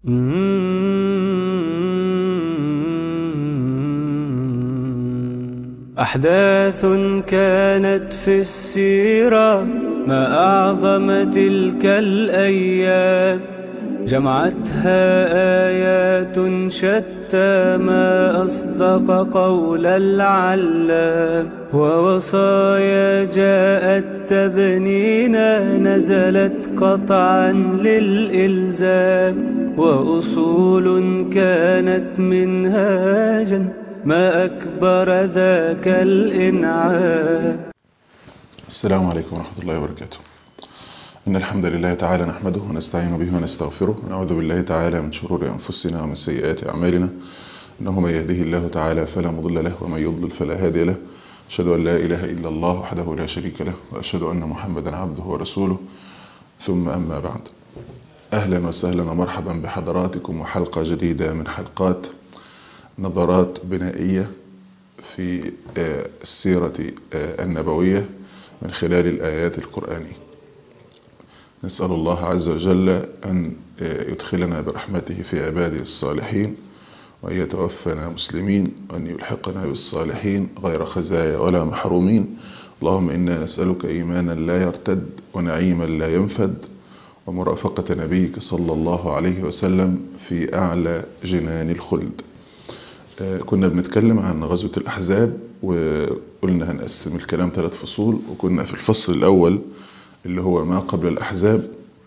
أحداث كانت في السيرة ما أعظم تلك الأيام جمعتها آيات شتى ما أصدق قول العلام ووصايا جاءت تبنينا نزلت قطعا للإلزام وأصول كانت منهاجا ما أكبر ذاك الإنعام السلام عليكم ورحمة الله وبركاته إن الحمد لله تعالى نحمده ونستعين به ونستغفره ونعوذ بالله تعالى من شرور أنفسنا ومن سيئات أعمالنا إنه من يهده الله تعالى فلا مضل له ومن يضلل فلا هادي له أشهد أن لا إله إلا الله وحده لا شريك له وأشهد أن محمدا عبده ورسوله ثم أما بعد أهلا وسهلا ومرحبا بحضراتكم وحلقة جديدة من حلقات نظرات بنائية في السيرة النبوية من خلال الآيات القرآنية نسأل الله عز وجل أن يدخلنا برحمته في عباده الصالحين وأن يتوفنا مسلمين وأن يلحقنا بالصالحين غير خزايا ولا محرومين اللهم إنا نسألك إيمانا لا يرتد ونعيما لا ينفد ومرافقة نبيك صلى الله عليه وسلم في أعلى جنان الخلد كنا بنتكلم عن غزوة الأحزاب وقلنا هنقسم الكلام ثلاث فصول وكنا في الفصل الأول اللي هو ما قبل الأحزاب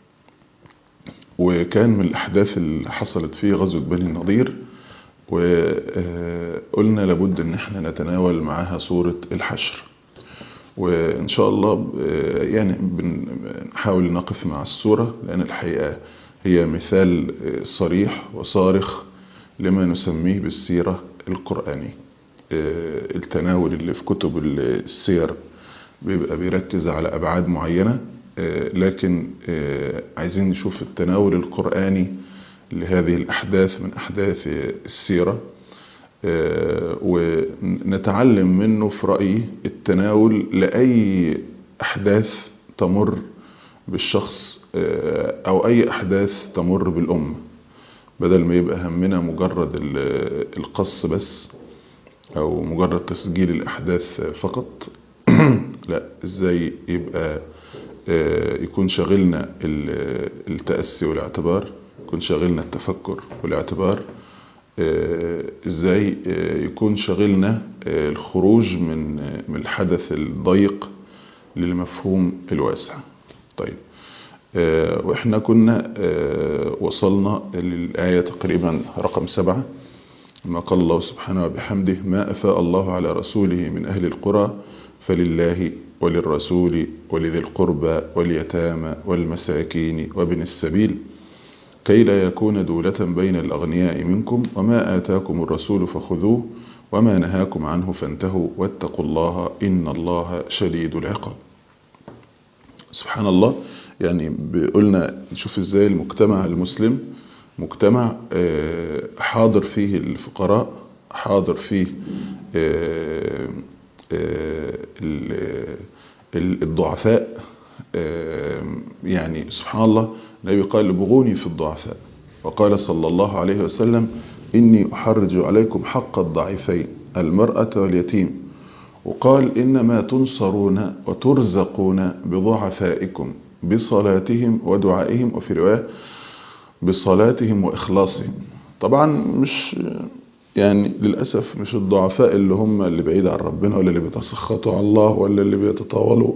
وكان من الأحداث اللي حصلت في غزوة بني النضير وقلنا لابد ان احنا نتناول معاها صورة الحشر وان شاء الله يعني بنحاول نقف مع الصورة لان الحقيقة هي مثال صريح وصارخ لما نسميه بالسيرة القرآنية التناول اللي في كتب السير بيبقى بيركز على أبعاد معينة لكن عايزين نشوف التناول القرآني لهذه الأحداث من أحداث السيرة ونتعلم منه في رأيي التناول لأي أحداث تمر بالشخص أو أي أحداث تمر بالأمة بدل ما يبقى همنا مجرد القص بس او مجرد تسجيل الاحداث فقط لا ازاي يبقى يكون شاغلنا التأسي والاعتبار يكون شاغلنا التفكر والاعتبار ازاي يكون شاغلنا الخروج من من الحدث الضيق للمفهوم الواسع طيب واحنا كنا وصلنا للآية تقريبا رقم سبعة ما قال الله سبحانه وبحمده ما أفاء الله على رسوله من أهل القرى فلله وللرسول ولذي القربى واليتامى والمساكين وابن السبيل كي لا يكون دولة بين الأغنياء منكم وما آتاكم الرسول فخذوه وما نهاكم عنه فانتهوا واتقوا الله إن الله شديد العقاب سبحان الله يعني قلنا نشوف ازاي المجتمع المسلم مجتمع حاضر فيه الفقراء حاضر فيه الضعفاء يعني سبحان الله النبي قال ابغوني في الضعفاء وقال صلى الله عليه وسلم إني أحرج عليكم حق الضعيفين المرأة واليتيم وقال إنما تنصرون وترزقون بضعفائكم بصلاتهم ودعائهم وفي رواية بصلاتهم وإخلاصهم طبعا مش يعني للأسف مش الضعفاء اللي هم اللي بعيد عن ربنا ولا اللي بيتسخطوا على الله ولا اللي بيتطاولوا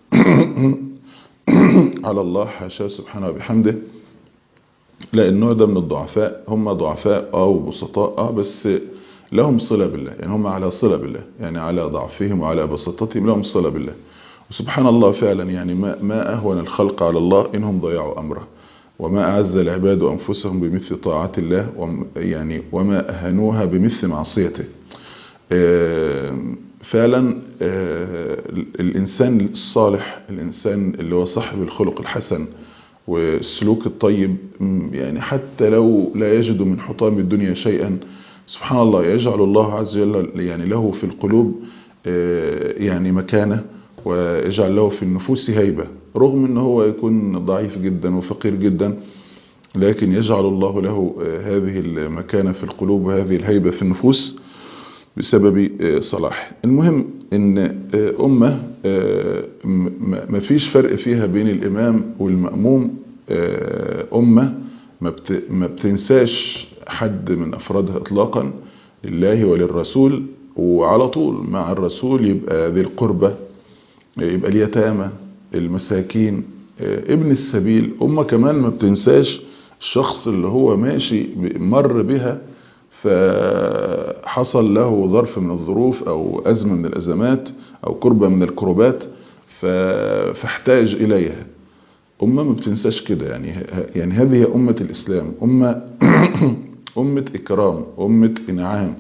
على الله حاشاه سبحانه وبحمده لا النوع ده من الضعفاء هم ضعفاء اه وبسطاء اه بس لهم صلة بالله يعني هم على صلة بالله يعني على ضعفهم وعلى بسطتهم لهم صلة بالله وسبحان الله فعلا يعني ما, ما أهون الخلق على الله إنهم ضيعوا أمره وما أعز العباد أنفسهم بمثل طاعة الله يعني وما أهنوها بمثل معصيته فعلا الإنسان الصالح الإنسان اللي هو صاحب الخلق الحسن والسلوك الطيب يعني حتى لو لا يجد من حطام الدنيا شيئا سبحان الله يجعل الله عز وجل يعني له في القلوب يعني مكانه ويجعل له في النفوس هيبة رغم ان هو يكون ضعيف جدا وفقير جدا لكن يجعل الله له هذه المكانة في القلوب وهذه الهيبة في النفوس بسبب صلاح المهم ان أمة ما فيش فرق فيها بين الإمام والمأموم أمة ما بتنساش حد من أفرادها إطلاقا لله وللرسول وعلى طول مع الرسول يبقى ذي القربة يبقى اليتامى المساكين ابن السبيل أمة كمان ما بتنساش الشخص اللي هو ماشي مر بها فحصل له ظرف من الظروف أو أزمة من الأزمات أو كربة من الكربات فاحتاج إليها أمة ما بتنساش كده يعني يعني هذه هي أمة الإسلام أمة أمة إكرام أمة إنعام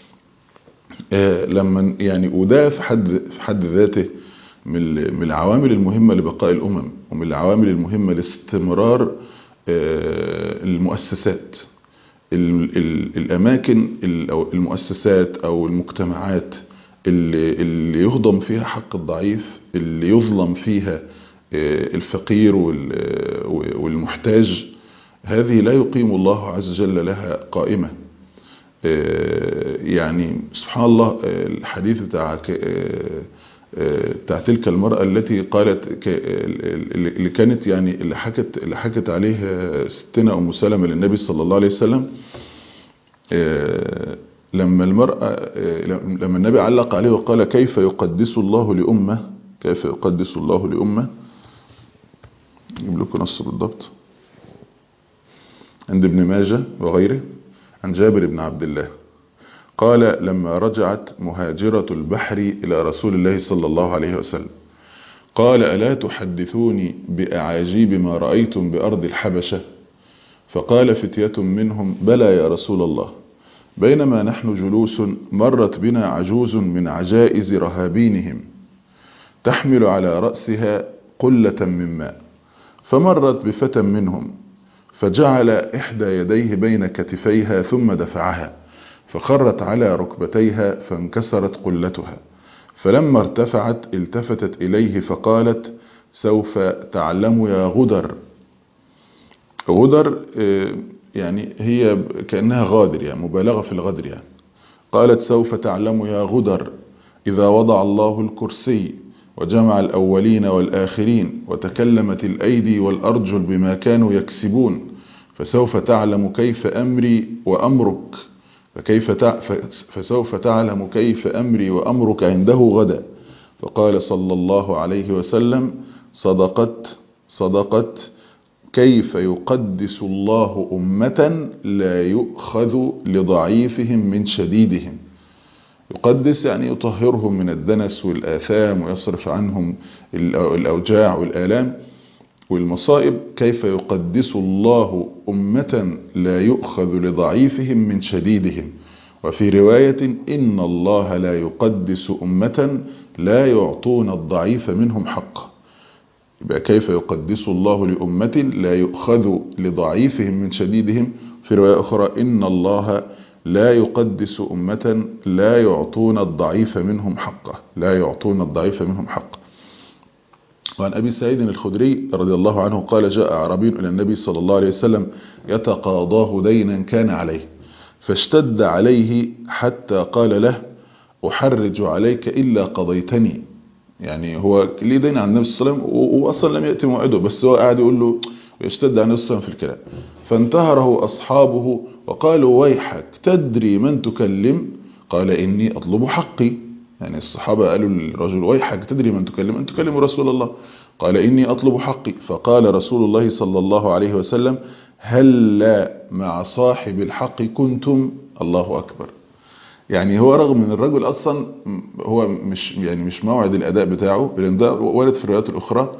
لما يعني وده في حد في حد ذاته من العوامل المهمة لبقاء الأمم ومن العوامل المهمة لاستمرار المؤسسات الأماكن أو المؤسسات أو المجتمعات اللي, اللي يهضم فيها حق الضعيف اللي يظلم فيها الفقير والمحتاج هذه لا يقيم الله عز وجل لها قائمة يعني سبحان الله الحديث بتاع بتاع تلك المرأة التي قالت اللي كانت يعني اللي حكت اللي حكت عليه ستنا أم سلمة للنبي صلى الله عليه وسلم لما المرأة لما النبي علق عليه وقال كيف يقدس الله لأمة كيف يقدس الله لأمة نجيب لكم نص بالضبط عند ابن ماجه وغيره عن جابر بن عبد الله قال لما رجعت مهاجرة البحر إلى رسول الله صلى الله عليه وسلم قال ألا تحدثوني بأعاجيب ما رأيتم بأرض الحبشة فقال فتية منهم بلى يا رسول الله بينما نحن جلوس مرت بنا عجوز من عجائز رهابينهم تحمل على رأسها قلة من ماء فمرت بفتى منهم فجعل إحدى يديه بين كتفيها ثم دفعها فخرت على ركبتيها فانكسرت قلتها فلما ارتفعت التفتت إليه فقالت سوف تعلم يا غدر غدر يعني هي كأنها غادر يعني مبالغة في الغدر يعني قالت سوف تعلم يا غدر إذا وضع الله الكرسي وجمع الأولين والآخرين وتكلمت الأيدي والأرجل بما كانوا يكسبون فسوف تعلم كيف أمري وأمرك فكيف تع... فسوف تعلم كيف أمري وأمرك عنده غدا فقال صلى الله عليه وسلم صدقت صدقت كيف يقدس الله أمة لا يؤخذ لضعيفهم من شديدهم يقدس يعني يطهرهم من الدنس والآثام ويصرف عنهم الأوجاع والآلام والمصائب كيف يقدس الله أمة لا يؤخذ لضعيفهم من شديدهم وفي رواية إن الله لا يقدس أمة لا يعطون الضعيف منهم حقه يبقى كيف يقدس الله لأمة لا يؤخذ لضعيفهم من شديدهم في رواية أخرى إن الله لا يقدس أمة لا يعطون الضعيف منهم حقه لا يعطون الضعيف منهم حقه وعن أبي سعيد الخدري رضي الله عنه قال جاء عربي إلى النبي صلى الله عليه وسلم يتقاضاه دينا كان عليه فاشتد عليه حتى قال له أحرج عليك إلا قضيتني يعني هو ليه دين عن النبي صلى الله عليه وسلم وأصلا لم يأتي موعده بس هو قاعد يقول له ويشتد عن النبي صلى الله عليه وسلم في الكلام فانتهره أصحابه وقالوا ويحك تدري من تكلم قال إني أطلب حقي يعني الصحابة قالوا للرجل ويحك تدري من تكلم أن تكلم رسول الله قال إني أطلب حقي فقال رسول الله صلى الله عليه وسلم هل لا مع صاحب الحق كنتم الله أكبر يعني هو رغم ان الرجل اصلا هو مش يعني مش موعد الاداء بتاعه لان ده وارد في الروايات الاخرى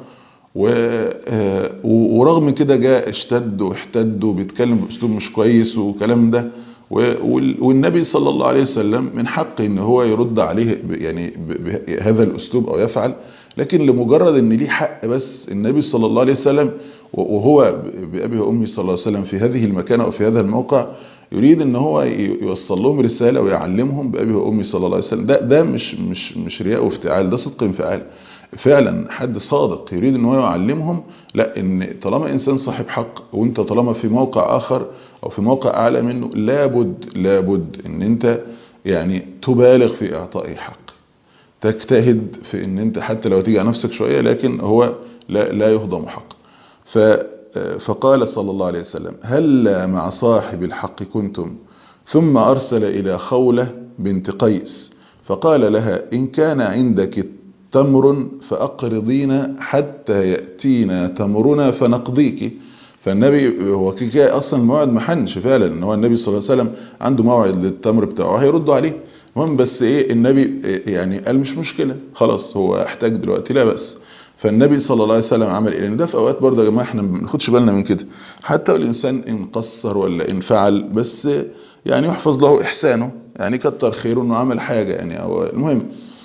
ورغم من كده جاء اشتد واحتد وبيتكلم باسلوب مش كويس وكلام ده والنبي صلى الله عليه وسلم من حقه ان هو يرد عليه يعني بهذا الاسلوب او يفعل لكن لمجرد ان ليه حق بس النبي صلى الله عليه وسلم وهو بأبي وأمي صلى الله عليه وسلم في هذه المكانة وفي هذا الموقع يريد ان هو يوصل لهم رسالة ويعلمهم بأبي وأمي صلى الله عليه وسلم ده ده مش مش مش رياء وافتعال ده صدق انفعال فعلا حد صادق يريد ان هو يعلمهم لا ان طالما انسان صاحب حق وانت طالما في موقع اخر او في موقع اعلى منه لابد لابد ان انت يعني تبالغ في اعطائه حق تجتهد في ان انت حتى لو تيجي على نفسك شوية لكن هو لا, لا يهضم حق ف فقال صلى الله عليه وسلم هل مع صاحب الحق كنتم ثم أرسل إلى خولة بنت قيس فقال لها إن كان عندك تمر فأقرضينا حتى يأتينا تمرنا فنقضيك فالنبي هو كده أصلا الموعد ما حنش فعلا ان هو النبي صلى الله عليه وسلم عنده موعد للتمر بتاعه هيردوا عليه المهم بس ايه النبي يعني قال مش مشكلة خلاص هو احتاج دلوقتي لا بس فالنبي صلى الله عليه وسلم عمل ايه ده في اوقات برضه يا جماعه احنا ما بناخدش بالنا من كده حتى الانسان ان قصر ولا ان فعل بس يعني يحفظ له احسانه يعني كتر خيره انه عمل حاجه يعني أو المهم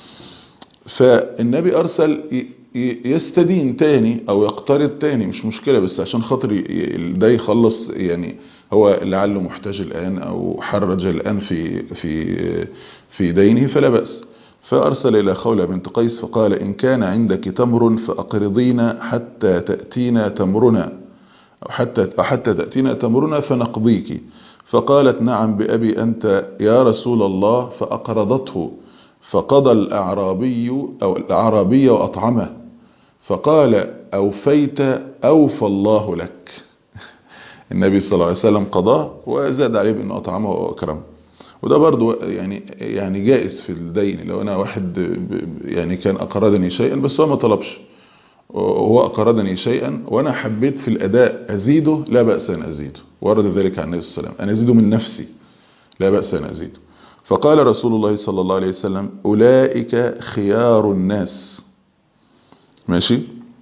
فالنبي ارسل يستدين تاني او يقترض تاني مش مشكله بس عشان خاطر ده يخلص يعني هو لعله محتاج الان او حرج الان في في في دينه فلا باس فأرسل إلى خولة بنت قيس فقال إن كان عندك تمر فأقرضينا حتى تأتينا تمرنا أو حتى, حتى تأتينا تمرنا فنقضيك فقالت نعم بأبي أنت يا رسول الله فأقرضته فقضى الأعرابي أو الأعرابي وأطعمه فقال أوفيت أوفى الله لك النبي صلى الله عليه وسلم قضاه وزاد عليه بأنه أطعمه وأكرمه وده برضو يعني يعني جائز في الدين لو انا واحد يعني كان اقرضني شيئا بس هو ما طلبش وهو اقرضني شيئا وانا حبيت في الاداء ازيده لا باس ان ازيده ورد ذلك عن النبي صلى الله عليه وسلم انا ازيده من نفسي لا باس ان ازيده فقال رسول الله صلى الله عليه وسلم اولئك خيار الناس ماشي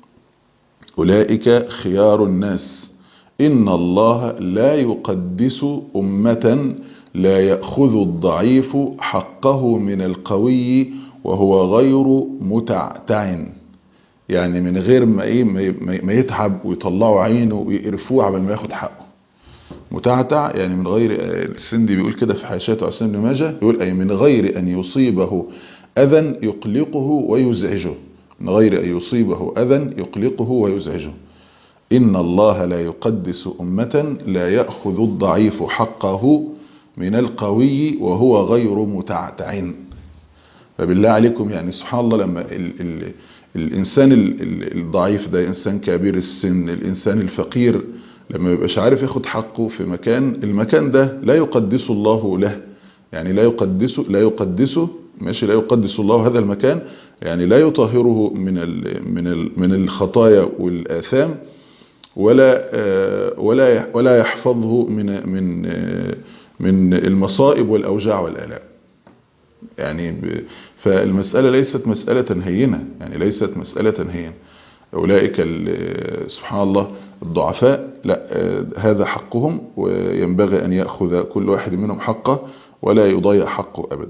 اولئك خيار الناس ان الله لا يقدس امه لا يأخذ الضعيف حقه من القوي وهو غير متعتع يعني من غير ما ايه ما يتعب ويطلعوا عينه ويقرفوه قبل ما ياخد حقه متعتع يعني من غير السندي بيقول كده في حاشيته عسان بن ماجه يقول اي من غير ان يصيبه اذى يقلقه ويزعجه من غير ان يصيبه اذى يقلقه ويزعجه ان الله لا يقدس امه لا ياخذ الضعيف حقه من القوي وهو غير متعتع فبالله عليكم يعني سبحان الله لما ال ال الإنسان ال الضعيف ده إنسان كبير السن الإنسان الفقير لما يبقاش عارف ياخد حقه في مكان المكان ده لا يقدس الله له يعني لا يقدسه لا يقدسه ماشي لا يقدس الله هذا المكان يعني لا يطهره من ال من ال من الخطايا والآثام ولا ولا ولا يحفظه من من من المصائب والأوجاع والآلام يعني ب... فالمسألة ليست مسألة هينة يعني ليست مسألة هينة أولئك سبحان الله الضعفاء لا هذا حقهم وينبغي أن يأخذ كل واحد منهم حقه ولا يضيع حقه أبدا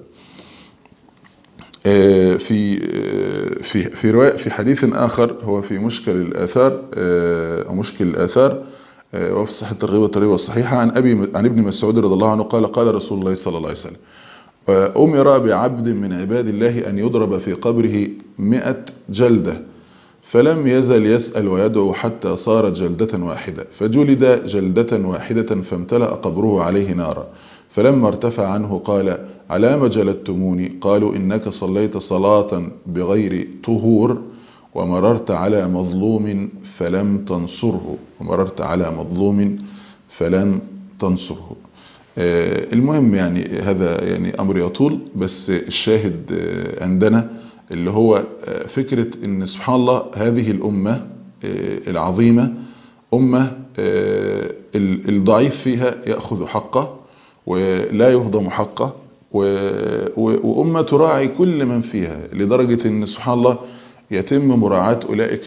في في في رواية في حديث آخر هو في مشكل الآثار أو مشكل الآثار وفي صحة الترغيب والترهيب الصحيحة عن أبي عن ابن مسعود رضي الله عنه قال قال رسول الله صلى الله عليه وسلم أمر بعبد من عباد الله أن يضرب في قبره مئة جلدة فلم يزل يسأل ويدعو حتى صارت جلدة واحدة فجلد جلدة واحدة فامتلأ قبره عليه نارا فلما ارتفع عنه قال على ما جلدتموني قالوا إنك صليت صلاة بغير طهور ومررت على مظلوم فلم تنصره ومررت على مظلوم فلم تنصره المهم يعني هذا يعني أمر يطول بس الشاهد عندنا اللي هو فكرة ان سبحان الله هذه الأمة العظيمة أمة الضعيف فيها يأخذ حقه ولا يهضم حقه وأمة تراعي كل من فيها لدرجة ان سبحان الله يتم مراعاة أولئك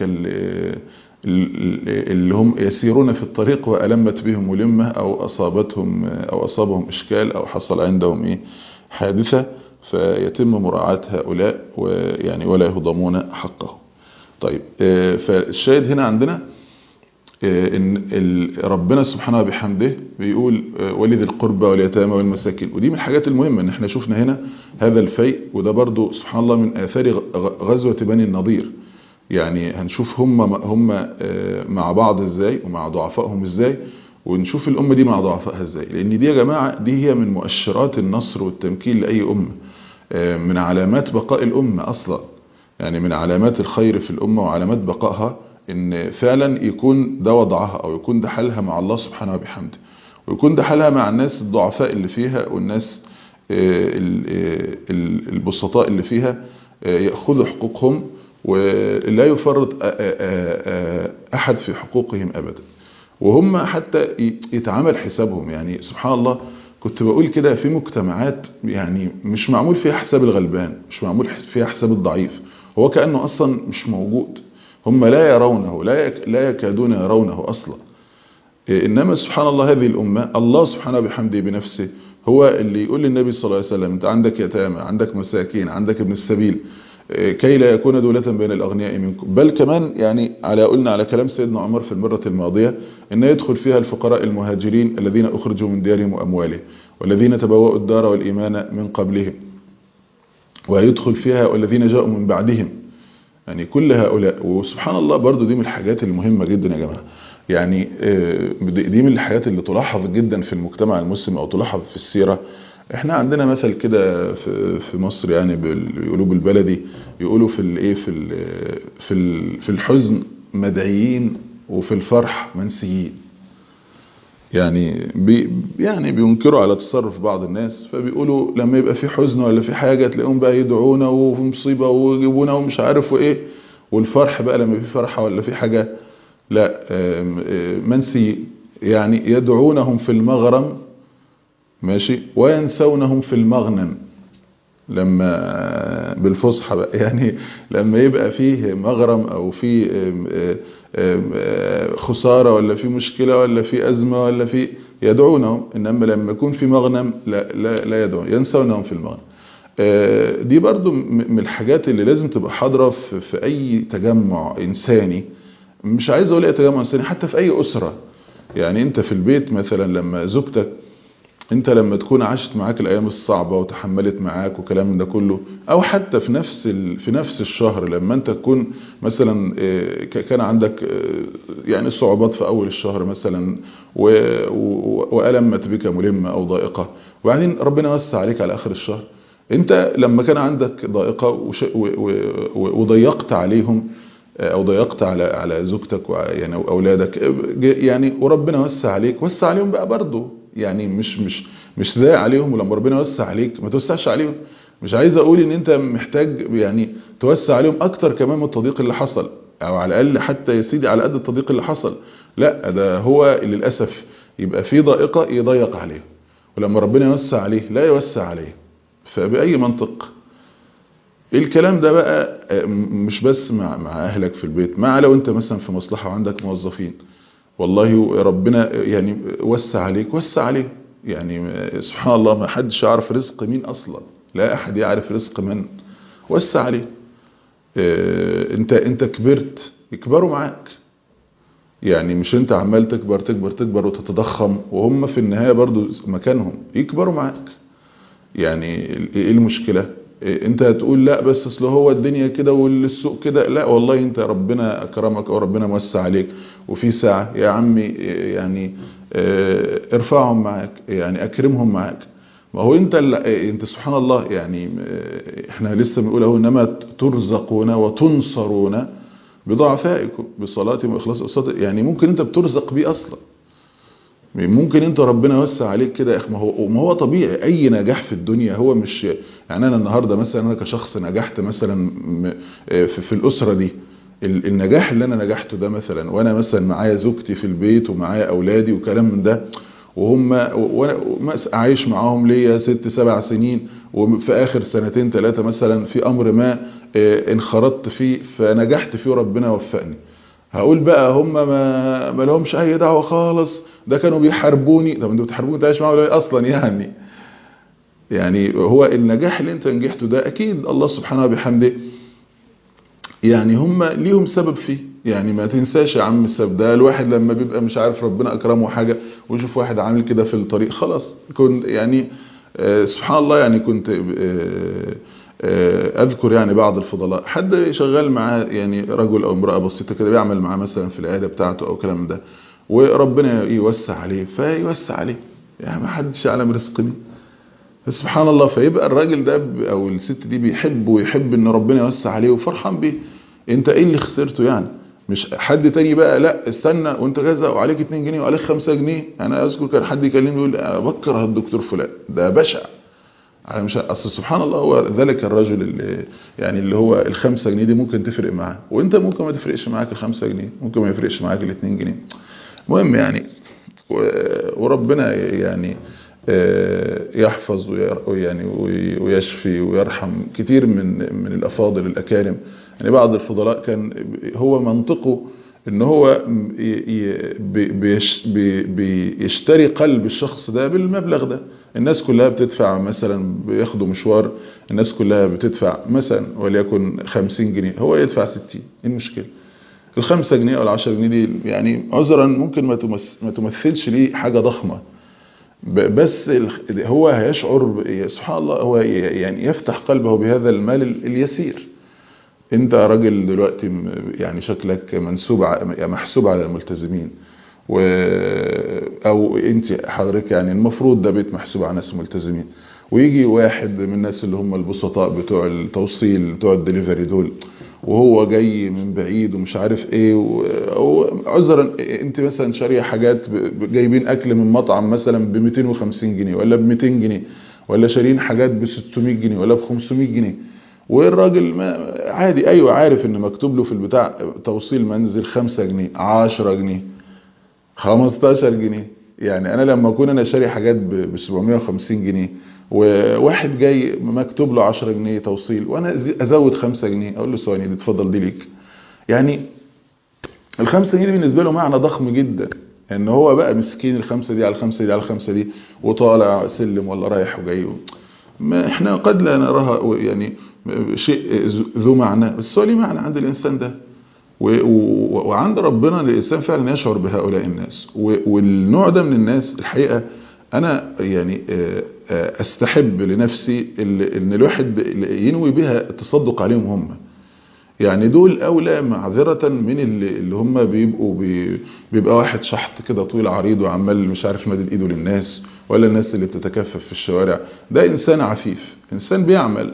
اللي هم يسيرون في الطريق وألمت بهم ملمة أو أصابتهم أو أصابهم إشكال أو حصل عندهم إيه حادثة فيتم مراعاة هؤلاء ويعني ولا يهضمون حقه طيب فالشاهد هنا عندنا ان ربنا سبحانه وبحمده بيقول ولذي القربى واليتامى والمساكين ودي من الحاجات المهمة ان احنا شفنا هنا هذا الفيء وده برضو سبحان الله من آثار غزوة بني النضير يعني هنشوف هم هم مع بعض ازاي ومع ضعفائهم ازاي ونشوف الأمة دي مع ضعفائها ازاي لأن دي يا جماعة دي هي من مؤشرات النصر والتمكين لأي أمة من علامات بقاء الأمة أصلا يعني من علامات الخير في الأمة وعلامات بقائها ان فعلا يكون ده وضعها او يكون ده حالها مع الله سبحانه وبحمده ويكون ده حالها مع الناس الضعفاء اللي فيها والناس البسطاء اللي فيها يأخذوا حقوقهم ولا يفرط أحد في حقوقهم أبدا وهم حتى يتعامل حسابهم يعني سبحان الله كنت بقول كده في مجتمعات يعني مش معمول فيها حساب الغلبان مش معمول فيها حساب الضعيف هو كأنه أصلا مش موجود هم لا يرونه لا لا يكادون يرونه أصلا إنما سبحان الله هذه الأمة الله سبحانه بحمده بنفسه هو اللي يقول للنبي صلى الله عليه وسلم أنت عندك يتامى عندك مساكين عندك ابن السبيل كي لا يكون دولة بين الأغنياء منكم بل كمان يعني على قلنا على كلام سيدنا عمر في المرة الماضية أن يدخل فيها الفقراء المهاجرين الذين أخرجوا من ديارهم وأموالهم والذين تبوأوا الدار والإيمان من قبلهم ويدخل فيها والذين جاءوا من بعدهم يعني كل هؤلاء وسبحان الله برضو دي من الحاجات المهمة جدا يا جماعة يعني دي من الحاجات اللي تلاحظ جدا في المجتمع المسلم أو تلاحظ في السيرة احنا عندنا مثل كده في مصر يعني بيقولوا بالبلدي يقولوا في الايه في في في الحزن مدعيين وفي الفرح منسيين يعني بي يعني بينكروا على تصرف بعض الناس فبيقولوا لما يبقى في حزن ولا في حاجة تلاقيهم بقى يدعونا وفي مصيبة ويجيبونا ومش عارف وايه والفرح بقى لما في فرحة ولا في حاجة لا منسي يعني يدعونهم في المغرم ماشي وينسونهم في المغنم لما بالفصحى بقى يعني لما يبقى فيه مغرم او في خسارة ولا في مشكلة ولا في أزمة ولا في يدعونهم إنما لما يكون في مغنم لا, لا, لا يدعون ينسونهم في المغنم دي برضو من الحاجات اللي لازم تبقى حاضرة في أي تجمع إنساني مش عايز أقول أي تجمع إنساني حتى في أي أسرة يعني أنت في البيت مثلا لما زوجتك انت لما تكون عاشت معاك الايام الصعبة وتحملت معاك وكلام من ده كله او حتى في نفس في نفس الشهر لما انت تكون مثلا كان عندك يعني صعوبات في اول الشهر مثلا والمت بك ملمة او ضائقة وبعدين ربنا وسع عليك على اخر الشهر انت لما كان عندك ضائقة وضيقت عليهم او ضيقت على على زوجتك يعني اولادك يعني وربنا وسع عليك وسع عليهم بقى برضه يعني مش مش مش ضايق عليهم ولما ربنا يوسع عليك ما توسعش عليهم مش عايز اقول ان انت محتاج يعني توسع عليهم اكتر كمان من التضييق اللي حصل او على الاقل حتى يا سيدي على قد التضييق اللي حصل لا ده هو للاسف يبقى في ضائقه يضيق عليه ولما ربنا يوسع عليه لا يوسع عليه فباي منطق الكلام ده بقى مش بس مع مع اهلك في البيت مع لو انت مثلا في مصلحه وعندك موظفين والله ربنا يعني وسع عليك وسع عليه يعني سبحان الله ما حدش يعرف رزق مين اصلا لا احد يعرف رزق من وسع عليه انت انت كبرت يكبروا معاك يعني مش انت عمال تكبر تكبر تكبر وتتضخم وهم في النهاية برضو مكانهم يكبروا معاك يعني ايه المشكلة انت هتقول لا بس اصل هو الدنيا كده والسوق كده لا والله انت ربنا اكرمك او ربنا موسع عليك وفي ساعة يا عمي يعني ارفعهم معاك يعني اكرمهم معاك ما هو انت انت سبحان الله يعني احنا لسه بنقول اهو انما ترزقون وتنصرون بضعفائكم بصلاتهم واخلاص وصدق يعني ممكن انت بترزق بيه اصلا ممكن انت ربنا يوسع عليك كده يا اخي ما هو ما هو طبيعي اي نجاح في الدنيا هو مش يعني انا النهارده مثلا انا كشخص نجحت مثلا في, في الاسره دي النجاح اللي انا نجحته ده مثلا وانا مثلا معايا زوجتي في البيت ومعايا اولادي وكلام من ده وهم وانا عايش معاهم ليا ست سبع سنين وفي اخر سنتين ثلاثه مثلا في امر ما انخرطت فيه فنجحت فيه وربنا وفقني هقول بقى هم ما ما لهمش اي دعوه خالص ده كانوا بيحاربوني طب انتوا بتحاربوني تعيش معاهم اصلا يعني يعني هو النجاح اللي انت نجحته ده اكيد الله سبحانه وبحمده يعني هم ليهم سبب فيه يعني ما تنساش يا عم السبب ده الواحد لما بيبقى مش عارف ربنا اكرمه حاجه ويشوف واحد عامل كده في الطريق خلاص كنت يعني سبحان الله يعني كنت اذكر يعني بعض الفضلاء حد شغال معاه يعني رجل او امراه بسيطه كده بيعمل معاه مثلا في العياده بتاعته او كلام ده وربنا يوسع عليه فيوسع عليه يعني ما حدش يعلم رزق مين سبحان الله فيبقى الراجل ده او الست دي بيحب ويحب ان ربنا يوسع عليه وفرحان بيه انت ايه اللي خسرته يعني مش حد تاني بقى لا استنى وانت كذا وعليك 2 جنيه وعليك 5 جنيه انا اذكر كان حد يكلمني يقول بكره الدكتور فلان ده بشع مش اصل سبحان الله هو ذلك الرجل اللي يعني اللي هو الخمسة جنيه دي ممكن تفرق معاه وانت ممكن ما تفرقش معاك الخمسة جنيه ممكن ما يفرقش معاك الاتنين جنيه المهم يعني وربنا يعني يحفظ ويعني ويشفي ويرحم كتير من من الافاضل الاكارم يعني بعض الفضلاء كان هو منطقه ان هو بيشتري قلب الشخص ده بالمبلغ ده الناس كلها بتدفع مثلا بياخدوا مشوار الناس كلها بتدفع مثلا وليكن 50 جنيه هو يدفع 60 ايه المشكله الخمسة جنيه او العشر جنيه دي يعني عذرا ممكن ما تمثلش ليه حاجة ضخمة بس هو هيشعر سبحان الله هو يعني يفتح قلبه بهذا المال اليسير انت راجل دلوقتي يعني شكلك منسوب محسوب على الملتزمين و او انت حضرتك يعني المفروض ده بيت محسوب على ناس ملتزمين ويجي واحد من الناس اللي هم البسطاء بتوع التوصيل بتوع الدليفري دول وهو جاي من بعيد ومش عارف ايه عذرا انت مثلا شاريه حاجات جايبين اكل من مطعم مثلا ب 250 جنيه ولا ب 200 جنيه ولا شارين حاجات ب 600 جنيه ولا ب 500 جنيه والراجل ما عادي ايوه عارف ان مكتوب له في البتاع توصيل منزل 5 جنيه 10 جنيه 15 جنيه يعني انا لما اكون انا شاري حاجات ب 750 جنيه وواحد جاي مكتوب له 10 جنيه توصيل وانا ازود 5 جنيه اقول له ثواني دي اتفضل دي ليك يعني الخمسة جنيه دي بالنسبه له معنى ضخم جدا ان هو بقى مسكين الخمسه دي على الخمسه دي على الخمسه دي وطالع سلم ولا رايح وجاي ما احنا قد لا نراها يعني شيء ذو معنى بس هو ليه معنى عند الانسان ده وعند ربنا الانسان فعلا يشعر بهؤلاء الناس والنوع ده من الناس الحقيقه انا يعني استحب لنفسي ان الواحد ينوي بها التصدق عليهم هم يعني دول اولى معذره من اللي, اللي هم بيبقوا بي بيبقى واحد شحط كده طويل عريض وعمال مش عارف مادد ايده للناس ولا الناس اللي بتتكفف في الشوارع ده انسان عفيف انسان بيعمل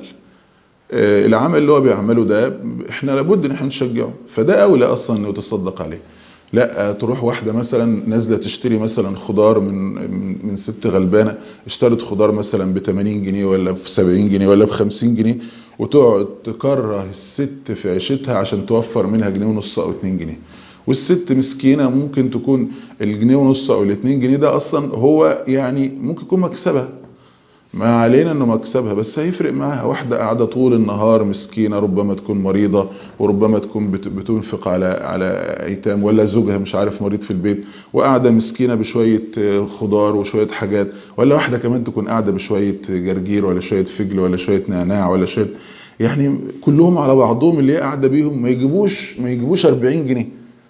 العمل اللي هو بيعمله ده احنا لابد ان احنا نشجعه فده اولى اصلا انه تصدق عليه لا تروح واحدة مثلا نازله تشتري مثلا خضار من من ست غلبانه اشترت خضار مثلا ب 80 جنيه ولا ب 70 جنيه ولا ب 50 جنيه وتقعد تكره الست في عيشتها عشان توفر منها جنيه ونص او 2 جنيه والست مسكينه ممكن تكون الجنيه ونص او الاتنين جنيه ده اصلا هو يعني ممكن يكون مكسبها ما علينا انه مكسبها بس هيفرق معاها واحدة قاعدة طول النهار مسكينة ربما تكون مريضة وربما تكون بتنفق على على ايتام ولا زوجها مش عارف مريض في البيت وقاعدة مسكينة بشوية خضار وشوية حاجات ولا واحدة كمان تكون قاعدة بشوية جرجير ولا شوية فجل ولا شوية نعناع ولا شوية يعني كلهم على بعضهم اللي هي قاعدة بيهم ما يجيبوش ما يجيبوش 40 جنيه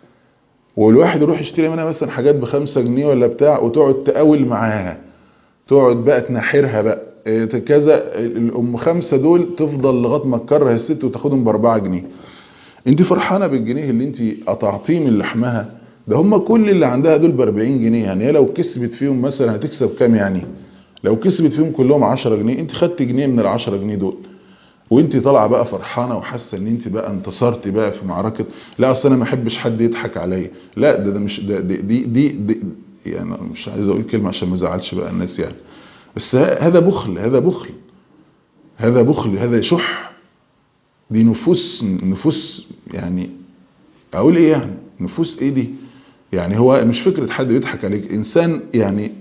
والواحد يروح يشتري منها مثلا حاجات بخمسة جنيه ولا بتاع وتقعد تقاول معاها تقعد بقى تنحرها بقى كذا الام خمسة دول تفضل لغايه ما تكره الست وتاخدهم باربعة جنيه انت فرحانه بالجنيه اللي انت قطعتيه من لحمها ده هم كل اللي عندها دول ب 40 جنيه يعني هي لو كسبت فيهم مثلا هتكسب كام يعني لو كسبت فيهم كلهم 10 جنيه انت خدت جنيه من ال 10 جنيه دول وانت طالعه بقى فرحانه وحاسه ان انت بقى انتصرتي بقى في معركه لا اصل انا ما احبش حد يضحك عليا لا ده, ده مش ده دي دي, دي, دي يعني مش عايز اقول كلمه عشان ما ازعلش بقى الناس يعني بس هذا بخل هذا بخل هذا بخل هذا شح دي نفوس نفوس يعني اقول ايه يعني نفوس ايه دي يعني هو مش فكرة حد بيضحك عليك انسان يعني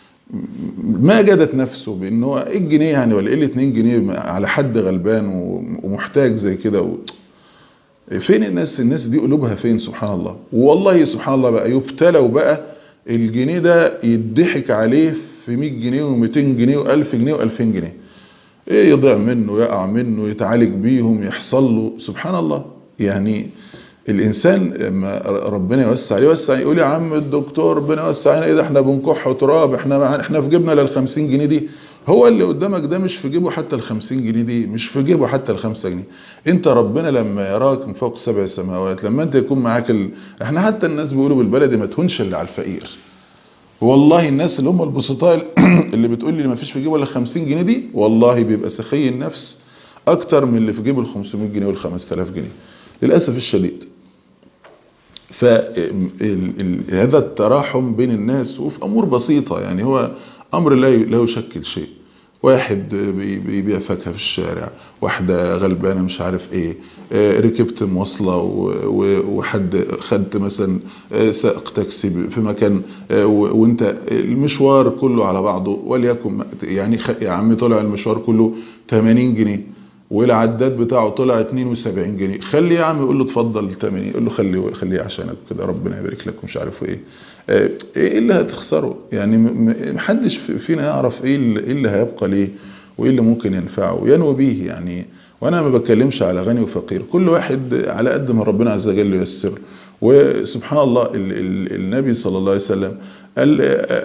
ما جدت نفسه بان هو ايه الجنيه يعني ولا ايه الاتنين جنيه على حد غلبان ومحتاج زي كده و... فين الناس الناس دي قلوبها فين سبحان الله والله سبحان الله بقى يبتلى وبقى الجنيه ده يضحك عليه في 100 جنيه و200 جنيه و1000 جنيه و2000 جنيه ايه يضيع منه يقع منه يتعالج بيهم يحصل له سبحان الله يعني الانسان لما ربنا يوسع عليه يوسع يقول يا عم الدكتور ربنا يوسع علينا ايه ده احنا بنكح تراب احنا احنا في جيبنا لل 50 جنيه دي هو اللي قدامك ده مش في جيبه حتى ال 50 جنيه دي مش في جيبه حتى ال 5 جنيه انت ربنا لما يراك من فوق سبع سماوات لما انت يكون معاك ال... احنا حتى الناس بيقولوا بالبلدي ما تهونش اللي على الفقير والله الناس اللي هم البسطاء اللي بتقول لي ما فيش في جيبه الا 50 جنيه دي والله بيبقى سخي النفس اكتر من اللي في جيبه ال 500 جنيه وال 5000 جنيه للاسف الشديد فهذا التراحم بين الناس وفي امور بسيطه يعني هو امر لا لا يشكل شيء واحد بيبيع فاكهه في الشارع واحده غلبانه مش عارف ايه ركبت مواصله وحد خدت مثلا سائق تاكسي في مكان وانت المشوار كله على بعضه وليكن يعني يا عم طلع المشوار كله 80 جنيه والعداد بتاعه طلع 72 جنيه خلي يا عم يقول له اتفضل 80 يقول له خليه خليه عشانك كده ربنا يبارك لك ومش عارف ايه ايه اللي هتخسره يعني محدش فينا يعرف ايه اللي, إيه اللي هيبقى ليه وايه اللي ممكن ينفعه وينوي به يعني وانا ما بتكلمش على غني وفقير كل واحد على قد ما ربنا عز وجل ييسر وسبحان الله ال ال النبي صلى الله عليه وسلم قال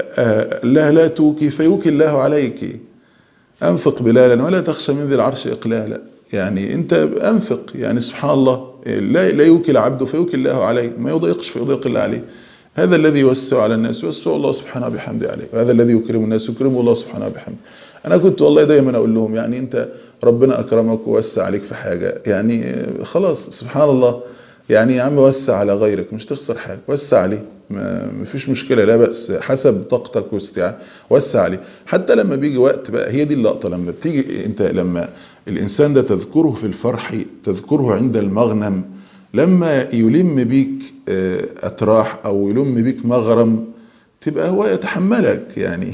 لا لا توكي فيوكي الله عليك أنفق بلالا ولا تخشى من ذي العرش إقلالا يعني أنت أنفق يعني سبحان الله لا لا يوكل عبده فيوكل الله عليه ما يضيقش فيضيق الله عليه هذا الذي يوسع على الناس يوسع الله سبحانه بحمده عليه وهذا الذي يكرم الناس يكرمه الله سبحانه بحمده أنا كنت والله دايما أقول لهم يعني أنت ربنا أكرمك ووسع عليك في حاجة يعني خلاص سبحان الله يعني يا عم وسع على غيرك مش تخسر حاجة وسع عليه ما فيش مشكلة لا بأس حسب طاقتك واستيعاب وسع عليه حتى لما بيجي وقت بقى هي دي اللقطة لما بتيجي انت لما الإنسان ده تذكره في الفرح تذكره عند المغنم لما يلم بيك أتراح أو يلم بيك مغرم تبقى هو يتحملك يعني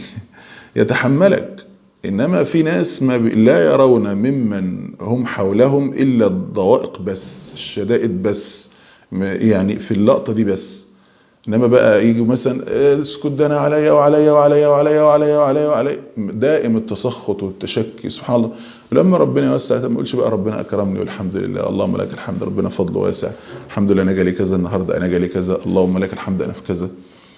يتحملك إنما في ناس ما لا يرون ممن هم حولهم إلا الضوائق بس الشدائد بس يعني في اللقطة دي بس انما بقى يجي مثلا اسكت ده انا عليا وعليا وعليا وعليا وعليا وعليا وعليا دائم التسخط والتشكي سبحان الله ولما ربنا يوسع ما اقولش بقى ربنا اكرمني والحمد لله اللهم لك الحمد ربنا فضله واسع الحمد لله انا جالي كذا النهارده انا جالي كذا اللهم لك الحمد انا في كذا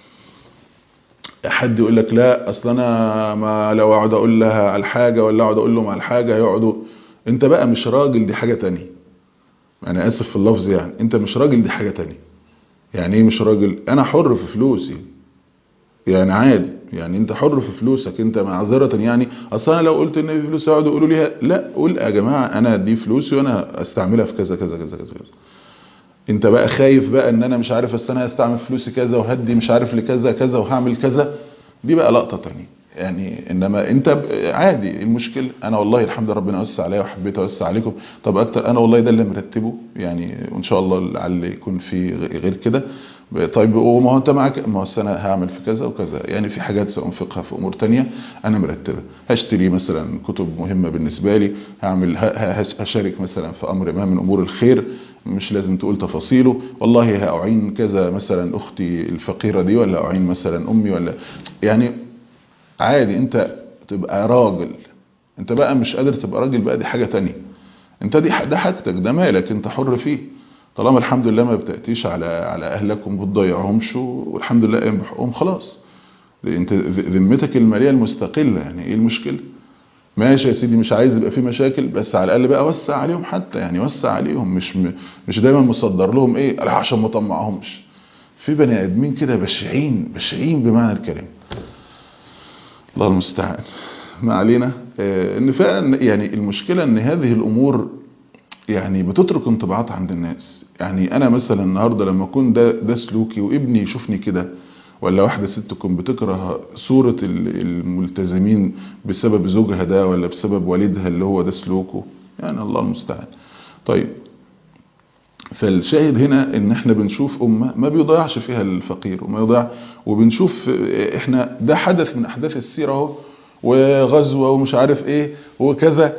حد يقول لك لا اصل انا ما لو اقعد اقول لها على الحاجه ولا اقعد اقول لهم على الحاجه هيقعدوا انت بقى مش راجل دي حاجه تانية انا اسف في اللفظ يعني انت مش راجل دي حاجه تانية يعني ايه مش راجل انا حر في فلوسي يعني عادي يعني انت حر في فلوسك انت معذرة يعني اصل انا لو قلت ان في فلوس يقعدوا يقولوا لي لا قول يا جماعة انا دي فلوسي وانا استعملها في كذا كذا كذا كذا كذا انت بقى خايف بقى ان انا مش عارف اصل انا هستعمل فلوسي كذا وهدي مش عارف لكذا كذا وهعمل كذا دي بقى لقطة تانية يعني انما انت عادي المشكل انا والله الحمد لله ربنا وسع عليا وحبيت اوسع عليكم طب اكتر انا والله ده اللي مرتبه يعني وان شاء الله لعل يكون في غير كده طيب وما هو انت معاك ما هو انا هعمل في كذا وكذا يعني في حاجات سانفقها في امور تانية انا مرتبها هشتري مثلا كتب مهمة بالنسبة لي هعمل هشارك مثلا في امر ما من امور الخير مش لازم تقول تفاصيله والله هأعين كذا مثلا اختي الفقيرة دي ولا أعين مثلا امي ولا يعني عادي انت تبقى راجل انت بقى مش قادر تبقى راجل بقى دي حاجة تانية انت دي ده حاجتك ده مالك انت حر فيه طالما الحمد لله ما بتأتيش على على اهلك وما بتضيعهمش والحمد لله قايم بحقهم خلاص انت ذمتك الماليه المستقله يعني ايه المشكله ماشي يا سيدي مش عايز يبقى في مشاكل بس على الاقل بقى وسع عليهم حتى يعني وسع عليهم مش مش دايما مصدر لهم ايه عشان ما طمعهمش في بني ادمين كده بشعين بشعين بمعنى الكلمه الله المستعان ما علينا ان فعلا يعني المشكله ان هذه الامور يعني بتترك انطباعات عند الناس يعني انا مثلا النهارده لما اكون ده ده سلوكي وابني يشوفني كده ولا واحدة ست تكون بتكره صورة الملتزمين بسبب زوجها ده ولا بسبب والدها اللي هو ده سلوكه يعني الله المستعان طيب فالشاهد هنا ان احنا بنشوف امة ما بيضيعش فيها الفقير وما يضيع وبنشوف احنا ده حدث من احداث السيرة اهو وغزوة ومش عارف ايه وكذا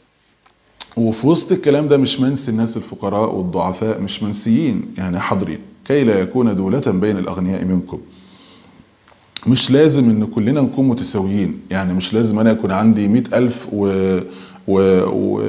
وفي وسط الكلام ده مش منسي الناس الفقراء والضعفاء مش منسيين يعني حاضرين كي لا يكون دولة بين الأغنياء منكم مش لازم ان كلنا نكون متساويين يعني مش لازم انا يكون عندي مئة ألف و... و... و...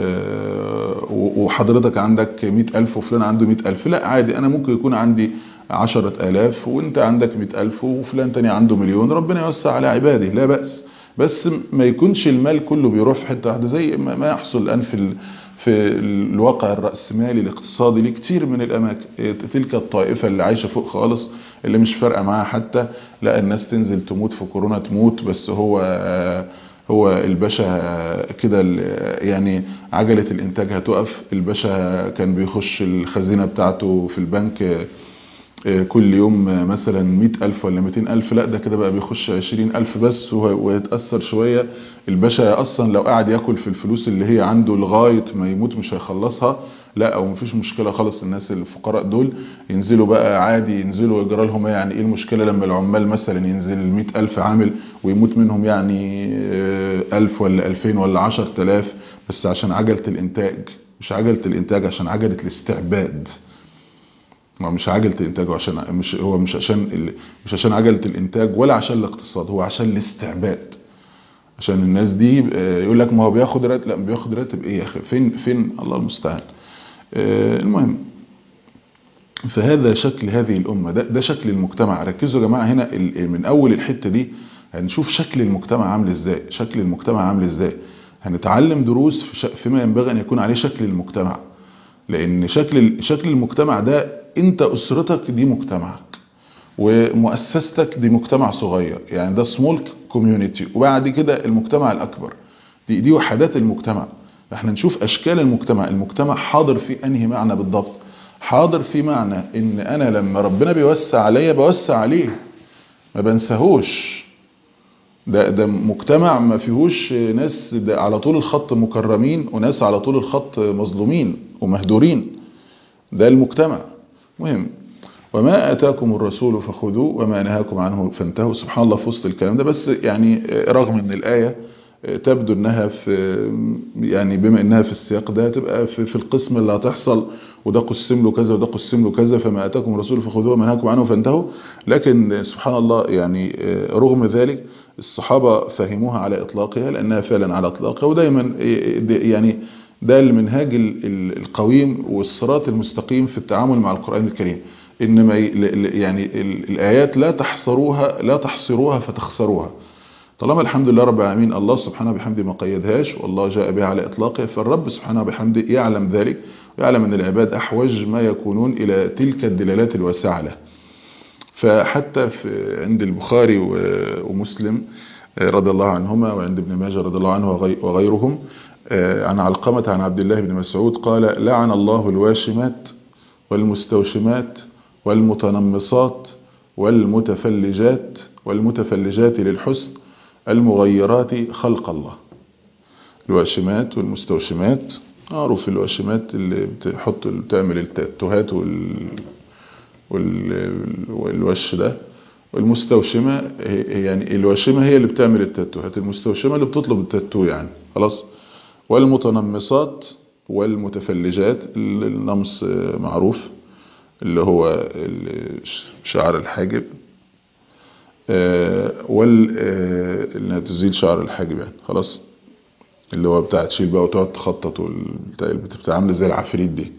وحضرتك عندك مئة ألف وفلان عنده مئة ألف لا عادي أنا ممكن يكون عندي عشرة آلاف وانت عندك مئة ألف وفلان تاني عنده مليون ربنا يوسع على عباده لا بأس بس ما يكونش المال كله بيروح في حته واحده زي ما يحصل الان في في الواقع الرأسمالي الاقتصادي لكتير من الأماكن تلك الطائفة اللي عايشة فوق خالص اللي مش فارقة معاها حتى لا الناس تنزل تموت في كورونا تموت بس هو هو الباشا كده يعني عجلة الإنتاج هتقف الباشا كان بيخش الخزينة بتاعته في البنك كل يوم مثلا مئة ألف ولا مئتين ألف لا ده كده بقى بيخش عشرين ألف بس ويتأثر شوية الباشا أصلا لو قاعد ياكل في الفلوس اللي هي عنده لغاية ما يموت مش هيخلصها لا أو مفيش مشكلة خالص الناس الفقراء دول ينزلوا بقى عادي ينزلوا يجرى لهم يعني إيه المشكلة لما العمال مثلا ينزل مئة ألف عامل ويموت منهم يعني ألف ولا ألفين ولا عشر تلاف بس عشان عجلة الإنتاج مش عجلة الإنتاج عشان عجلة الاستعباد ما مش عجلة الانتاج عشان مش هو مش عشان مش عشان عجلة الانتاج ولا عشان الاقتصاد هو عشان الاستعباد عشان الناس دي يقول لك ما هو بياخد راتب لا بياخد راتب ايه يا اخي فين فين الله المستعان المهم فهذا شكل هذه الامه ده ده شكل المجتمع ركزوا يا جماعه هنا من اول الحته دي هنشوف شكل المجتمع عامل ازاي شكل المجتمع عامل ازاي هنتعلم دروس فيما ينبغي ان يكون عليه شكل المجتمع لان شكل شكل المجتمع ده انت اسرتك دي مجتمعك ومؤسستك دي مجتمع صغير يعني ده سمول كوميونيتي وبعد كده المجتمع الاكبر دي دي وحدات المجتمع احنا نشوف اشكال المجتمع المجتمع حاضر في انهي معنى بالضبط حاضر في معنى ان انا لما ربنا بيوسع عليا بوسع عليه ما بنساهوش ده ده مجتمع ما فيهوش ناس ده على طول الخط مكرمين وناس على طول الخط مظلومين ومهدورين ده المجتمع مهم وما آتاكم الرسول فخذوه وما نهاكم عنه فانتهوا سبحان الله في وسط الكلام ده بس يعني رغم ان الآية تبدو انها في يعني بما انها في السياق ده تبقى في, في القسم اللي هتحصل وده قسم له كذا وده قسم له كذا فما اتاكم الرسول فخذوه وما نهاكم عنه فانتهوا لكن سبحان الله يعني رغم ذلك الصحابه فهموها على اطلاقها لانها فعلا على اطلاقها ودايما يعني ده المنهاج القويم والصراط المستقيم في التعامل مع القران الكريم انما يعني الايات لا تحصروها لا تحصروها فتخسروها طالما الحمد لله رب العالمين الله سبحانه بحمده ما قيدهاش والله جاء بها على إطلاقه فالرب سبحانه بحمده يعلم ذلك ويعلم أن العباد أحوج ما يكونون إلى تلك الدلالات الواسعة له فحتى في عند البخاري ومسلم رضي الله عنهما وعند ابن ماجه رضي الله عنه وغيرهم عن علقمة عن عبد الله بن مسعود قال لعن الله الواشمات والمستوشمات والمتنمصات والمتفلجات والمتفلجات للحسن المغيرات خلق الله الواشمات والمستوشمات معروف الواشمات اللي بتحط بتعمل التاتوهات وال والوش ده والمستوشمة يعني الواشمة هي اللي بتعمل التاتوهات المستوشمة اللي بتطلب التاتو يعني خلاص والمتنمصات والمتفلجات النمص معروف اللي هو شعر الحاجب وال انها تزيل شعر الحاجب يعني خلاص اللي هو بتاع تشيل بقى وتقعد تخطط بتبقى عامله زي العفريت دي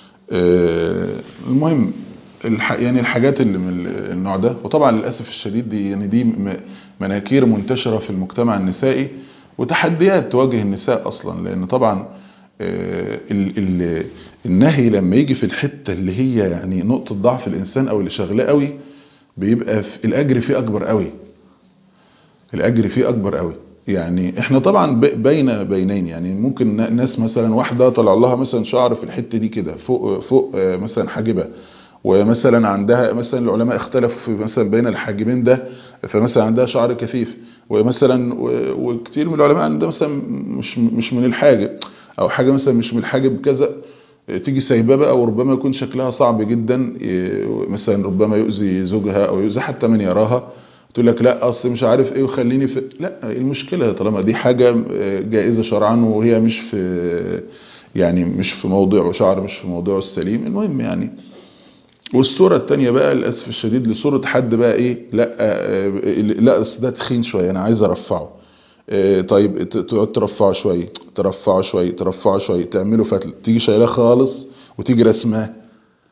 المهم الح... يعني الحاجات اللي من النوع ده وطبعا للاسف الشديد دي يعني دي مناكير منتشره في المجتمع النسائي وتحديات تواجه النساء اصلا لان طبعا ال ال النهي لما يجي في الحته اللي هي يعني نقطه ضعف الانسان او اللي شغلاه قوي بيبقى في الاجر فيه اكبر قوي الاجر فيه اكبر قوي يعني احنا طبعا بين بينين يعني ممكن ناس مثلا واحده طلع لها مثلا شعر في الحته دي كده فوق فوق مثلا حاجبه ومثلا عندها مثلا العلماء اختلفوا في مثلا بين الحاجبين ده فمثلا عندها شعر كثيف ومثلا وكتير من العلماء عندها مثلا مش مش من الحاجب او حاجه مثلا مش من الحاجب كذا تيجي سايباه بقى وربما يكون شكلها صعب جدا مثلا ربما يؤذي زوجها او يؤذي حتى من يراها تقول لك لا اصل مش عارف ايه وخليني في لا المشكله طالما دي حاجه جائزه شرعا وهي مش في يعني مش في موضوع شعر مش في موضوعه السليم المهم يعني والصورة التانية بقى للأسف الشديد لصورة حد بقى ايه لا لا ده تخين شوية انا عايز ارفعه طيب تقعد ترفعه شوية ترفعه شوية ترفعه شوية تعمله فتل تيجي شايلاه خالص وتيجي رسماه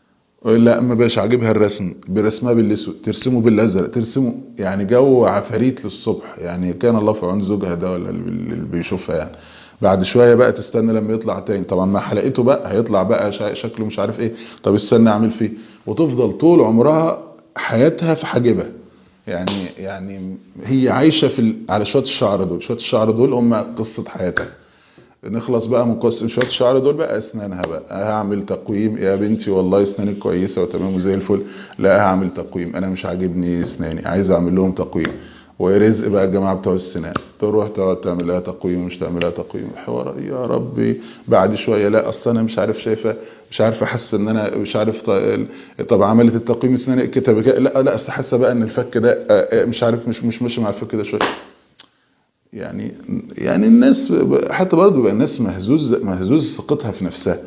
لا ما بقاش عاجبها الرسم برسمها بالاسود ترسمه بالازرق ترسمه يعني جو عفاريت للصبح يعني كان الله في عون زوجها ده ولا اللي بيشوفها يعني بعد شويه بقى تستنى لما يطلع تاني طبعا مع حلقته بقى هيطلع بقى شكله مش عارف ايه طب استنى اعمل فيه وتفضل طول عمرها حياتها في حاجبها يعني يعني هي عايشه في ال... على شويه الشعر دول شويه الشعر دول هم قصه حياتها نخلص بقى من قصه شويه الشعر دول بقى اسنانها بقى هعمل تقويم يا بنتي والله اسنانك كويسه وتمام وزي الفل لا هعمل تقويم انا مش عاجبني اسناني عايز اعمل لهم تقويم ورزق بقى الجماعه بتوع السنان تروح تقعد تعمل لها تقويم ومش تعمل لها تقويم الحوار يا ربي بعد شويه لا اصل انا مش عارف شايفه مش عارف حاسه ان انا مش عارف طب عملت التقويم السناني كتب لا لا اصل حاسه بقى ان الفك ده مش عارف مش مش ماشي مع الفك ده شويه يعني يعني الناس حتى برضه بقى الناس مهزوز مهزوز ثقتها في نفسها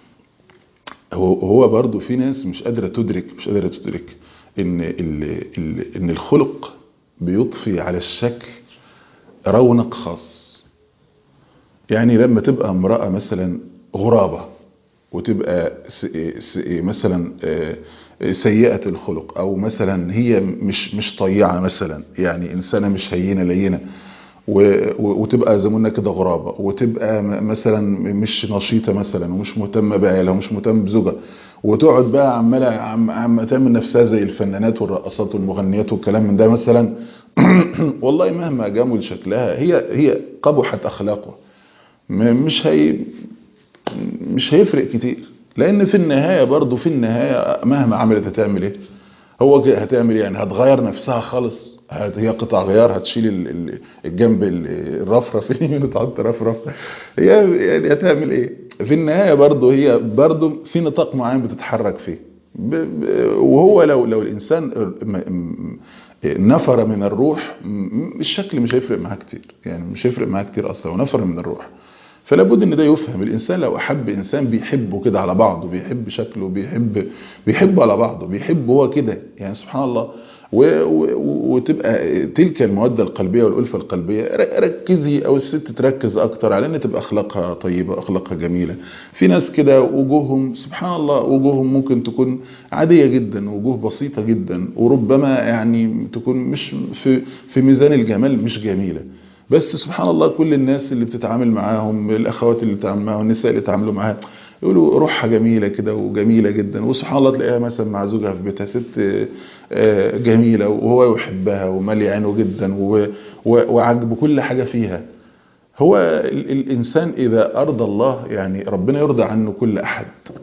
هو هو برضه في ناس مش قادره تدرك مش قادره تدرك ان ال ال ان الخلق بيضفي على الشكل رونق خاص يعني لما تبقى امرأة مثلا غرابة وتبقى مثلا سيئة الخلق او مثلا هي مش مش طيعة مثلا يعني انسانة مش هينة لينة وتبقى زماننا كده غرابة وتبقى مثلا مش نشيطة مثلا ومش مهتمة بعيالها ومش مهتمة بزوجها وتقعد بقى عمالة عم, عم تعمل نفسها زي الفنانات والرقصات والمغنيات والكلام من ده مثلا والله مهما جمل شكلها هي هي قبحت اخلاقها مش هي مش هيفرق كتير لان في النهايه برضه في النهايه مهما عملت هتعمل ايه هو هتعمل ايه يعني هتغير نفسها خالص هي قطع غيار هتشيل الجنب الرفرف اليمين وتحط رفرف هي يعني هتعمل ايه في النهايه برضه هي برضه في نطاق معين بتتحرك فيه وهو لو لو الانسان نفر من الروح الشكل مش هيفرق معاه كتير يعني مش هيفرق معاه كتير اصلا ونفر من الروح فلا بد ان ده يفهم الانسان لو احب انسان بيحبه كده على بعضه بيحب شكله بيحب بيحبه على بعضه بيحبه هو كده يعني سبحان الله و و وتبقى تلك المودة القلبية والألفة القلبية ركزي أو الست تركز أكتر على أن تبقى أخلاقها طيبة أخلاقها جميلة في ناس كده وجوههم سبحان الله وجوههم ممكن تكون عادية جدا وجوه بسيطة جدا وربما يعني تكون مش في, في ميزان الجمال مش جميلة بس سبحان الله كل الناس اللي بتتعامل معاهم الأخوات اللي بتتعامل معاهم النساء اللي تعاملوا معاها يقولوا روحها جميلة كده وجميلة جدا وسبحان الله تلاقيها مثلا مع زوجها في بيتها ست جميلة وهو يحبها ومالي عينه جدا وعجب كل حاجة فيها هو الإنسان إذا أرضى الله يعني ربنا يرضى عنه كل أحد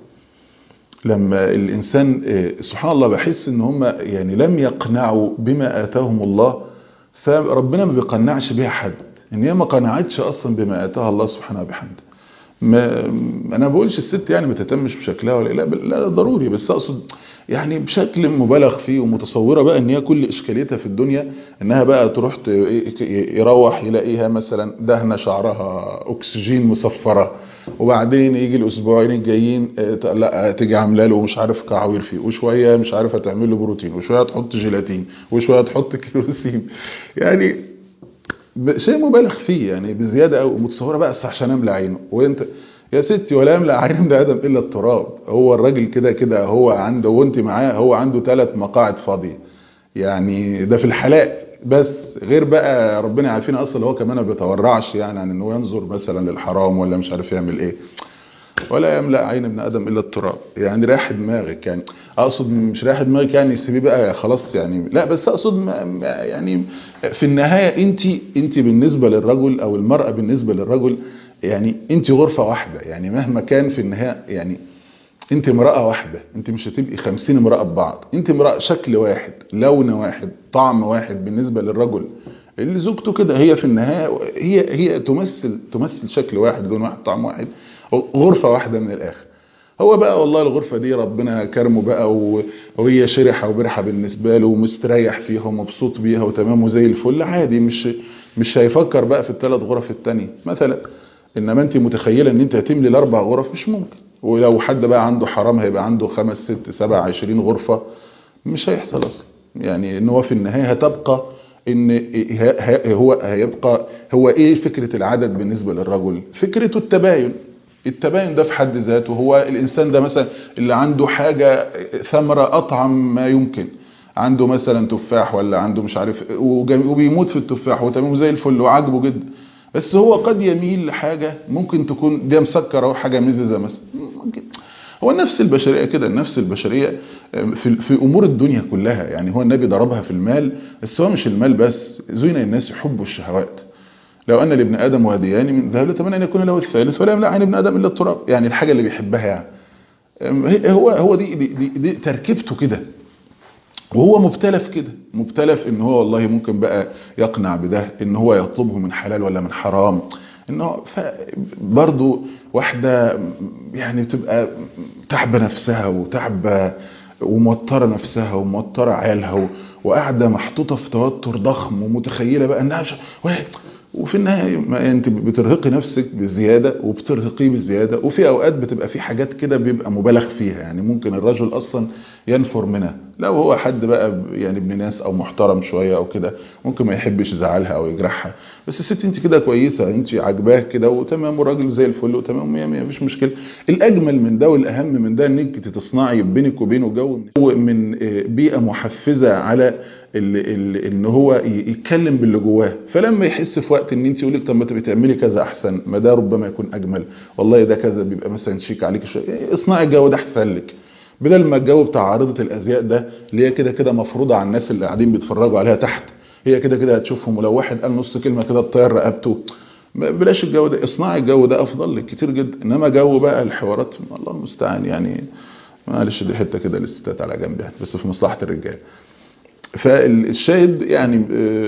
لما الإنسان سبحان الله بحس إن هم يعني لم يقنعوا بما آتاهم الله فربنا ما بيقنعش بها حد إن هي ما قنعتش أصلا بما آتاها الله سبحانه وبحمده ما انا بقولش الست يعني ما تهتمش بشكلها ولا لا لا ضروري بس اقصد يعني بشكل مبالغ فيه ومتصوره بقى ان هي كل اشكاليتها في الدنيا انها بقى تروح يروح يلاقيها مثلا دهنه شعرها اكسجين مصفره وبعدين يجي الاسبوعين الجايين لا تيجي عامله له مش عارف كعوير فيه وشويه مش عارف هتعمل له بروتين وشويه تحط جيلاتين وشويه تحط كيروسين يعني شيء مبالغ فيه يعني بزياده قوي متصوره بقى عشان املى عينه وانت يا ستي ولا يملأ عين ابن ادم الا التراب هو الراجل كده كده هو عنده وانت معاه هو عنده ثلاث مقاعد فاضيه يعني ده في الحلاق بس غير بقى ربنا عارفين اصلا هو كمان ما بيتورعش يعني عن انه ينظر مثلا للحرام ولا مش عارف يعمل ايه ولا يملا عين ابن ادم الا التراب يعني رايح دماغك يعني اقصد مش رايح دماغك يعني سيبيه بقى خلاص يعني لا بس اقصد يعني في النهايه انت انت بالنسبه للرجل او المراه بالنسبه للرجل يعني انت غرفه واحده يعني مهما كان في النهايه يعني انت امراه واحده انت مش هتبقي 50 امراه ببعض انت امراه شكل واحد لون واحد طعم واحد بالنسبه للرجل اللي زوجته كده هي في النهايه هي هي تمثل تمثل شكل واحد لون واحد طعم واحد غرفة واحدة من الآخر هو بقى والله الغرفة دي ربنا كرمه بقى وهي شرحة وبرحة بالنسبة له ومستريح فيها ومبسوط بيها وتمام وزي الفل عادي مش مش هيفكر بقى في الثلاث غرف التانية مثلا انما انت متخيلة ان انت هتملي الاربع غرف مش ممكن ولو حد بقى عنده حرام هيبقى عنده خمس ست سبع عشرين غرفة مش هيحصل اصلا يعني ان هو في النهاية هتبقى ان هو هيبقى هو ايه فكرة العدد بالنسبة للرجل فكرته التباين التباين ده في حد ذاته هو الانسان ده مثلا اللي عنده حاجه ثمره اطعم ما يمكن عنده مثلا تفاح ولا عنده مش عارف وبيموت في التفاح وتمام زي الفل وعاجبه جدا بس هو قد يميل لحاجه ممكن تكون دي مسكره وحاجه مززه مثلا ممكن هو النفس البشريه كده النفس البشريه في في امور الدنيا كلها يعني هو النبي ضربها في المال بس هو مش المال بس زين الناس حب الشهوات لو ان لابن ادم واديان من ذهب لتمنى ان يكون له الثالث ولا يملا عن ابن ادم الا التراب يعني الحاجه اللي بيحبها يعني هو هو دي دي, دي, دي تركيبته كده وهو مبتلى في كده مبتلى في ان هو والله ممكن بقى يقنع بده ان هو يطلبه من حلال ولا من حرام انه برضه واحده يعني بتبقى تعبه نفسها وتعبه وموتره نفسها وموتره عيالها وقاعده محطوطه في توتر ضخم ومتخيله بقى انها وفي النهايه انت بترهقي نفسك بزياده وبترهقيه بزياده وفي اوقات بتبقى في حاجات كده بيبقى مبالغ فيها يعني ممكن الرجل اصلا ينفر منها لو هو حد بقى يعني ابن ناس او محترم شويه او كده ممكن ما يحبش يزعلها او يجرحها بس الست انت كده كويسه انت عاجباه كده وتمام والراجل زي الفل وتمام مية مية مفيش مشكله الاجمل من ده والاهم من ده انك تصنعي بينك وبينه جو من بيئه محفزه على ان هو يتكلم باللي جواه فلما يحس في وقت ان انت يقول لك طب ما بتعملي كذا احسن ما ده ربما يكون اجمل والله ده كذا بيبقى مثلا شيك عليك شويه اصنعي الجو ده احسن لك بدل ما الجو بتاع عارضه الازياء ده اللي هي كده كده مفروضه على الناس اللي قاعدين بيتفرجوا عليها تحت هي كده كده هتشوفهم ولو واحد قال نص كلمه كده تطير رقبته بلاش الجو ده اصنعي الجو ده افضل لك كتير جدا انما جو بقى الحوارات الله المستعان يعني معلش دي حته كده للستات على جنب يعني بس في مصلحه الرجال فالشاهد يعني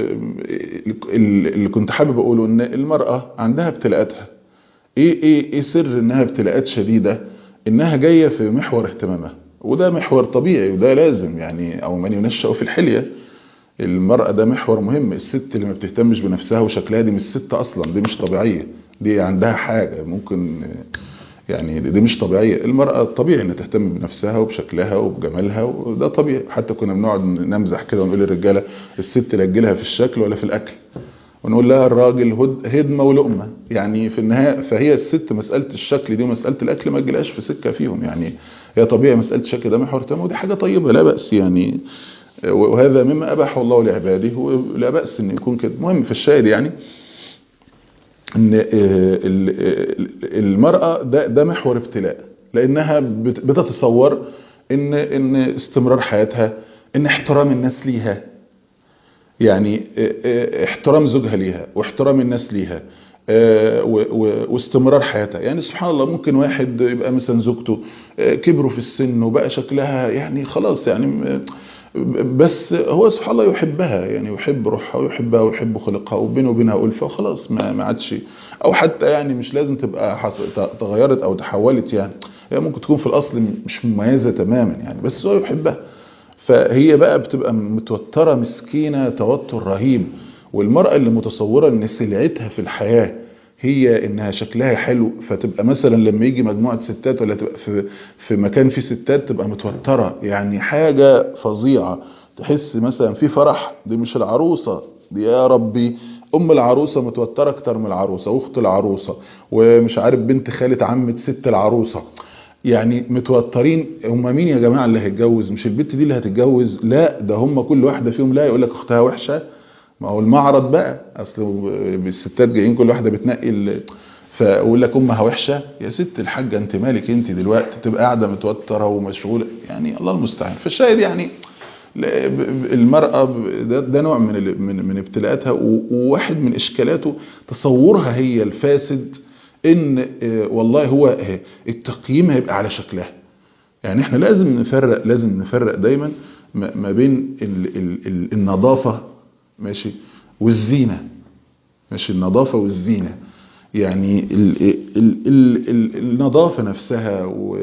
اللي كنت حابب اقوله ان المراه عندها ابتلاءاتها ايه ايه ايه سر انها ابتلاءات شديده انها جايه في محور اهتمامها وده محور طبيعي وده لازم يعني او من ينشأ في الحليه المرأة ده محور مهم الست اللي ما بتهتمش بنفسها وشكلها دي مش ست اصلا دي مش طبيعية دي عندها حاجة ممكن يعني دي مش طبيعية المرأة طبيعي انها تهتم بنفسها وبشكلها وبجمالها وده طبيعي حتى كنا بنقعد نمزح كده ونقول للرجالة الست لا تجيلها في الشكل ولا في الاكل ونقول لها الراجل هدمة ولقمة يعني في النهاية فهي الست مسألة الشكل دي ومسألة الاكل ما تجيلهاش في سكة فيهم يعني هي طبيعي مسألة الشكل ده محور تمام ودي حاجة طيبة لا بأس يعني وهذا مما أباحه الله لعباده ولا بأس أن يكون كده مهم في الشاهد يعني ان المرأة ده, ده محور ابتلاء لانها بتتصور ان ان استمرار حياتها ان احترام الناس ليها يعني احترام زوجها ليها واحترام الناس ليها واستمرار حياتها يعني سبحان الله ممكن واحد يبقى مثلا زوجته كبروا في السن وبقى شكلها يعني خلاص يعني بس هو سبحان الله يحبها يعني يحب روحها ويحبها ويحب خلقها وبينه وبينها ألفة وخلاص ما ما عادش او حتى يعني مش لازم تبقى تغيرت او تحولت يعني هي ممكن تكون في الاصل مش مميزة تماما يعني بس هو يحبها فهي بقى بتبقى متوترة مسكينة توتر رهيب والمرأة اللي متصورة ان سلعتها في الحياة هي انها شكلها حلو فتبقى مثلا لما يجي مجموعة ستات ولا تبقى في, في مكان فيه ستات تبقى متوترة يعني حاجة فظيعة تحس مثلا في فرح دي مش العروسة دي يا ربي ام العروسة متوترة اكتر من العروسة واخت العروسة ومش عارف بنت خالة عمة ست العروسة يعني متوترين هم مين يا جماعة اللي هيتجوز مش البنت دي اللي هتتجوز لا ده هم كل واحدة فيهم لا يقول لك اختها وحشة ما هو المعرض بقى اصل الستات جايين كل واحده بتنقي فاقول لك امها وحشه يا ست الحاجه انت مالك انت دلوقتي تبقى قاعده متوتره ومشغوله يعني الله المستعان فالشاهد يعني المراه ده, ده نوع من من من ابتلاءاتها وواحد من اشكالاته تصورها هي الفاسد ان والله هو التقييم هيبقى على شكلها يعني احنا لازم نفرق لازم نفرق دايما ما بين ال ال النظافه ماشي والزينة ماشي النظافة والزينة يعني ال ال ال ال النظافة نفسها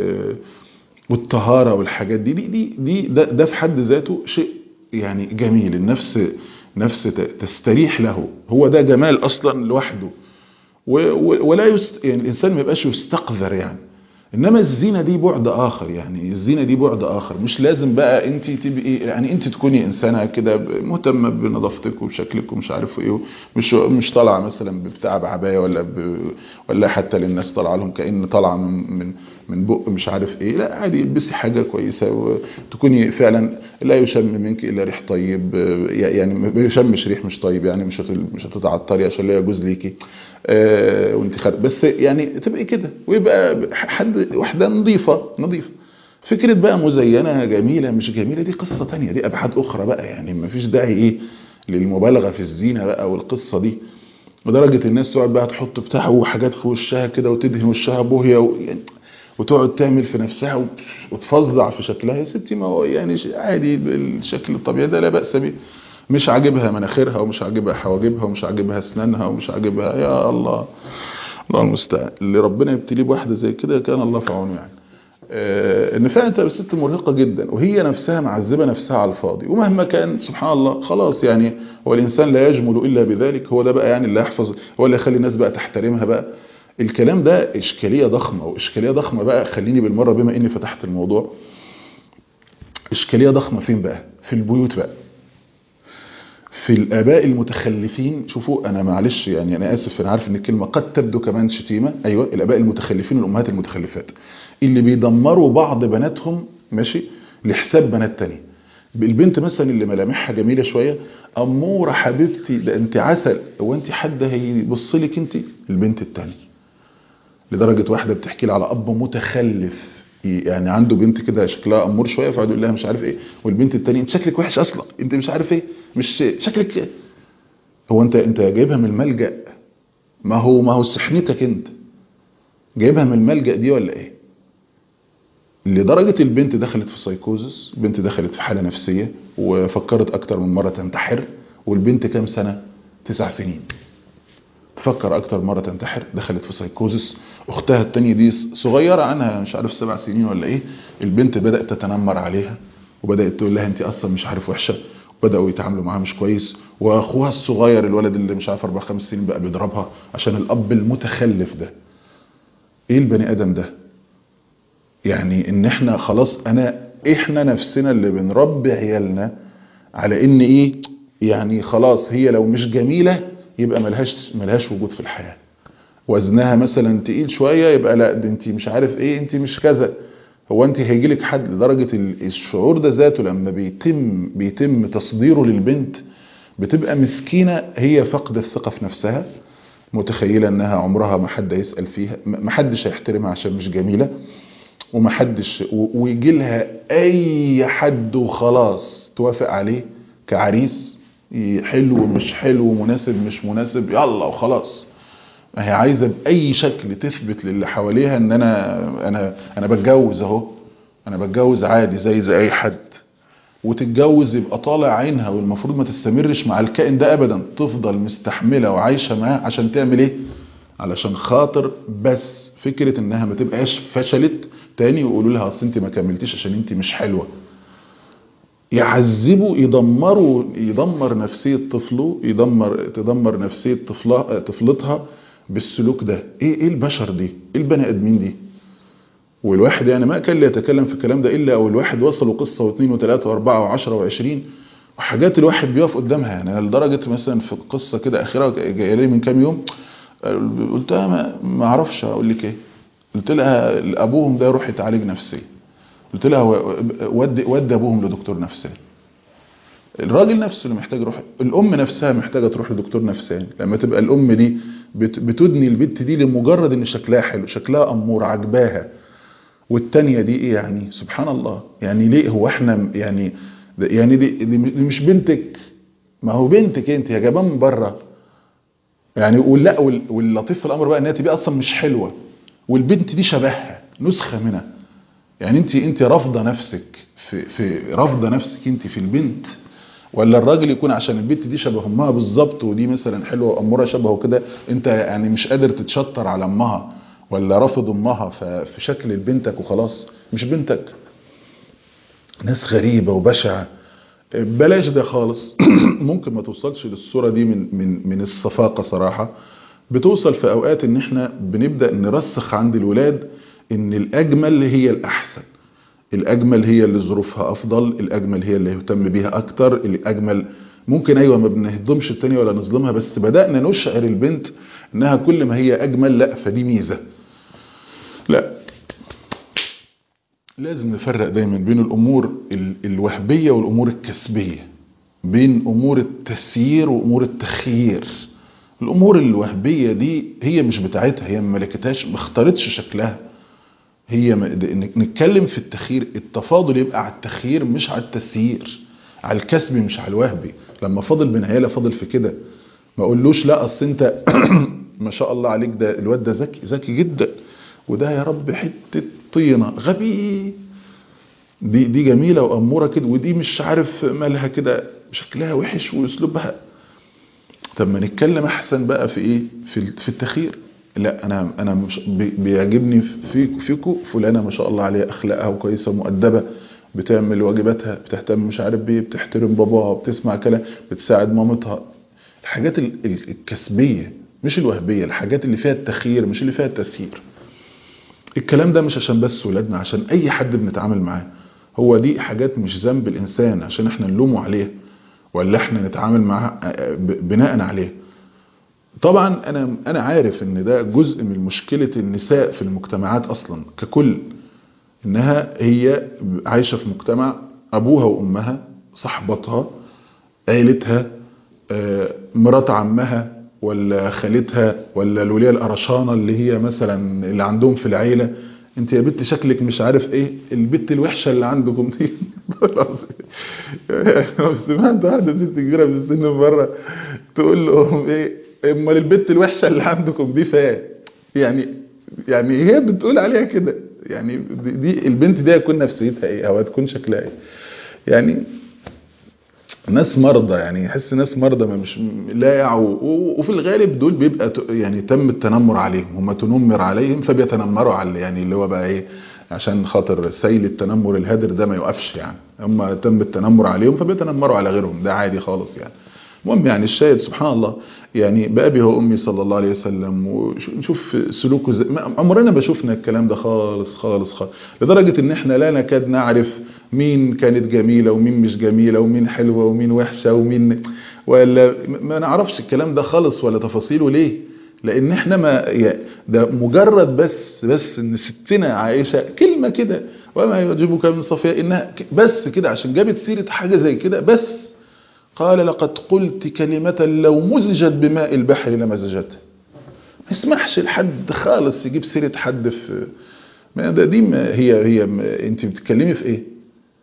والطهارة والحاجات دي دي دي, دي ده, ده في حد ذاته شيء يعني جميل النفس نفس تستريح له هو ده جمال أصلا لوحده ولا يست يعني الإنسان ما يبقاش يستقذر يعني انما الزينه دي بعد اخر يعني الزينه دي بعد اخر مش لازم بقى انت تبقي يعني انت تكوني انسانه كده مهتمه بنظافتك وبشكلك ومش عارف ايه مش مش طالعه مثلا ببتاع بعبايه ولا ب ولا حتى للناس طالعه لهم كان طالعه من من من بق مش عارف ايه لا عادي البسي حاجه كويسه وتكوني فعلا لا يشم منك الا ريح طيب يعني ما يشمش ريح مش طيب يعني مش مش هتتعطري عشان لا يجوز ليكي آه وانت خارج بس يعني تبقي كده ويبقى حد واحده نظيفه نظيفه فكره بقى مزينه جميله مش جميله دي قصه تانية دي ابعاد اخرى بقى يعني ما فيش داعي ايه للمبالغه في الزينه بقى والقصه دي لدرجه الناس تقعد بقى تحط بتاع وحاجات في وشها كده وتدهن وشها بوهيه و... يعني وتقعد تعمل في نفسها وتفظع في شكلها يا ستي ما هو يعني عادي الشكل الطبيعي ده لا باس به مش عاجبها مناخيرها ومش عاجبها حواجبها ومش عاجبها اسنانها ومش عاجبها يا الله الله المستعان اللي ربنا يبتليه بواحده زي كده كان الله في عونه يعني آه ان فعلا تبقى الست مرهقه جدا وهي نفسها معذبه نفسها على الفاضي ومهما كان سبحان الله خلاص يعني هو الانسان لا يجمل الا بذلك هو ده بقى يعني اللي يحفظ هو اللي يخلي الناس بقى تحترمها بقى الكلام ده اشكاليه ضخمه واشكاليه ضخمه بقى خليني بالمره بما اني فتحت الموضوع اشكاليه ضخمه فين بقى في البيوت بقى في الاباء المتخلفين شوفوا انا معلش يعني انا اسف انا عارف ان الكلمه قد تبدو كمان شتيمه ايوه الاباء المتخلفين والامهات المتخلفات اللي بيدمروا بعض بناتهم ماشي لحساب بنات تانية البنت مثلا اللي ملامحها جميله شويه اموره حبيبتي ده انت عسل هو انت حد هيبص لك انت البنت التانية لدرجه واحده بتحكي لي على اب متخلف يعني عنده بنت كده شكلها امور شويه فقعد يقول لها مش عارف ايه والبنت التانية انت شكلك وحش اصلا انت مش عارف ايه مش شكلك هو انت انت جايبها من الملجا ما هو ما هو سحنتك انت جايبها من الملجا دي ولا ايه لدرجة البنت دخلت في سايكوزس بنت دخلت في حالة نفسية وفكرت أكتر من مرة تنتحر والبنت كام سنة؟ تسع سنين تفكر أكتر مرة تنتحر دخلت في سايكوزس أختها التانية دي صغيرة عنها مش عارف سبع سنين ولا إيه البنت بدأت تتنمر عليها وبدأت تقول لها أنت أصلا مش عارف وحشة بدأوا يتعاملوا معاها مش كويس وأخوها الصغير الولد اللي مش عارف أربع خمس سنين بقى بيضربها عشان الأب المتخلف ده إيه البني آدم ده؟ يعني ان احنا خلاص انا احنا نفسنا اللي بنربي عيالنا على ان ايه يعني خلاص هي لو مش جميلة يبقى ملهاش ملهاش وجود في الحياة وزنها مثلا تقيل شوية يبقى لا ده انت مش عارف ايه انت مش كذا هو انت هيجيلك حد لدرجة الشعور ده ذاته لما بيتم بيتم تصديره للبنت بتبقى مسكينة هي فقد الثقة في نفسها متخيلة انها عمرها ما حد يسأل فيها ما حدش هيحترمها عشان مش جميلة ومحدش ويجي لها اي حد وخلاص توافق عليه كعريس حلو مش حلو مناسب مش مناسب يلا وخلاص ما هي عايزه باي شكل تثبت للي حواليها ان انا انا انا بتجوز اهو انا بتجوز عادي زي زي اي حد وتتجوز يبقى طالع عينها والمفروض ما تستمرش مع الكائن ده ابدا تفضل مستحمله وعايشه معاه عشان تعمل ايه علشان خاطر بس فكره انها ما تبقاش فشلت تاني ويقولوا لها اصل انت ما كملتيش عشان انت مش حلوه يعذبوا يدمروا يدمر نفسيه طفله يدمر تدمر نفسيه طفلها طفلتها بالسلوك ده ايه ايه البشر دي ايه البني ادمين دي والواحد يعني ما كان يتكلم في الكلام ده الا او الواحد وصلوا قصه واثنين وثلاثه واربعه وعشره وعشرين وحاجات الواحد بيقف قدامها يعني انا لدرجه مثلا في قصه كده اخيره جايه لي من كام يوم قلتها ما, ما اعرفش اقول لك ايه قلت لها ابوهم ده يروح يتعالج نفسيا قلت لها ودي ودي ابوهم لدكتور نفساني الراجل نفسه اللي محتاج يروح الام نفسها محتاجه تروح لدكتور نفساني لما تبقى الام دي بتدني البنت دي لمجرد ان شكلها حلو شكلها امور عجباها والتانية دي ايه يعني سبحان الله يعني ليه هو احنا يعني يعني دي, دي مش بنتك ما هو بنتك انت يا جماعه من بره يعني ولا واللطيف في الامر بقى ان هي تبقى اصلا مش حلوه والبنت دي شبهها نسخه منها يعني انت انت رافضه نفسك في في رافضه نفسك انت في البنت ولا الراجل يكون عشان البنت دي شبه امها بالظبط ودي مثلا حلوه واموره شبهه كده انت يعني مش قادر تتشطر على امها ولا رافض امها في شكل بنتك وخلاص مش بنتك ناس غريبه وبشعه بلاش ده خالص ممكن ما توصلش للصوره دي من من من الصفاقه صراحه بتوصل في اوقات ان احنا بنبدا نرسخ عند الولاد ان الاجمل هي الاحسن الاجمل هي اللي ظروفها افضل الاجمل هي اللي يهتم بيها اكتر الاجمل ممكن ايوه ما بنهضمش التانية ولا نظلمها بس بدأنا نشعر البنت انها كل ما هي اجمل لا فدي ميزة لا لازم نفرق دايما بين الامور ال- الوهبية والامور الكسبية بين امور التسيير وامور التخيير الامور الوهبية دي هي مش بتاعتها هي ما ملكتهاش ما اختارتش شكلها هي م- د- ن- نتكلم في التخيير التفاضل يبقى على التخيير مش على التسيير على الكسبي مش على الوهبي لما فاضل بين عيالة فاضل في كده ما اقولوش لا اصل انت ما شاء الله عليك ده الواد ده ذكي ذكي جدا وده يا رب حتة طينة غبي دي دي جميلة وأمورة كده ودي مش عارف مالها كده شكلها وحش واسلوبها طب ما نتكلم احسن بقى في ايه في ال- في التخير لا انا انا مش بي- بيعجبني في فيكو فلانه ما شاء الله عليها اخلاقها وكويسه ومؤدبه بتعمل واجباتها بتهتم مش عارف بيه بتحترم باباها بتسمع كلام بتساعد مامتها الحاجات ال- ال- الكسبيه مش الوهبيه الحاجات اللي فيها التخيير مش اللي فيها التسيير الكلام ده مش عشان بس ولادنا عشان اي حد بنتعامل معاه هو دي حاجات مش ذنب الانسان عشان احنا نلومه عليها ولا احنا نتعامل معاها ب- بناء عليه طبعا انا انا عارف ان ده جزء من مشكله النساء في المجتمعات اصلا ككل انها هي عايشه في مجتمع ابوها وامها صاحبتها عيلتها آه، مرات عمها ولا خالتها ولا الوليه القرشانه اللي هي مثلا اللي عندهم في العيله انت يا بنت شكلك مش عارف ايه البت الوحشه اللي عندكم دي لو سمعت واحده ست كبيره في السن بره تقول لهم ايه امال البت الوحشه اللي عندكم دي فين يعني يعني هي بتقول عليها كده يعني دي, دي البنت دي هتكون نفسيتها ايه او هتكون شكلها ايه يعني ناس مرضى يعني يحس ناس مرضى ما مش لا يعوا و- وفي الغالب دول بيبقى ت- يعني تم التنمر عليهم هم تنمر عليهم فبيتنمروا على يعني اللي هو بقى ايه عشان خاطر سيل التنمر الهدر ده ما يوقفش يعني هم تم التنمر عليهم فبيتنمروا على غيرهم ده عادي خالص يعني المهم يعني الشاهد سبحان الله يعني بأبي وأمي صلى الله عليه وسلم ونشوف سلوكه زي ما- عمرنا ما شفنا الكلام ده خالص خالص خالص لدرجة ان احنا لا نكاد نعرف مين كانت جميلة ومين مش جميلة ومين حلوة ومين وحشة ومين ولا ما نعرفش الكلام ده خالص ولا تفاصيله ليه لان احنا ما يا- ده مجرد بس بس ان ستنا عائشة كلمة كده وما يعجبك من صفية انها ك- بس كده عشان جابت سيرة حاجة زي كده بس قال لقد قلت كلمة لو مزجت بماء البحر لمزجتها ما يسمحش لحد خالص يجيب سيرة حد في ما ده دي ما هي هي ما انت بتتكلمي في ايه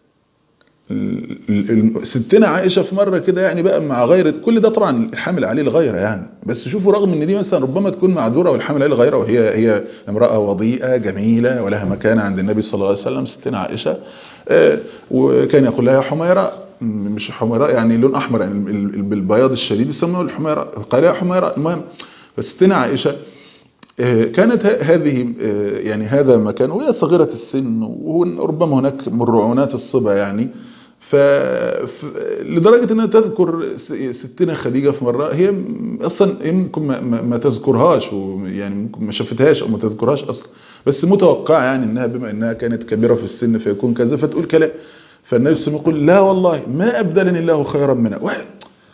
ال- ال- ال- ستنا عائشة في مرة كده يعني بقى مع غيرة كل ده طبعا الحامل عليه الغيرة يعني بس شوفوا رغم ان دي مثلا ربما تكون معذورة والحامل عليه الغيرة وهي هي امرأة وضيئة جميلة ولها مكانة عند النبي صلى الله عليه وسلم ستنا عائشة آه، وكان يقول لها يا حميراء م- مش حميراء يعني لون احمر يعني ال- ال- بالبياض الشديد يسموه الحميراء قال يا حميراء المهم بس ستنا عائشة آه، كانت ه- هذه آه، يعني هذا مكان وهي صغيرة السن وربما هناك من رعونات الصبا يعني ف... ف... لدرجة انها تذكر س- ستنا خديجة في مرة هي م- اصلا يمكن ما, ما, ما تذكرهاش ويعني ممكن ما شافتهاش او ما تذكرهاش اصلا بس متوقع يعني انها بما انها كانت كبيرة في السن فيكون كذا فتقول كلام فالنبي صلى الله عليه وسلم يقول لا والله ما ابدلني الله خيرا منها واحد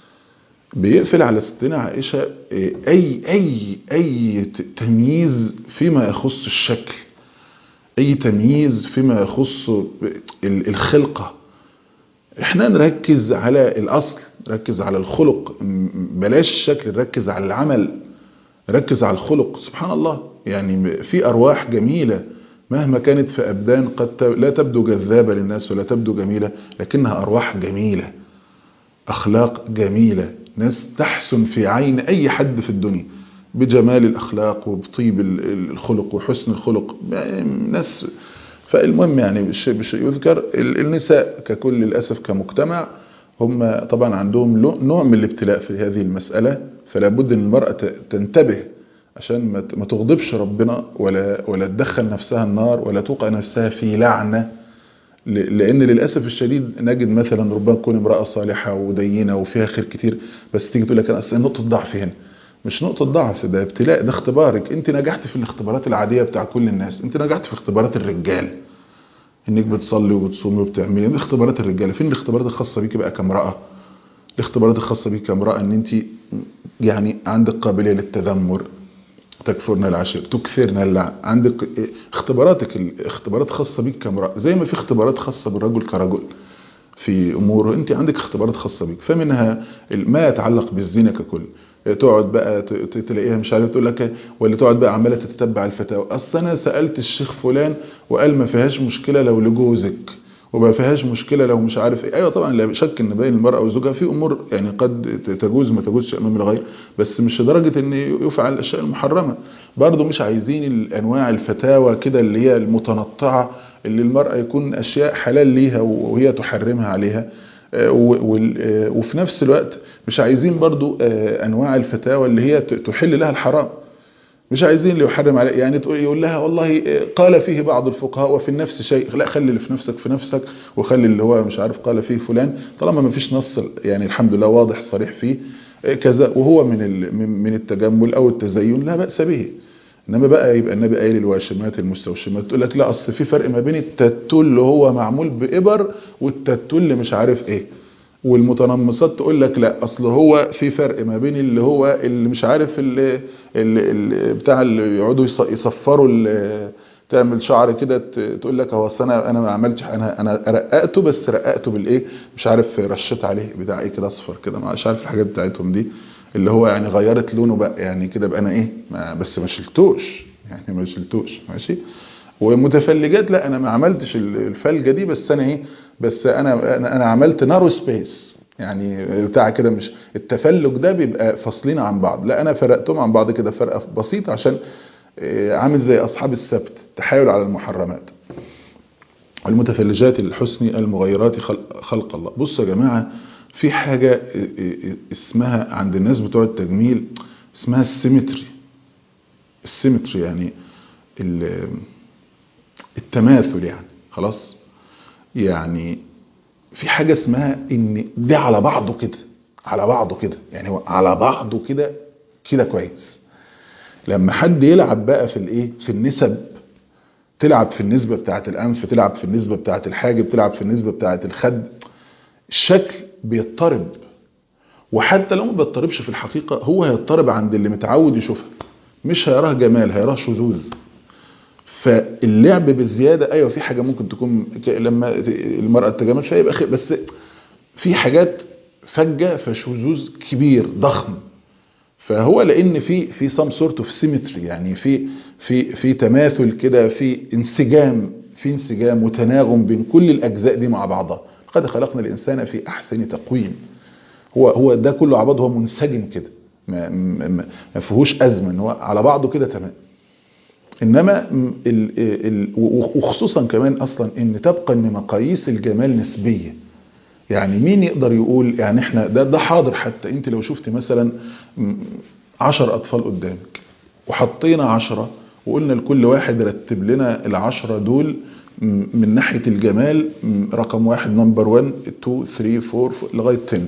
بيقفل على ستنا عائشة إيه، أي أي أي ت- تمييز فيما يخص الشكل أي تمييز فيما يخص ال- الخلقة احنا نركز على الأصل نركز على الخلق م- بلاش الشكل نركز على العمل نركز على الخلق سبحان الله يعني في أرواح جميلة مهما كانت في أبدان قد ت- لا تبدو جذابة للناس ولا تبدو جميلة لكنها أرواح جميلة أخلاق جميلة ناس تحسن في عين أي حد في الدنيا بجمال الأخلاق وبطيب ال- ال- الخلق وحسن الخلق يعني ناس فالمهم يعني بالشيء بالشيء يذكر ال- النساء ككل للأسف كمجتمع هم طبعا عندهم لو- نوع من الابتلاء في هذه المسألة فلا بد ان المرأة ت- تنتبه عشان ما ت- ما تغضبش ربنا ولا ولا تدخل نفسها النار ولا توقع نفسها في لعنة ل- لان للاسف الشديد نجد مثلا ربما تكون امراه صالحه ودينه وفيها خير كتير بس تيجي تقول لك انا اصل نقطه ضعف هنا مش نقطة ضعف ده ابتلاء ده اختبارك انت نجحت في الاختبارات العادية بتاع كل الناس انت نجحت في اختبارات الرجال انك بتصلي وبتصومي وبتعملي اختبارات الرجاله فين الاختبارات الخاصه بيك بقى كامراه الاختبارات الخاصه بيك كامراه ان انت يعني عندك قابليه للتذمر تكفرن العشير تكثرن اللعن عندك اختباراتك اختبارات خاصه بيك كامراه زي ما في اختبارات خاصه بالرجل كرجل في اموره انت عندك اختبارات خاصه بيك فمنها ما يتعلق بالزنا ككل تقعد بقى تلاقيها مش عارف تقول لك ولا تقعد بقى عماله تتتبع الفتاوى اصل انا سالت الشيخ فلان وقال ما فيهاش مشكله لو لجوزك وما فيهاش مشكله لو مش عارف ايه ايوه طبعا لا شك ان بين المراه وزوجها في امور يعني قد تجوز ما تجوزش امام الغير بس مش لدرجه ان يفعل الاشياء المحرمه برضه مش عايزين انواع الفتاوى كده اللي هي المتنطعه اللي المراه يكون اشياء حلال ليها وهي تحرمها عليها وفي نفس الوقت مش عايزين برضو انواع الفتاوى اللي هي تحل لها الحرام مش عايزين اللي يحرم عليه يعني تقول يقول لها والله قال فيه بعض الفقهاء وفي النفس شيء لا خلي اللي في نفسك في نفسك وخلي اللي هو مش عارف قال فيه فلان طالما ما فيش نص يعني الحمد لله واضح صريح فيه كذا وهو من من التجمل او التزين لا باس به انما بقى يبقى النبي قايل الواشمات المستوشمات تقول لك لا اصل في فرق ما بين التاتو اللي هو معمول بابر والتاتو اللي مش عارف ايه والمتنمصات تقول لك لا اصل هو في فرق ما بين اللي هو اللي مش عارف اللي, اللي, اللي بتاع اللي يقعدوا يصفروا اللي تعمل شعر كده تقول لك هو انا انا ما عملتش انا انا رققته بس رققته بالايه مش عارف رشيت عليه بتاع ايه كده اصفر كده مش عارف الحاجات بتاعتهم دي اللي هو يعني غيرت لونه بقى يعني كده بقى انا ايه ما بس ما شلتوش يعني ما شلتوش ماشي ومتفلجات لا انا ما عملتش الفلجه دي بس انا ايه بس انا انا, أنا عملت نارو سبيس يعني بتاع كده مش التفلج ده بيبقى فاصلين عن بعض لا انا فرقتهم عن بعض كده فرقه بسيط عشان عامل زي اصحاب السبت تحايل على المحرمات المتفلجات الحسن المغيرات خلق الله بصوا يا جماعه في حاجة اسمها عند الناس بتوع التجميل اسمها السيمتري السيمتري يعني التماثل يعني خلاص يعني في حاجة اسمها ان ده على بعضه كده على بعضه كده يعني هو على بعضه كده كده كويس لما حد يلعب بقى في الايه في النسب تلعب في النسبة بتاعة الانف تلعب في النسبة بتاعة الحاجب تلعب في النسبة بتاعة الخد الشكل بيضطرب وحتى لو ما بيضطربش في الحقيقة هو هيضطرب عند اللي متعود يشوفها مش هيراه جمال هيراه شذوذ فاللعب بالزيادة ايوه في حاجة ممكن تكون لما المرأة تتجمل شوية يبقى خير بس في حاجات فجة فشذوذ كبير ضخم فهو لان في في سام سورت اوف سيمتري يعني في في في تماثل كده في انسجام في انسجام وتناغم بين كل الاجزاء دي مع بعضها قد خلقنا الانسان في احسن تقويم هو هو ده كله على بعضه هو منسجم كده ما, ما, ما فيهوش ازمه ان هو على بعضه كده تمام انما ال ال وخصوصا كمان اصلا ان تبقى ان مقاييس الجمال نسبيه يعني مين يقدر يقول يعني احنا ده ده حاضر حتى انت لو شفت مثلا عشر اطفال قدامك وحطينا عشرة وقلنا لكل واحد رتب لنا العشرة دول من ناحية الجمال رقم واحد نمبر 1 2 3 4 لغاية 10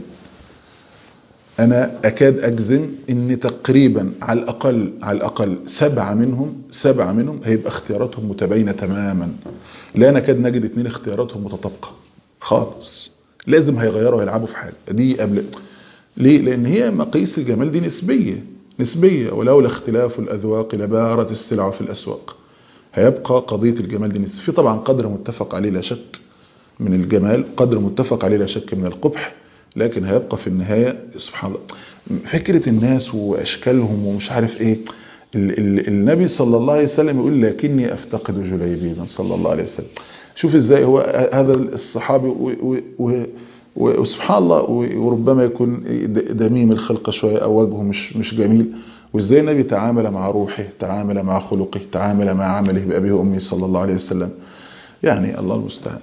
انا اكاد اجزم ان تقريبا على الاقل على الاقل سبعة منهم سبعة منهم هيبقى اختياراتهم متباينة تماما لا نكاد نجد اتنين اختياراتهم متطابقة خالص لازم هيغيروا هيلعبوا في حاجة دي قبل ليه لان هي مقاييس الجمال دي نسبية نسبية ولولا اختلاف الاذواق لبارت السلع في الاسواق هيبقى قضية الجمال دي نسبية في طبعا قدر متفق عليه لا شك من الجمال قدر متفق عليه لا شك من القبح لكن هيبقى في النهاية سبحان الله فكرة الناس واشكالهم ومش عارف ايه ال ال النبي صلى الله عليه وسلم يقول لكني افتقد جليبيبا صلى الله عليه وسلم شوف ازاي هو هذا الصحابي وسبحان الله وربما يكون دميم الخلقة شوية او وجهه مش مش جميل وازاي النبي تعامل مع روحه تعامل مع خلقه تعامل مع عمله بأبيه وأمه صلى الله عليه وسلم يعني الله المستعان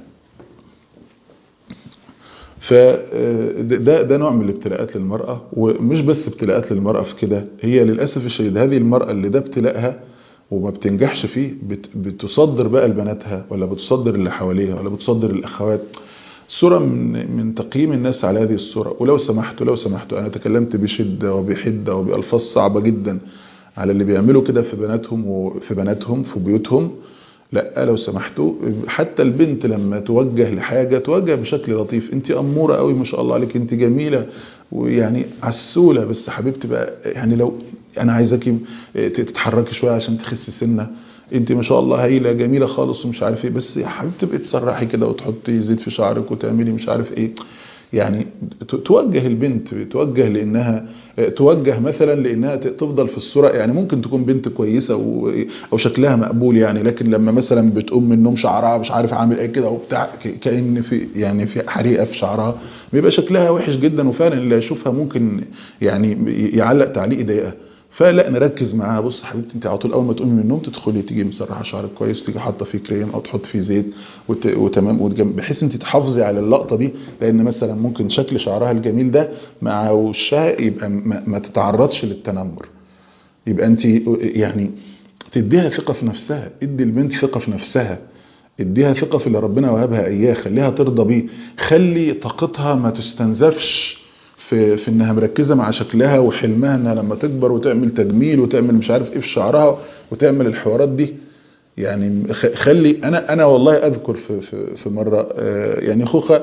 فده ده نوع من الابتلاءات للمرأة ومش بس ابتلاءات للمرأة في كده هي للأسف الشديد هذه المرأة اللي ده ابتلاءها وما بتنجحش فيه بتصدر بقى لبناتها ولا بتصدر اللي حواليها ولا بتصدر الأخوات صورة من من تقييم الناس على هذه الصورة ولو سمحتوا لو سمحتوا أنا تكلمت بشدة وبحدة وبألفاظ صعبة جدا على اللي بيعملوا كده في بناتهم وفي بناتهم في بيوتهم لا لو سمحتوا حتى البنت لما توجه لحاجة توجه بشكل لطيف انت أمورة قوي ما شاء الله عليك انت جميلة ويعني عسولة بس حبيبتي بقى يعني لو انا عايزاكي تتحركي شوية عشان تخسي سنة انت ما شاء الله هايله جميله خالص ومش عارف ايه بس يا حبيبتي بقى تسرحي كده وتحطي زيت في شعرك وتعملي مش عارف ايه يعني توجه البنت توجه لانها توجه مثلا لانها تفضل في الصوره يعني ممكن تكون بنت كويسه او شكلها مقبول يعني لكن لما مثلا بتقوم من النوم شعرها مش عارف عامل ايه كده وبتاع كان في يعني في حريقه في شعرها بيبقى شكلها وحش جدا وفعلا اللي يشوفها ممكن يعني يعلق تعليق يضايقها فلا نركز معاها بص حبيبتي انت على طول اول ما تقومي من النوم تدخلي تيجي مسرحه شعرك كويس وتيجي حاطه فيه كريم او تحط فيه زيت وت... وتمام وتجم... بحيث انت تحافظي على اللقطه دي لان مثلا ممكن شكل شعرها الجميل ده مع وشها يبقى ما, ما تتعرضش للتنمر يبقى انت يعني تديها ثقه في نفسها ادي البنت ثقه في نفسها اديها ثقه في اللي ربنا وهبها اياه خليها ترضى بيه خلي طاقتها ما تستنزفش في, في انها مركزه مع شكلها وحلمها انها لما تكبر وتعمل تجميل وتعمل مش عارف ايه في شعرها وتعمل الحوارات دي يعني خلي انا انا والله اذكر في في, في مره يعني خوخه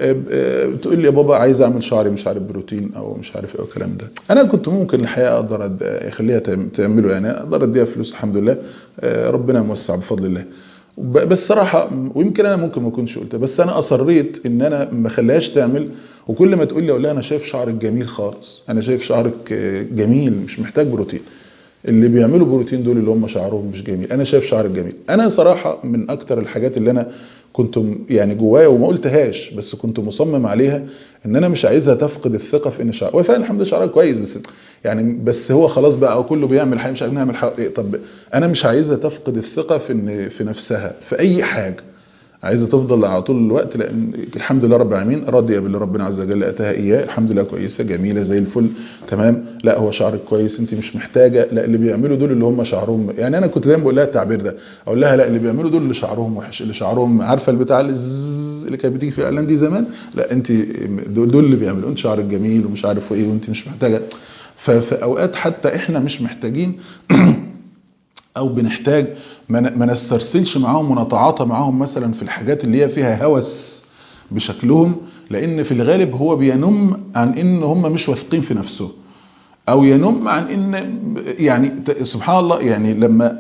بتقول لي يا بابا عايز اعمل شعري مش عارف بروتين او مش عارف ايه الكلام ده انا كنت ممكن الحقيقه اقدر اخليها تعمله يعني اقدر اديها فلوس الحمد لله ربنا موسع بفضل الله بس صراحة ويمكن انا ممكن ما اكونش قلتها بس انا اصريت ان انا ما اخليهاش تعمل وكل ما تقول لي اقول لها انا شايف شعرك جميل خالص انا شايف شعرك جميل مش محتاج بروتين اللي بيعملوا بروتين دول اللي هم شعرهم مش جميل انا شايف شعرك جميل انا صراحة من اكتر الحاجات اللي انا كنت يعني جوايا وما قلتهاش بس كنت مصمم عليها ان انا مش عايزها تفقد الثقه في ان شعر وفعلا الحمد لله شعرها كويس بس يعني بس هو خلاص بقى او كله بيعمل حاجه مش عارف نعمل حاجه إيه طب انا مش عايزها تفقد الثقه في ان في نفسها في اي حاجه عايزه تفضل على طول الوقت لان الحمد لله رب العالمين راضيه باللي ربنا عز وجل اتاها اياه الحمد لله كويسه جميله زي الفل تمام لا هو شعرك كويس انت مش محتاجه لا اللي بيعملوا دول اللي هم شعرهم يعني انا كنت دايما بقول لها التعبير ده اقول لها لا اللي بيعملوا دول اللي شعرهم وحش اللي شعرهم عارفه البتاع اللي كانت بتيجي في الاعلان دي زمان لا انت دول, دول اللي بيعملوا انت شعرك جميل ومش عارف ايه وانت مش محتاجه ففي اوقات حتى احنا مش محتاجين او بنحتاج ما نسترسلش معاهم ونتعاطى معاهم مثلا في الحاجات اللي هي فيها هوس بشكلهم لان في الغالب هو بينم عن ان هم مش واثقين في نفسهم او ينم عن ان يعني سبحان الله يعني لما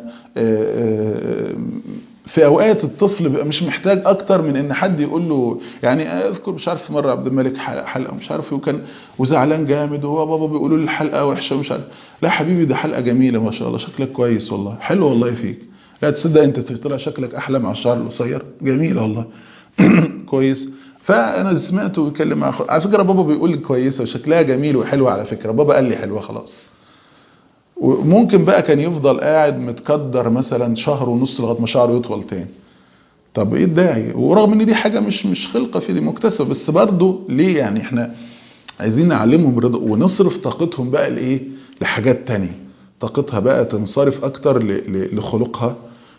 في اوقات الطفل بيبقى مش محتاج اكتر من ان حد يقول له يعني اذكر مش عارف مره عبد الملك حلقه مش عارف وكان وزعلان جامد وهو بابا بيقولوا لي الحلقه وحشه ومش عارف لا حبيبي ده حلقه جميله ما شاء الله شكلك كويس والله حلو والله فيك لا تصدق انت طلع شكلك احلى مع الشعر القصير جميل والله كويس فانا سمعته بيتكلم مع على فكره بابا بيقول لي كويسه وشكلها جميل وحلوه على فكره بابا قال لي حلوه خلاص وممكن بقى كان يفضل قاعد متكدر مثلا شهر ونص لغايه ما شعره يطول تاني طب ايه الداعي ورغم ان دي حاجه مش مش خلقه في دي مكتسبه بس برضه ليه يعني احنا عايزين نعلمهم رضا ونصرف طاقتهم بقى لايه لحاجات تانية طاقتها بقى تنصرف اكتر لخلقها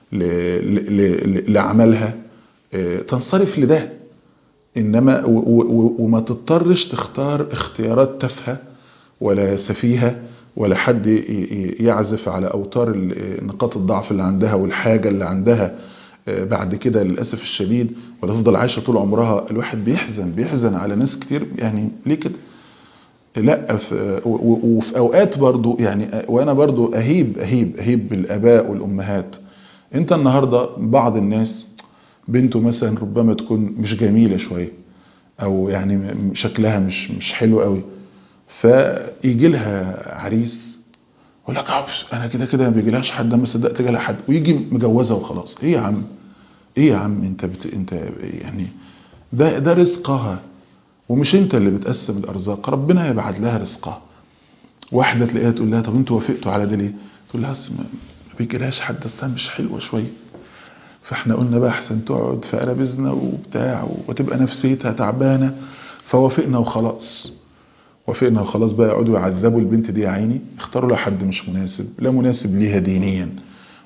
لعملها تنصرف لده انما وما تضطرش تختار اختيارات تافهه ولا سفيهه ولا حد يعزف على اوتار نقاط الضعف اللي عندها والحاجه اللي عندها بعد كده للاسف الشديد ولا تفضل عايشه طول عمرها الواحد بيحزن بيحزن على ناس كتير يعني ليه كده لا وفي اوقات برضو يعني وانا برضو اهيب اهيب اهيب بالاباء والامهات انت النهارده بعض الناس بنته مثلا ربما تكون مش جميله شويه او يعني شكلها مش مش حلو قوي فيجي لها عريس يقول لك انا كده كده ما بيجيلهاش حد ما صدقت جالها حد ويجي مجوزها وخلاص ايه يا عم ايه يا عم انت بت... انت يعني ده ده رزقها ومش انت اللي بتقسم الارزاق ربنا يبعت لها رزقها واحده تلاقيها تقول لها طب انتوا وافقتوا على ده ليه تقول لها ما بيجيلهاش حد اصلا مش حلوه شويه فاحنا قلنا بقى احسن تقعد في قلبزنا وبتاع وتبقى نفسيتها تعبانه فوافقنا وخلاص وافقنا وخلاص بقى يقعدوا يعذبوا البنت دي يا عيني اختاروا لها حد مش مناسب لا مناسب ليها دينيا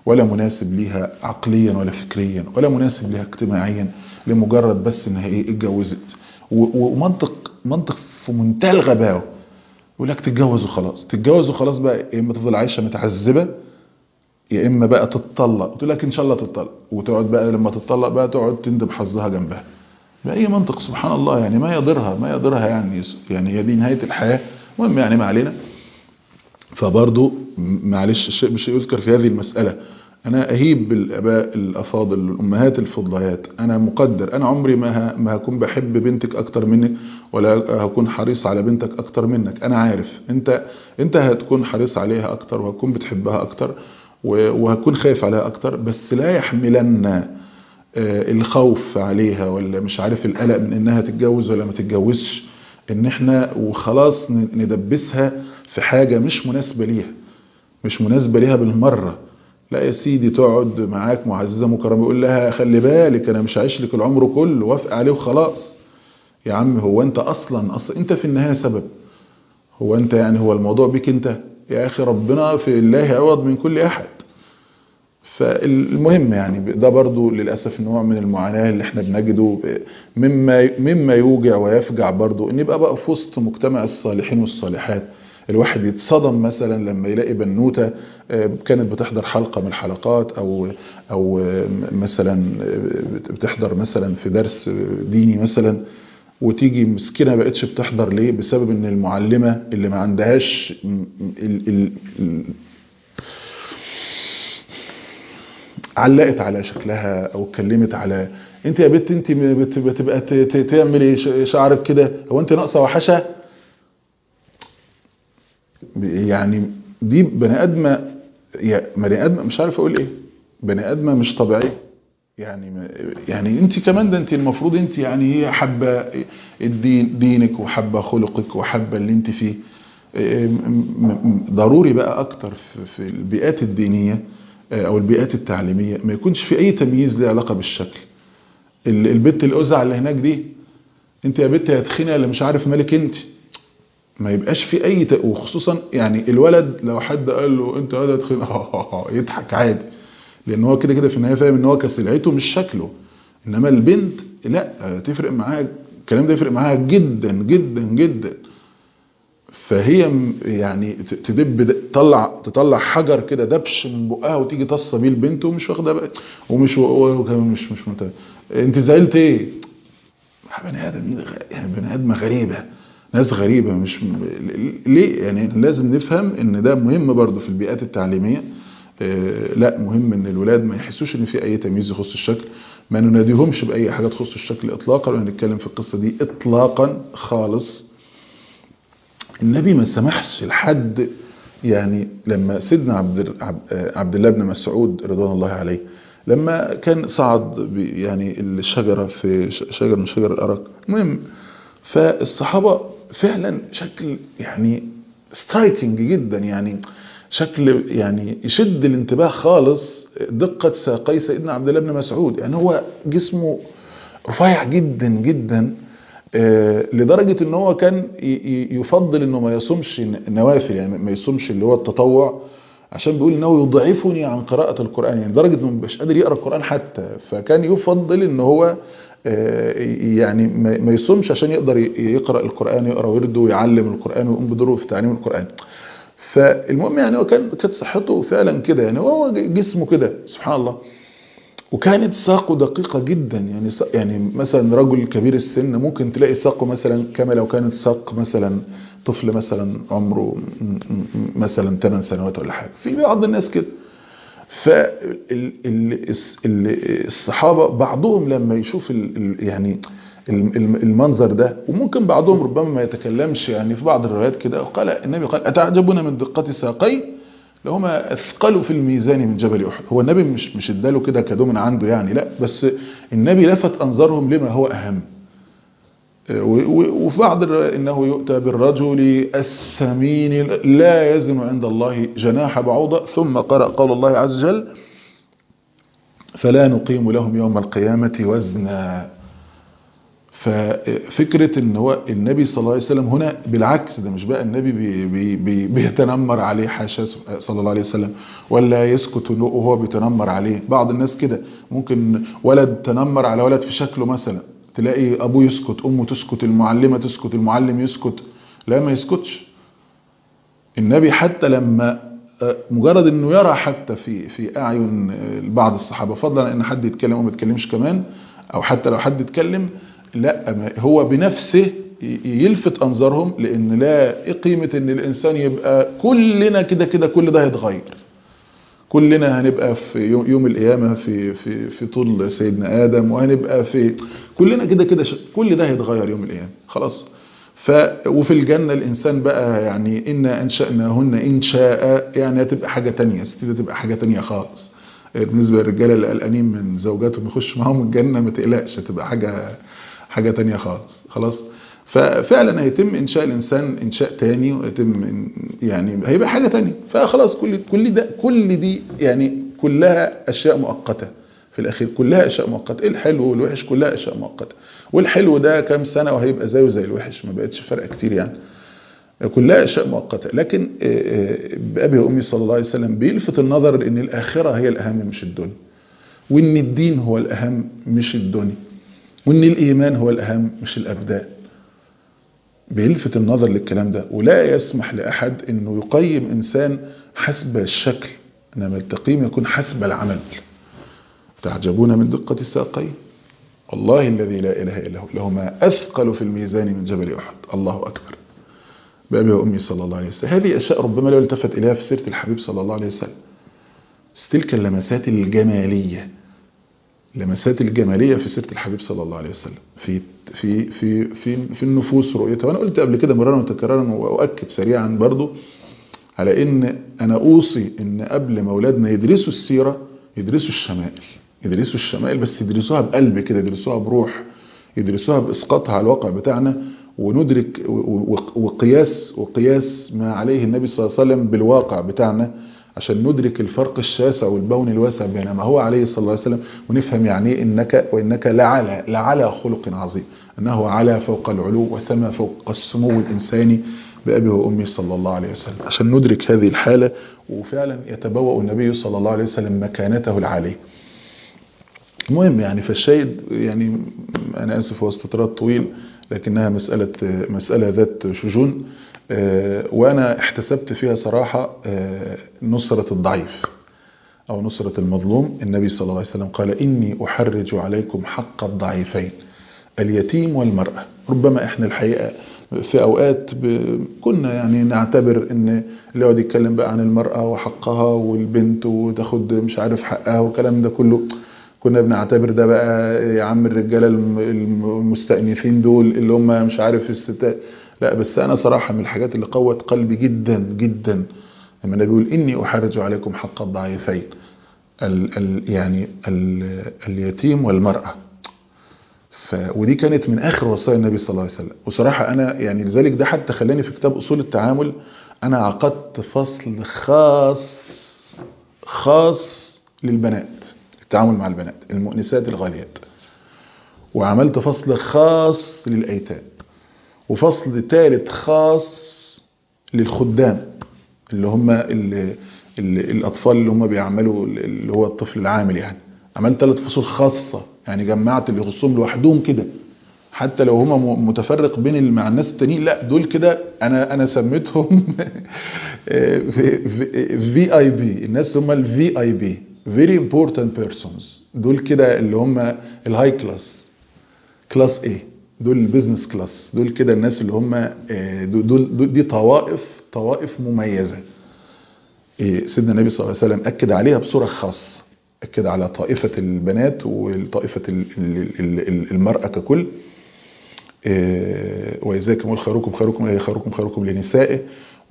ولا مناسب ليها عقليا ولا فكريا ولا مناسب ليها اجتماعيا لمجرد بس انها ايه اتجوزت ومنطق منطق في منتهى الغباوه يقول لك تتجوز وخلاص تتجوز وخلاص بقى يا اما تفضل عايشه متعذبه يا اما بقى تتطلق تقول لك ان شاء الله تتطلق وتقعد بقى لما تتطلق بقى تقعد تندب حظها جنبها بأي منطق سبحان الله يعني ما يضرها ما يضرها يعني يعني هي دي نهايه الحياه المهم يعني ما علينا فبرضو معلش الشيء بشيء يذكر في هذه المساله انا اهيب بالاباء الافاضل الامهات الفضليات انا مقدر انا عمري ما ما هكون بحب بنتك اكتر منك ولا هكون حريص على بنتك اكتر منك انا عارف انت انت هتكون حريص عليها اكتر وهتكون بتحبها اكتر وهكون خايف عليها اكتر بس لا يحملن الخوف عليها ولا مش عارف القلق من انها تتجوز ولا ما تتجوزش ان احنا وخلاص ندبسها في حاجة مش مناسبة ليها مش مناسبة ليها بالمرة لا يا سيدي تقعد معاك معززة مكرمة يقول لها خلي بالك انا مش عايش لك العمر كله وافق عليه وخلاص يا عم هو انت اصلا اصلا انت في النهاية سبب هو انت يعني هو الموضوع بيك انت يا اخي ربنا في الله عوض من كل احد فالمهم يعني ده برضو للأسف نوع من المعاناة اللي احنا بنجده مما مما يوجع ويفجع برضو ان يبقى بقى في وسط مجتمع الصالحين والصالحات الواحد يتصدم مثلا لما يلاقي بنوتة كانت بتحضر حلقة من الحلقات او او مثلا بتحضر مثلا في درس ديني مثلا وتيجي مسكينه بقتش بتحضر ليه بسبب ان المعلمة اللي ما عندهاش ال ال ال علقت على شكلها او اتكلمت على انت يا بنت انت بتبقى تعملي شعرك كده هو انت ناقصه وحشه يعني دي بني ادمه بني ادمه مش عارف اقول ايه بني ادمه مش طبيعيه يعني يعني انت كمان ده انت المفروض انت يعني هي حابه الدين دينك وحابه خلقك وحابه اللي انت فيه ضروري بقى اكتر في البيئات الدينيه او البيئات التعليمية ما يكونش في اي تمييز له علاقة بالشكل البت الأزع اللي هناك دي انت يا بت يا تخينة اللي مش عارف مالك انت ما يبقاش في اي ت... وخصوصا يعني الولد لو حد قال له انت هذا تخين يضحك عادي لان هو كده كده في النهايه فاهم ان هو كسلعته مش شكله انما البنت لا تفرق معاها الكلام ده يفرق معاها جدا جدا جدا فهي يعني تدب تطلع تطلع حجر كده دبش من بقها وتيجي تصه بيه البنت ومش واخده بقى ومش مش مش منتبه انت زعلت ايه؟ بني ادم يعني بني ادمه غريبه ناس غريبه مش ليه يعني لازم نفهم ان ده مهم برضه في البيئات التعليميه لا مهم ان الولاد ما يحسوش ان في اي تمييز يخص الشكل ما نناديهمش باي حاجه تخص الشكل اطلاقا ولا نتكلم في القصه دي اطلاقا خالص النبي ما سمحش لحد يعني لما سيدنا عبد عبد الله بن مسعود رضوان الله عليه لما كان صعد يعني الشجره في شجر من شجر الارق المهم فالصحابه فعلا شكل يعني سترايكنج جدا يعني شكل يعني يشد الانتباه خالص دقه ساقي سيدنا عبد الله بن مسعود يعني هو جسمه رفيع جدا جدا لدرجة ان هو كان يفضل انه ما يصومش النوافل يعني ما يصومش اللي هو التطوع عشان بيقول انه يضعفني عن قراءة القرآن يعني لدرجة انه مش قادر يقرأ القرآن حتى فكان يفضل ان هو يعني ما يصومش عشان يقدر يقرأ القرآن يقرأ ورده ويعلم القرآن ويقوم بدوره في تعليم القرآن فالمهم يعني هو كان كانت صحته فعلا كده يعني هو جسمه كده سبحان الله وكانت ساقه دقيقة جدا يعني يعني مثلا رجل كبير السن ممكن تلاقي ساقه مثلا كما لو كانت ساق مثلا طفل مثلا عمره مثلا 8 سنوات ولا حاجة في بعض الناس كده فالصحابة بعضهم لما يشوف يعني المنظر ده وممكن بعضهم ربما ما يتكلمش يعني في بعض الروايات كده قال النبي قال أتعجبون من دقة ساقي لهما اثقلوا في الميزان من جبل احد هو النبي مش مش اداله كده كادو من عنده يعني لا بس النبي لفت انظارهم لما هو اهم وفي بعض انه يؤتى بالرجل السمين لا يزن عند الله جناح بعوضة ثم قرأ قول الله عز وجل فلا نقيم لهم يوم القيامة وزنا ففكرة ان هو النبي صلى الله عليه وسلم هنا بالعكس ده مش بقى النبي بي بي بي بيتنمر عليه حاشا صلى الله عليه وسلم ولا يسكت وهو بيتنمر عليه بعض الناس كده ممكن ولد تنمر على ولد في شكله مثلا تلاقي ابوه يسكت امه تسكت المعلمة تسكت المعلم يسكت لا ما يسكتش النبي حتى لما مجرد انه يرى حتى في في اعين بعض الصحابه فضلا ان حد يتكلم وما يتكلمش كمان او حتى لو حد اتكلم لا هو بنفسه يلفت انظارهم لان لا ايه قيمه ان الانسان يبقى كلنا كده كده كل ده هيتغير كلنا هنبقى في يوم القيامه في في في طول سيدنا ادم وهنبقى في كلنا كده كده كل ده هيتغير يوم القيامه خلاص ف وفي الجنة الإنسان بقى يعني إنا أنشأناهن إن شاء يعني هتبقى حاجة تانية ستيدة تبقى حاجة تانية خالص بالنسبة للرجالة اللي قلقانين من زوجاتهم يخش معاهم الجنة ما تقلقش هتبقى حاجة حاجة تانية خالص خلاص ففعلا هيتم إنشاء الإنسان إنشاء تاني ويتم يعني هيبقى حاجة تانية فخلاص كل كل ده كل دي يعني كلها أشياء مؤقتة في الأخير كلها أشياء مؤقتة الحلو والوحش كلها أشياء مؤقتة والحلو ده كام سنة وهيبقى زيه زي الوحش ما بقتش فرق كتير يعني كلها أشياء مؤقتة لكن بأبي وأمي صلى الله عليه وسلم بيلفت النظر إن الآخرة هي الأهم مش الدنيا وإن الدين هو الأهم مش الدنيا وإن الإيمان هو الأهم مش الأبدان بيلفت النظر للكلام ده ولا يسمح لأحد إنه يقيم إنسان حسب الشكل إنما التقييم يكون حسب العمل تعجبون من دقة الساقين والله الذي لا إله إلا هو له ما أثقل في الميزان من جبل أحد الله أكبر بأبي وأمي صلى الله عليه وسلم هذه أشياء ربما لو التفت إليها في سيرة الحبيب صلى الله عليه وسلم تلك اللمسات الجمالية لمسات الجمالية في سيرة الحبيب صلى الله عليه وسلم في في في في في النفوس رؤيتها وأنا قلت قبل كده مرارا وتكرارا وأؤكد سريعا برضو على إن أنا أوصي إن قبل ما أولادنا يدرسوا السيرة يدرسوا الشمائل يدرسوا الشمائل بس يدرسوها بقلب كده يدرسوها بروح يدرسوها بإسقاطها على الواقع بتاعنا وندرك وقياس وقياس ما عليه النبي صلى الله عليه وسلم بالواقع بتاعنا عشان ندرك الفرق الشاسع والبون الواسع بين ما هو عليه صلى الله عليه وسلم ونفهم يعني ايه انك وانك لعلى لعلى خلق عظيم انه على فوق العلو وسما فوق السمو الانساني بأبي وأمي صلى الله عليه وسلم عشان ندرك هذه الحالة وفعلا يتبوأ النبي صلى الله عليه وسلم مكانته العالية المهم يعني فالشاهد يعني أنا آسف هو استطراد طويل لكنها مسألة مسألة ذات شجون وأنا احتسبت فيها صراحة نصرة الضعيف أو نصرة المظلوم النبي صلى الله عليه وسلم قال إني أحرج عليكم حق الضعيفين اليتيم والمرأة ربما إحنا الحقيقة في أوقات كنا يعني نعتبر إن اللي يقعد يتكلم بقى عن المرأة وحقها والبنت وتاخد مش عارف حقها والكلام ده كله كنا بنعتبر ده بقى يا عم الرجالة المستأنفين دول اللي هم مش عارف الستات لا بس أنا صراحة من الحاجات اللي قوت قلبي جدا جدا لما النبي يقول إني أحرج عليكم حق الضعيفين ال ال يعني ال اليتيم والمرأة ف ودي كانت من آخر وصايا النبي صلى الله عليه وسلم وصراحة أنا يعني لذلك ده حتى خلاني في كتاب أصول التعامل أنا عقدت فصل خاص خاص للبنات التعامل مع البنات المؤنسات الغاليات وعملت فصل خاص للأيتام وفصل ثالث خاص للخدام اللي هم اللي اللي الأطفال اللي هم بيعملوا اللي هو الطفل العامل يعني عملت ثلاث فصول خاصة يعني جمعت اللي يخصهم لوحدهم كده حتى لو هم متفرق بين مع الناس التانيين لا دول كده انا انا سميتهم في اي بي الناس هم الفي اي بي very important persons دول كده اللي هم الهاي كلاس كلاس ايه دول البيزنس كلاس دول كده الناس اللي هم دول, دول دي طوائف طوائف مميزة سيدنا النبي صلى الله عليه وسلم أكد عليها بصورة خاصة أكد على طائفة البنات وطائفة المرأة ككل وإذا كمول خيركم خيركم خيركم خيركم لنسائه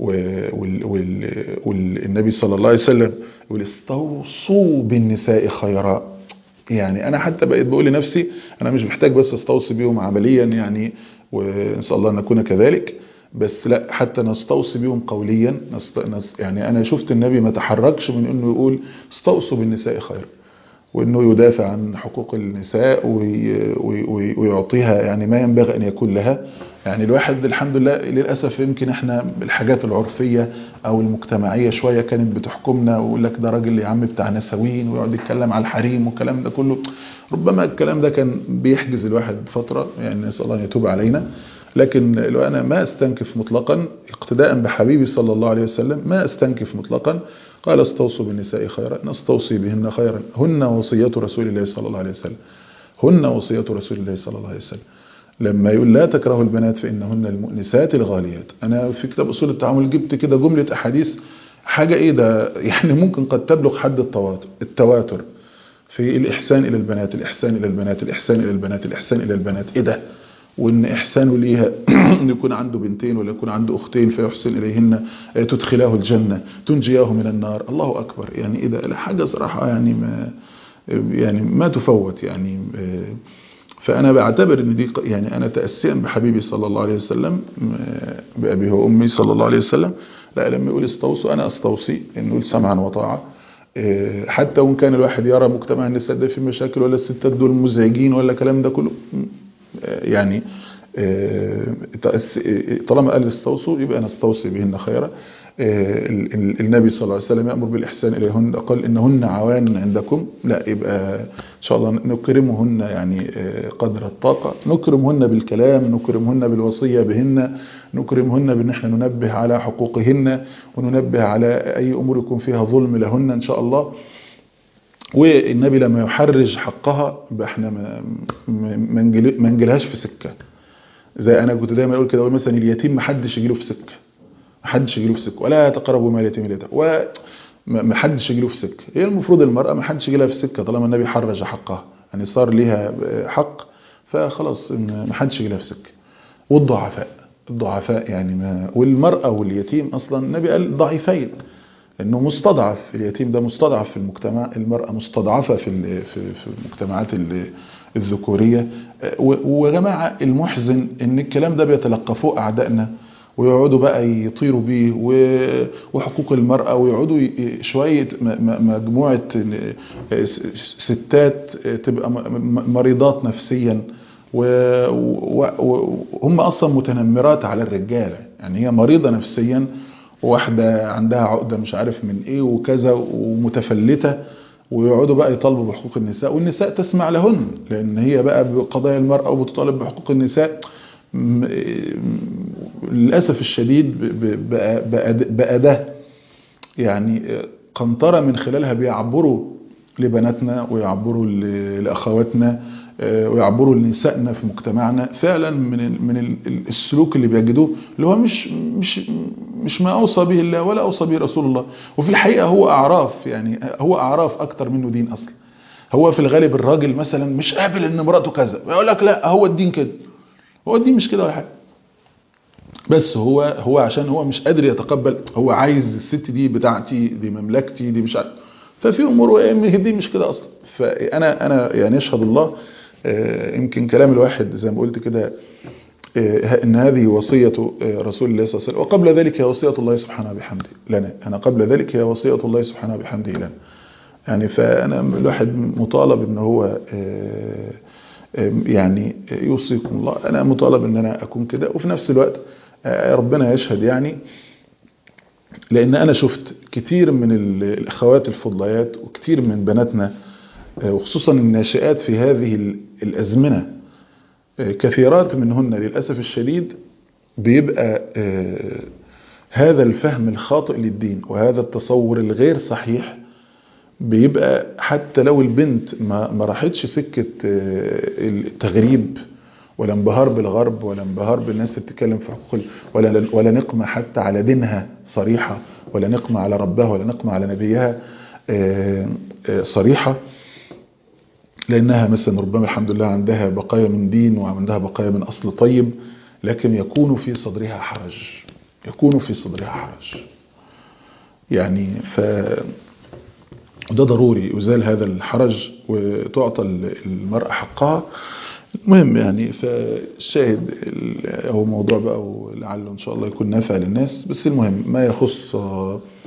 والنبي صلى الله عليه وسلم يقول استوصوا بالنساء خيرا يعني انا حتى بقيت بقول لنفسي انا مش محتاج بس استوصي بيهم عمليا يعني ونسال الله ان نكون كذلك بس لا حتى نستوصي بيهم قوليا نست... نس... يعني انا شفت النبي ما تحركش من انه يقول استوصوا بالنساء خيرا وانه يدافع عن حقوق النساء وي- وي- وي- ويعطيها يعني ما ينبغي ان يكون لها يعني الواحد الحمد لله للاسف يمكن احنا الحاجات العرفيه او المجتمعيه شويه كانت بتحكمنا ويقول لك ده راجل يا عم بتاع نسوين ويقعد يتكلم على الحريم والكلام ده كله ربما الكلام ده كان بيحجز الواحد فتره يعني نسال الله ان يتوب علينا لكن لو انا ما استنكف مطلقا اقتداء بحبيبي صلى الله عليه وسلم ما استنكف مطلقا قال استوصوا بالنساء خيرا نستوصي بهن خيرا هن وصية رسول الله صلى الله عليه وسلم هن وصية رسول الله صلى الله عليه وسلم لما يقول لا تكرهوا البنات فإنهن المؤنسات الغاليات أنا في كتاب أصول التعامل جبت كده جملة أحاديث حاجة إيه ده يعني ممكن قد تبلغ حد التواتر التواتر في الإحسان إلى البنات الإحسان إلى البنات الإحسان إلى البنات الإحسان إلى البنات إيه ده وإن إحسانه ليها إن يكون عنده بنتين ولا يكون عنده أختين فيحسن إليهن آه، تدخلاه الجنة تنجياه من النار الله أكبر يعني إيه ده حاجة صراحة يعني ما يعني ما تفوت يعني آه، فأنا بعتبر إن دي ق- يعني أنا تأسيا بحبيبي صلى الله عليه وسلم آه، بأبي وأمي صلى الله عليه وسلم لا لما يقول استوصوا أنا أستوصي إن نقول سمعا وطاعة آه، حتى وإن كان الواحد يرى مجتمع النساء ده فيه مشاكل ولا الستات دول مزعجين ولا الكلام ده كله آه، يعني آه، تأس- آه، طالما قال استوصوا يبقى نستوصي بهن خيرا آه، ال- ال- النبي صلى الله عليه وسلم يأمر بالإحسان إليهن قال إنهن عوان عندكم لا يبقى إن شاء الله نكرمهن يعني آه، قدر الطاقة نكرمهن بالكلام نكرمهن بالوصية بهن نكرمهن بأن احنا ننبه على حقوقهن وننبه على أي أمور يكون فيها ظلم لهن إن شاء الله والنبي لما يحرج حقها يبقى احنا ما ما- ما نجل- ما نجيلهاش في سكة زي انا كنت دايما اقول كده اقول مثلا اليتيم ما حدش يجيله في سكه ما حدش يجيله في سكه ولا تقربوا مال اليتيم الا بالتي- ولا ما ما حدش يجيله في سكه هي المفروض المراه ما حدش يجيلها في سكه طالما النبي حرج حقها يعني صار ليها حق فخلاص إن ما حدش يجيلها في سكه والضعفاء الضعفاء يعني ما والمراه واليتيم اصلا النبي قال ضعيفين انه مستضعف اليتيم ده مستضعف في المجتمع المرأة مستضعفة في ال- في في المجتمعات ال- الذكورية و- ويا جماعة المحزن ان الكلام ده بيتلقفوه اعدائنا ويقعدوا بقى يطيروا بيه و- وحقوق المرأة ويقعدوا ي- شوية م- م- مجموعة س- ستات تبقى م- م- مريضات نفسيا و- و- وهم اصلا متنمرات على الرجالة يعني هي مريضة نفسيا واحدة عندها عقدة مش عارف من ايه وكذا ومتفلتة ويقعدوا بقى يطالبوا بحقوق النساء والنساء تسمع لهن لان هي بقى بقضايا المرأة وبتطالب بحقوق النساء م- للأسف الشديد ب- ب- بقى, بقى, بقى ده يعني قنطرة من خلالها بيعبروا لبناتنا ويعبروا ل- لأخواتنا آه، ويعبروا لنسائنا في مجتمعنا فعلا من ال- من ال- السلوك اللي بيجدوه اللي هو مش مش مش ما اوصى به الله ولا اوصى به رسول الله وفي الحقيقه هو اعراف يعني هو اعراف اكتر منه دين اصلا هو في الغالب الراجل مثلا مش قابل ان مراته كذا يقول لك لا هو الدين كده هو الدين مش كده ولا حاجه بس هو هو عشان هو مش قادر يتقبل هو عايز الست دي بتاعتي دي مملكتي دي مش عارف ففي امور هي دي مش كده اصلا فانا انا يعني يشهد الله آه، يمكن كلام الواحد زي ما قلت كده آه، ان هذه وصيه آه، رسول الله صلى الله عليه وسلم وقبل ذلك هي وصيه الله سبحانه بحمده لنا انا قبل ذلك هي وصيه الله سبحانه بحمده لنا يعني فانا الواحد مطالب ان هو آه، آه، يعني يوصيكم الله انا مطالب ان انا اكون كده وفي نفس الوقت آه، ربنا يشهد يعني لان انا شفت كتير من ال- الاخوات الفضليات وكتير من بناتنا آه، وخصوصا الناشئات في هذه ال- الازمنه آه، كثيرات منهن للاسف الشديد بيبقى آه، هذا الفهم الخاطئ للدين وهذا التصور الغير صحيح بيبقى حتى لو البنت ما ما راحتش سكه آه، التغريب ولا انبهار بالغرب ولا انبهار بالناس اللي بتتكلم في حقوق ال- ولا ولا نقمه حتى على دينها صريحه ولا نقمه على ربها ولا نقمه على نبيها آه، آه، صريحه لانها مثلا ربما الحمد لله عندها بقايا من دين وعندها بقايا من اصل طيب لكن يكون في صدرها حرج يكون في صدرها حرج يعني ف وده ضروري يزال هذا الحرج وتعطى المرأة حقها المهم يعني فالشاهد ال- هو موضوع بقى ولعله ان شاء الله يكون نافع للناس بس المهم ما يخص آه،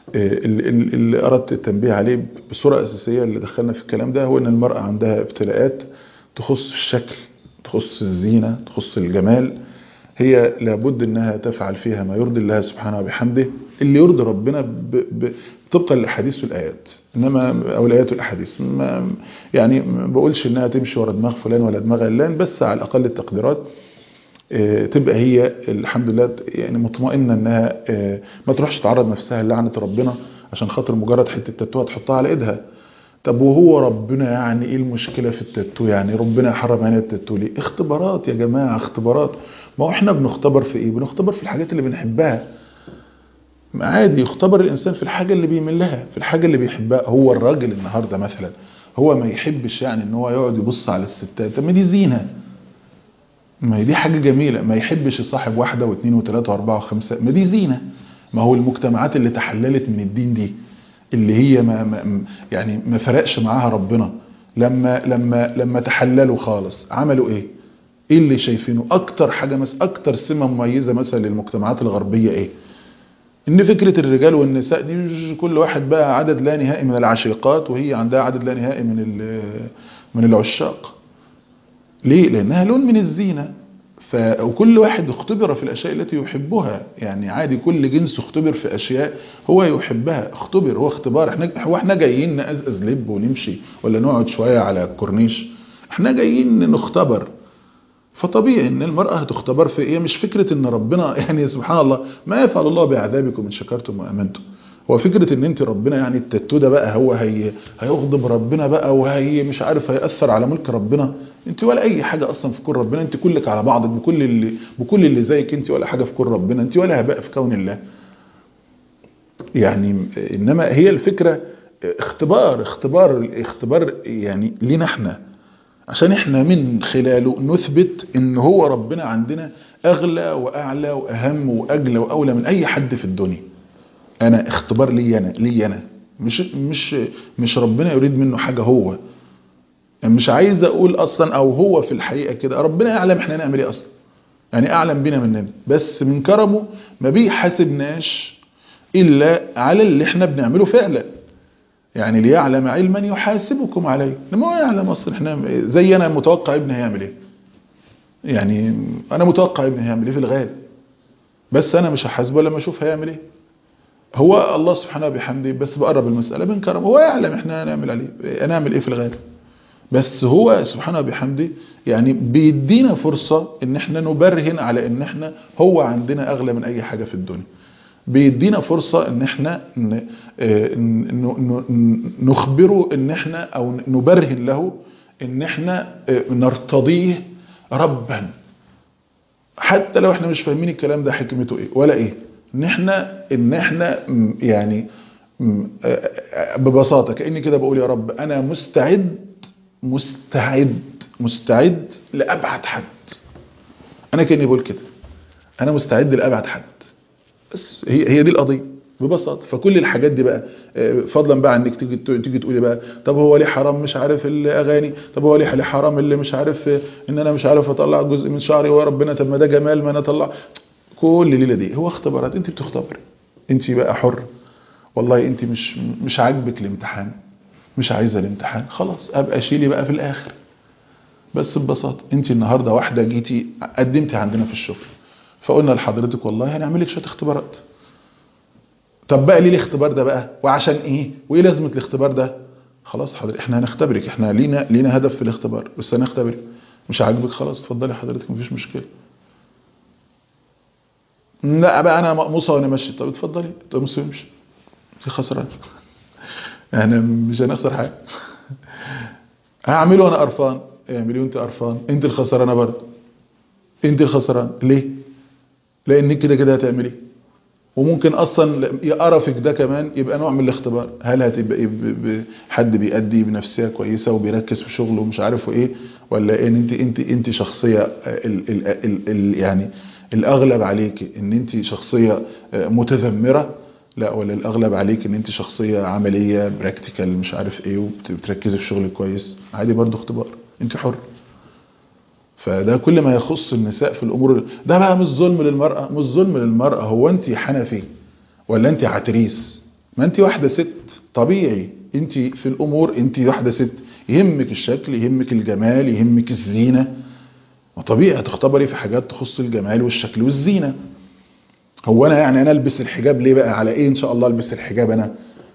اللي أردت التنبيه عليه بصورة أساسية اللي دخلنا في الكلام ده هو أن المرأة عندها ابتلاءات تخص الشكل تخص الزينة تخص الجمال هي لابد أنها تفعل فيها ما يرضي الله سبحانه وبحمده اللي يرضي ربنا ب... ب... طبقا للاحاديث والايات انما او الايات والاحاديث ما يعني ما بقولش انها تمشي ورا دماغ فلان ولا دماغ علان بس على الاقل التقديرات تبقى هي الحمد لله يعني مطمئنه انها ما تروحش تعرض نفسها للعنه ربنا عشان خاطر مجرد حته تاتوه تحطها على ايدها طب وهو ربنا يعني ايه المشكله في التاتو يعني ربنا يحرم علينا التاتو ليه اختبارات يا جماعه اختبارات ما هو احنا بنختبر في ايه بنختبر في الحاجات اللي بنحبها عادي يختبر الانسان في الحاجه اللي بيميل لها في الحاجه اللي بيحبها هو الراجل النهارده مثلا هو ما يحبش يعني ان هو يقعد يبص على الستات طب ما دي زينه ما هي دي حاجه جميله ما يحبش يصاحب واحده واثنين وثلاثه واربعه وخمسه ما دي زينه ما هو المجتمعات اللي تحللت من الدين دي اللي هي ما, ما يعني ما فرقش معاها ربنا لما لما لما تحللوا خالص عملوا ايه ايه اللي شايفينه اكتر حاجه مثلا اكتر سمه مميزه مثلا للمجتمعات الغربيه ايه ان فكرة الرجال والنساء دي كل واحد بقى عدد لا نهائي من العشيقات وهي عندها عدد لا نهائي من من العشاق ليه لانها لون من الزينة ف وكل واحد اختبر في الاشياء التي يحبها يعني عادي كل جنس اختبر في اشياء هو يحبها اختبر هو اختبار احنا هو احنا جايين نقزقز لب ونمشي ولا نقعد شوية على الكورنيش احنا جايين نختبر فطبيعي ان المرأة هتختبر في ايه مش فكرة ان ربنا يعني سبحان الله ما يفعل الله بعذابكم ان شكرتم وامنتم هو فكرة ان انت ربنا يعني التاتو ده بقى هو هي هيغضب ربنا بقى وهي مش عارف هيأثر على ملك ربنا انت ولا اي حاجة اصلا في كون ربنا انت كلك على بعضك بكل اللي بكل اللي زيك انت ولا حاجة في كون ربنا انت ولا هباء في كون الله يعني انما هي الفكرة اختبار اختبار اختبار يعني لينا احنا عشان احنا من خلاله نثبت ان هو ربنا عندنا اغلى واعلى واهم واجلى واولى من اي حد في الدنيا انا اختبار لي انا لي انا مش مش مش ربنا يريد منه حاجه هو مش عايز اقول اصلا او هو في الحقيقه كده ربنا يعلم احنا نعمل ايه اصلا يعني اعلم بينا مننا بس من كرمه ما بيحاسبناش الا على اللي احنا بنعمله فعلا يعني ليعلم علما يحاسبكم عليه لما هو يعلم اصلا احنا زي انا متوقع ابني هيعمل ايه يعني انا متوقع ابني هيعمل ايه في الغالب بس انا مش هحاسبه لما اشوف هيعمل ايه هو الله سبحانه بحمده بس بقرب المسألة من كرم هو يعلم احنا هنعمل عليه هنعمل ايه في الغالب بس هو سبحانه بحمده يعني بيدينا فرصة ان احنا نبرهن على ان احنا هو عندنا اغلى من اي حاجة في الدنيا بيدينا فرصة ان احنا نخبره ان احنا او نبرهن له ان احنا نرتضيه ربا حتى لو احنا مش فاهمين الكلام ده حكمته ايه ولا ايه ان احنا ان احنا يعني ببساطة كأني كده بقول يا رب انا مستعد مستعد مستعد لأبعد حد انا كأني بقول كده انا مستعد لأبعد حد بس هي هي دي القضيه ببساطه فكل الحاجات دي بقى فضلا بقى انك تيجي تيجي تقولي بقى طب هو ليه حرام مش عارف الاغاني طب هو ليه حرام اللي مش عارف ان انا مش عارف اطلع جزء من شعري وربنا طب ما ده جمال ما انا اطلع كل الليله دي هو اختبارات انت بتختبري انت بقى حر والله انت مش مش عاجبك الامتحان مش عايزه الامتحان خلاص ابقى شيلي بقى في الاخر بس ببساطه انت النهارده واحده جيتي قدمتي عندنا في الشغل فقلنا لحضرتك والله هنعمل لك شويه اختبارات طب بقى ليه الاختبار ده بقى وعشان ايه وايه لازمه الاختبار ده خلاص حضرتك احنا هنختبرك احنا لينا لينا هدف في الاختبار بس هنختبرك مش عاجبك خلاص اتفضلي حضرتك مفيش مشكله لا بقى انا مقموصه وانا ماشي طب اتفضلي تقمص وامشي في خسران احنا مش هنخسر حاجه هعمله وانا قرفان اعملي وانت قرفان انت الخسرانه برضه انت الخسران ليه لانك كده كده هتعملي وممكن اصلا قرفك ده كمان يبقى نوع من الاختبار هل هتبقى حد بيأدي بنفسيه كويسه وبيركز في شغله ومش عارف ايه ولا ان انت انت انت شخصيه ال ال ال ال يعني الاغلب عليك ان انت شخصيه متذمره لا ولا الاغلب عليك ان انت شخصيه عمليه براكتيكال مش عارف ايه وبتركزي في شغلك كويس عادي برضه اختبار انت حر فده كل ما يخص النساء في الامور ده بقى مش ظلم للمرأة مش ظلم للمرأة هو انت حنفي ولا انت عتريس ما انت واحده ست طبيعي انت في الامور انت واحده ست يهمك الشكل يهمك الجمال يهمك الزينه وطبيعي هتختبري في حاجات تخص الجمال والشكل والزينه هو انا يعني انا البس الحجاب ليه بقى على ايه ان شاء الله البس الحجاب انا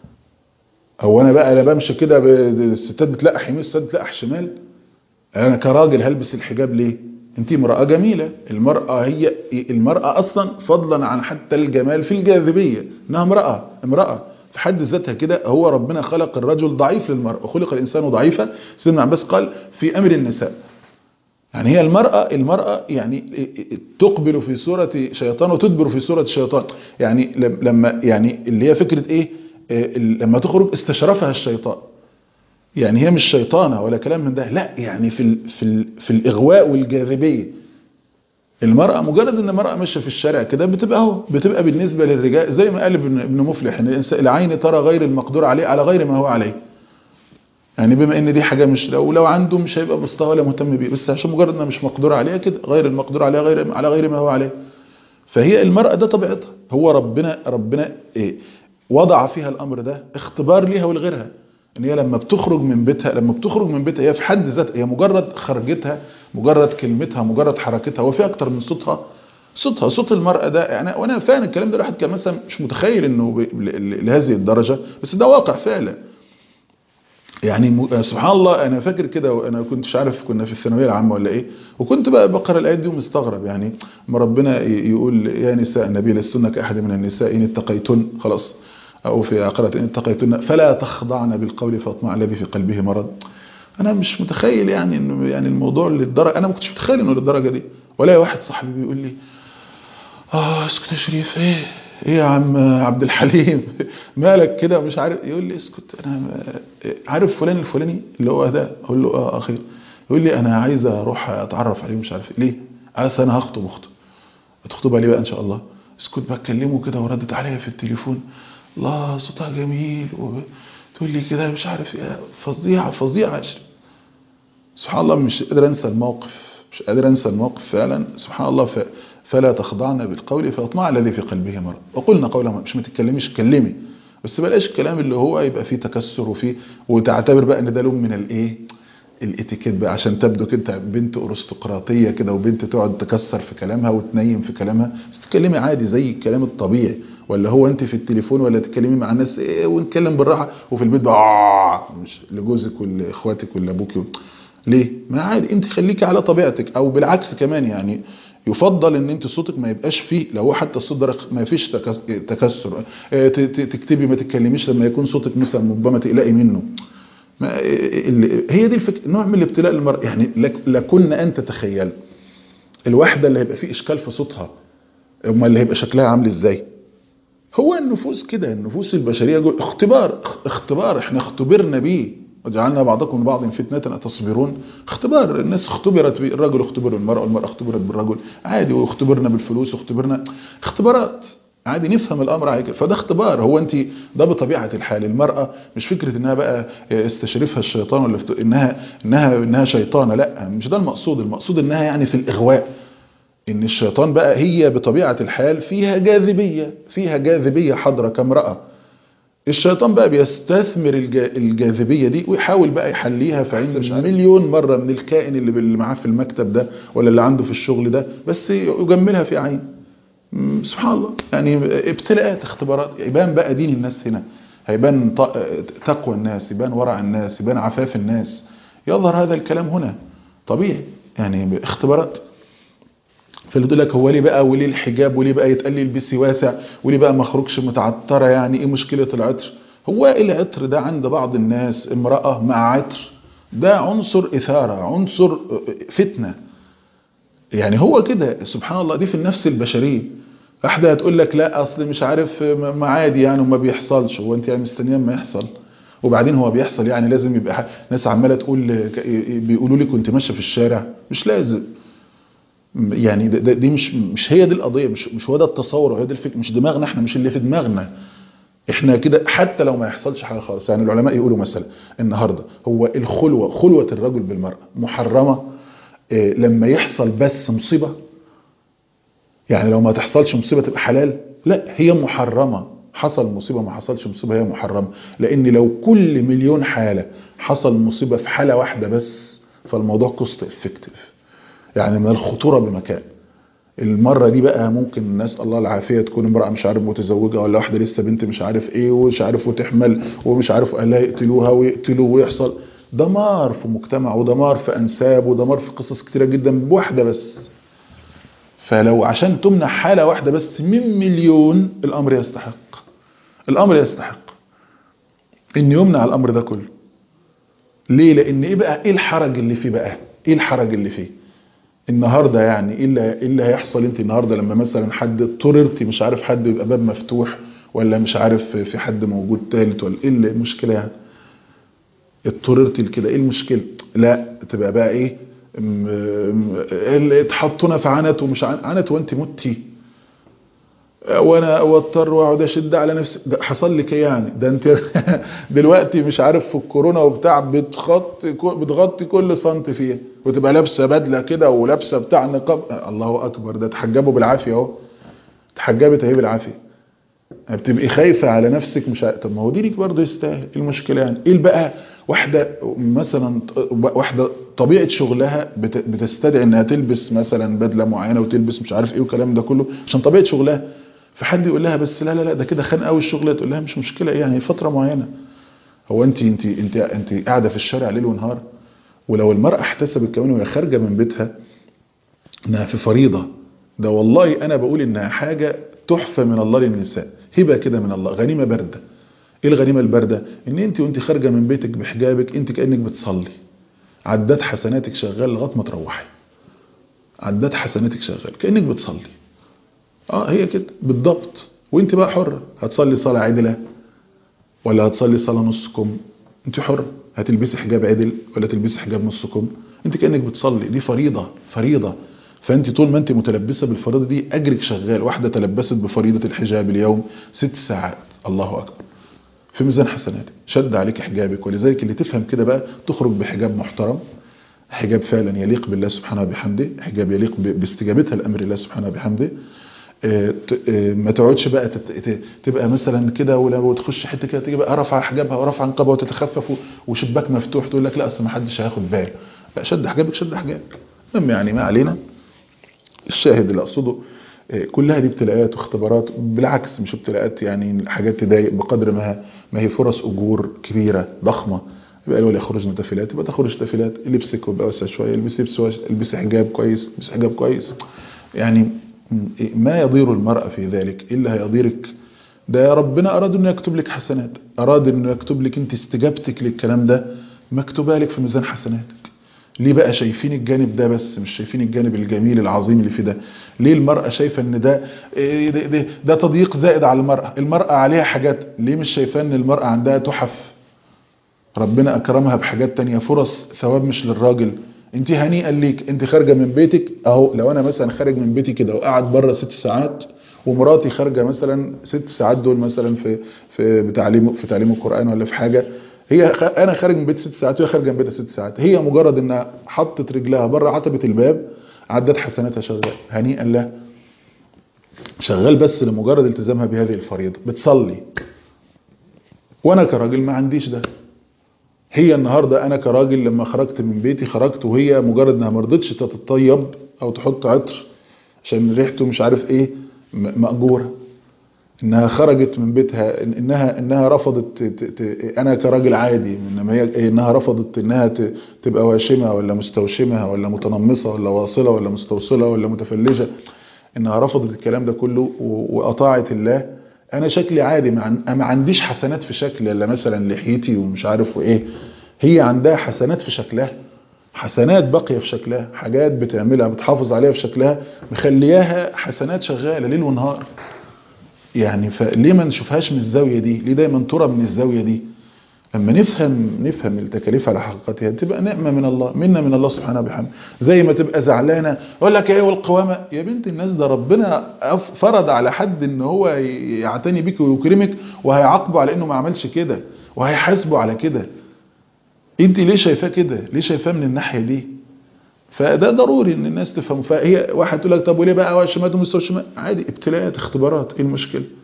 هو انا بقى انا بمشي كده ب- الستات بتلقح يمين الستات بتلقح شمال انا كراجل هلبس الحجاب ليه انت امرأة جميلة المرأة هي المرأة اصلا فضلا عن حتى الجمال في الجاذبية انها امرأة امرأة في حد ذاتها كده هو ربنا خلق الرجل ضعيف للمرأة وخلق الانسان ضعيفا سيدنا عباس قال في امر النساء يعني هي المرأة المرأة يعني تقبل في صورة شيطان وتدبر في صورة شيطان يعني لم- لما يعني اللي هي فكرة ايه آه، لما تخرج استشرفها الشيطان يعني هي مش شيطانة ولا كلام من ده لا يعني في ال في ال في الإغواء والجاذبية المرأة مجرد ان المرأة ماشية في الشارع كده بتبقى اهو بتبقى بالنسبة للرجال زي ما قال ابن ابن مفلح ان الإنسان- العين ترى غير المقدور عليه على غير ما هو عليه يعني بما ان دي حاجة مش لو لو عنده مش هيبقى بسطها ولا مهتم بيه بس عشان مجرد انها مش مقدور عليها كده غير المقدور عليها غير على غير ما هو عليه فهي المرأة ده طبيعتها هو ربنا ربنا إيه وضع فيها الامر ده اختبار ليها ولغيرها ان هي لما بتخرج من بيتها لما بتخرج من بيتها هي في حد ذاتها هي مجرد خرجتها مجرد كلمتها مجرد حركتها هو في اكتر من صوتها صوتها صوت المرأة ده يعني وانا فعلا الكلام ده الواحد كان مثلا مش متخيل انه ب- ل- لهذه الدرجة بس ده واقع فعلا يعني م- سبحان الله انا فاكر كده وانا كنت مش عارف كنا في الثانويه العامه ولا ايه وكنت بقى بقرا الايات دي ومستغرب يعني ما ربنا ي- يقول يا نساء النبي لستن كاحد من النساء ان اتقيتن خلاص او في قراءه ان اتقيتن فلا تخضعن بالقول فاطمع الذي في قلبه مرض انا مش متخيل يعني انه يعني الموضوع للدرجه انا ما كنتش متخيل انه للدرجه دي ولا واحد صاحبي بيقول لي اه اسكت يا شريف ايه ايه يا عم عبد الحليم مالك كده مش عارف يقول لي اسكت انا عارف فلان الفلاني اللي هو ده اقول له اه اخي يقول لي انا عايز اروح اتعرف عليه مش عارف إيه. ليه عايز انا هخطب اخته هتخطبها ليه بقى ان شاء الله اسكت بكلمه كده وردت عليا في التليفون الله صوتها جميل وتقول لي كده مش عارف ايه فظيعه فظيعه سبحان الله مش قادر انسى الموقف مش قادر انسى الموقف فعلا سبحان الله ف... فلا تخضعن بالقول فيطمع الذي في قلبه مرض وقلنا قولا مش ما تتكلميش اتكلمي بس بلاش الكلام اللي هو يبقى فيه تكسر وفيه وتعتبر بقى ان ده لون من الايه الاتيكيت بقى عشان تبدو كده بنت ارستقراطيه كده وبنت تقعد تكسر في كلامها وتنيم في كلامها بس تتكلمي عادي زي الكلام الطبيعي ولا هو انت في التليفون ولا تتكلمي مع الناس ايه ونتكلم بالراحه وفي البيت بقى آه مش لجوزك ولاخواتك ولا ابوكي ليه ما عادي انت خليكي على طبيعتك او بالعكس كمان يعني يفضل ان انت صوتك ما يبقاش فيه لو هو حتى الصوت ده ما فيش تكس- تكسر اه، ت- ت- تكتبي ما تتكلميش لما يكون صوتك مثلا ربما تقلقي منه ما ال- هي دي الفكره نوع من الابتلاء للمرأة يعني لك- لكن انت تخيل الواحده اللي هيبقى فيه اشكال في صوتها امال اللي هيبقى شكلها عامل ازاي هو النفوس كده النفوس البشريه جوه اختبار اخ- اختبار احنا اختبرنا بيه وجعلنا بعضكم لبعض فتنة أتصبرون اختبار الناس اختبرت بيه الرجل اختبر بالمرأة والمرأة اختبرت بالرجل عادي واختبرنا بالفلوس واختبرنا اختبارات عادي نفهم الامر عادي كده. فده اختبار هو انت ده بطبيعه الحال المراه مش فكره انها بقى استشرفها الشيطان ولا فت- انها انها انها شيطانه لا مش ده المقصود المقصود انها يعني في الاغواء ان الشيطان بقى هي بطبيعه الحال فيها جاذبيه فيها جاذبيه حاضره كامراه الشيطان بقى بيستثمر الجا- الجاذبيه دي ويحاول بقى يحليها في عين مليون مره من الكائن اللي اللي معاه في المكتب ده ولا اللي عنده في الشغل ده بس يجملها في عين مم، سبحان الله يعني ابتلاءات اختبارات يبان بقى دين الناس هنا هيبان ط- تقوى الناس يبان ورع الناس يبان عفاف الناس يظهر هذا الكلام هنا طبيعي يعني اختبارات فاللي يقول لك هو ليه بقى وليه الحجاب وليه بقى يتقال لي البسي واسع وليه بقى ما اخرجش متعطره يعني ايه مشكله العطر هو العطر ده عند بعض الناس امراه مع عطر ده عنصر اثاره عنصر فتنه يعني هو كده سبحان الله دي في النفس البشريه واحده هتقول لك لا اصل مش عارف ما عادي يعني وما بيحصلش هو انت يعني مستنيه ما يحصل وبعدين هو بيحصل يعني لازم يبقى ح- ناس عماله تقول بيقولوا لي كنت ماشيه في الشارع مش لازم يعني ده- ده- دي مش مش هي دي القضيه مش مش هو ده التصور وهي دي الفكره مش دماغنا احنا مش اللي في دماغنا احنا كده حتى لو ما يحصلش حاجه خالص يعني العلماء يقولوا مثلا النهارده هو الخلوه خلوه الرجل بالمراه محرمه إيه، لما يحصل بس مصيبه يعني لو ما تحصلش مصيبه تبقى حلال لا هي محرمه حصل مصيبة ما حصلش مصيبة هي محرمة لان لو كل مليون حالة حصل مصيبة في حالة واحدة بس فالموضوع كوست افكتيف يعني من الخطورة بمكان المرة دي بقى ممكن نسأل الله العافية تكون امرأة مش عارف متزوجة ولا واحدة لسه بنت مش عارف ايه ومش عارف وتحمل ومش عارف اهلها يقتلوها ويقتلوا ويحصل دمار في مجتمع ودمار في انساب ودمار في قصص كتيرة جدا بواحدة بس فلو عشان تمنع حالة واحدة بس من مليون الامر يستحق الامر يستحق ان يمنع الامر ده كله ليه لان ايه بقى ايه الحرج اللي فيه بقى ايه الحرج اللي فيه النهارده يعني ايه اللي ايه اللي هيحصل انت النهارده لما مثلا حد اضطررتي مش عارف حد يبقى باب مفتوح ولا مش عارف في حد موجود تالت ولا ايه المشكله يعني اضطررتي لكده ايه المشكله لا تبقى بقى ايه اللي اتحطونا في عنت ومش عنت وانت متي وانا اوتر واقعد اشد على نفسي ده حصل لك ايه يعني ده انت دلوقتي مش عارف في الكورونا وبتاع بتغطي بتغطي كل سنتي فيها وتبقى لابسه بدله كده ولابسه بتاع نقاب الله اكبر ده تحجبوا بالعافيه اهو اتحجبت اهي بالعافيه بتبقي خايفه على نفسك مش طب ما هو دينك برضه يستاهل ايه المشكله يعني ايه بقى واحده مثلا واحده طبيعه شغلها بتستدعي انها تلبس مثلا بدله معينه وتلبس مش عارف ايه والكلام ده كله عشان طبيعه شغلها فحد يقول لها بس لا لا لا ده كده خان قوي الشغل تقول لها مش مشكله يعني فتره معينه هو انت انت انت انت قاعده في الشارع ليل ونهار ولو المراه احتسبت كمان وهي خارجه من بيتها انها في فريضه ده والله انا بقول انها حاجه تحفه من الله للنساء هبه كده من الله غنيمه بارده ايه الغنيمه البارده ان انت وانت خارجه من بيتك بحجابك انت كانك بتصلي عداد حسناتك شغال لغايه ما تروحي عداد حسناتك شغال كانك بتصلي اه هي كده بالضبط وانت بقى حرة هتصلي صلاة عدلة ولا هتصلي صلاة نص كم انت حرة هتلبسي حجاب عدل ولا تلبسي حجاب نص كم انت كأنك بتصلي دي فريضة فريضة فانت طول ما انت متلبسة بالفريضة دي اجرك شغال واحدة تلبست بفريضة الحجاب اليوم ست ساعات الله اكبر في ميزان حسناتك شد عليك حجابك ولذلك اللي تفهم كده بقى تخرج بحجاب محترم حجاب فعلا يليق بالله سبحانه وبحمده حجاب يليق باستجابتها لامر الله سبحانه وبحمده ما تقعدش بقى تبقى مثلا كده ولو تخش حته كده تيجي بقى رفع حجابها ورفع نقابها وتتخفف وشباك مفتوح تقول لك لا اصل ما حدش هياخد باله لا شد حجابك شد حجابك المهم يعني ما علينا الشاهد اللي اقصده كلها دي ابتلاءات واختبارات بالعكس مش ابتلاءات يعني حاجات تضايق بقدر ما ما هي فرص اجور كبيره ضخمه يبقى ولا يخرجن تفلات يبقى تخرج تفلات لبسك ويبقى واسع شويه البسي لبس البسي حجاب كويس البسي حجاب كويس يعني ما يضير المرأة في ذلك إلا هيضيرك ده ربنا أراد أنه يكتب لك حسنات أراد أنه يكتب لك أنت استجابتك للكلام ده مكتوبة لك في ميزان حسناتك ليه بقى شايفين الجانب ده بس مش شايفين الجانب الجميل العظيم اللي في ده ليه المرأة شايفة ان ده ده, ده, ده تضييق زائد على المرأة المرأة عليها حاجات ليه مش شايفة ان المرأة عندها تحف ربنا أكرمها بحاجات تانية فرص ثواب مش للراجل انت هنيئا ليك انت خارجه من بيتك اهو لو انا مثلا خارج من بيتي كده وقاعد بره ست ساعات ومراتي خارجه مثلا ست ساعات دول مثلا في في بتعليم في تعليم القران ولا في حاجه هي انا خارج من بيت ست ساعات وهي خارجه من بيتها ست ساعات هي مجرد انها حطت رجلها بره عتبه الباب عدت حسناتها شغال هنيئا لها شغال بس لمجرد التزامها بهذه الفريضه بتصلي وانا كراجل ما عنديش ده هي النهاردة أنا كراجل لما خرجت من بيتي خرجت وهي مجرد أنها مرضتش تتطيب أو تحط عطر عشان ريحته مش عارف إيه مأجورة إنها خرجت من بيتها إنها إنها رفضت ت ت أنا كراجل عادي إنما هي إنها رفضت إنها تبقى واشمة ولا مستوشمة ولا متنمصة ولا واصلة ولا مستوصلة ولا متفلجة إنها رفضت الكلام ده كله وأطاعت الله انا شكلي عادي ما عنديش حسنات في شكلي الا مثلا لحيتي ومش عارف وايه هي عندها حسنات في شكلها حسنات باقيه في شكلها حاجات بتعملها بتحافظ عليها في شكلها مخلياها حسنات شغاله ليل ونهار يعني فليه ما نشوفهاش من الزاويه دي ليه دايما ترى من الزاويه دي لما نفهم نفهم التكاليف على حقيقتها تبقى نعمه من الله منا من الله سبحانه وبحمده زي ما تبقى زعلانه اقول لك ايه والقوامه يا بنت الناس ده ربنا فرض على حد ان هو يعتني بك ويكرمك وهيعاقبه على انه ما عملش كده وهيحاسبه على كده انت ليه شايفاه كده ليه شايفاه من الناحيه دي فده ضروري ان الناس تفهم فهي واحد تقول لك طب وليه بقى واشمات ومستوشمات عادي ابتلاءات اختبارات ايه المشكله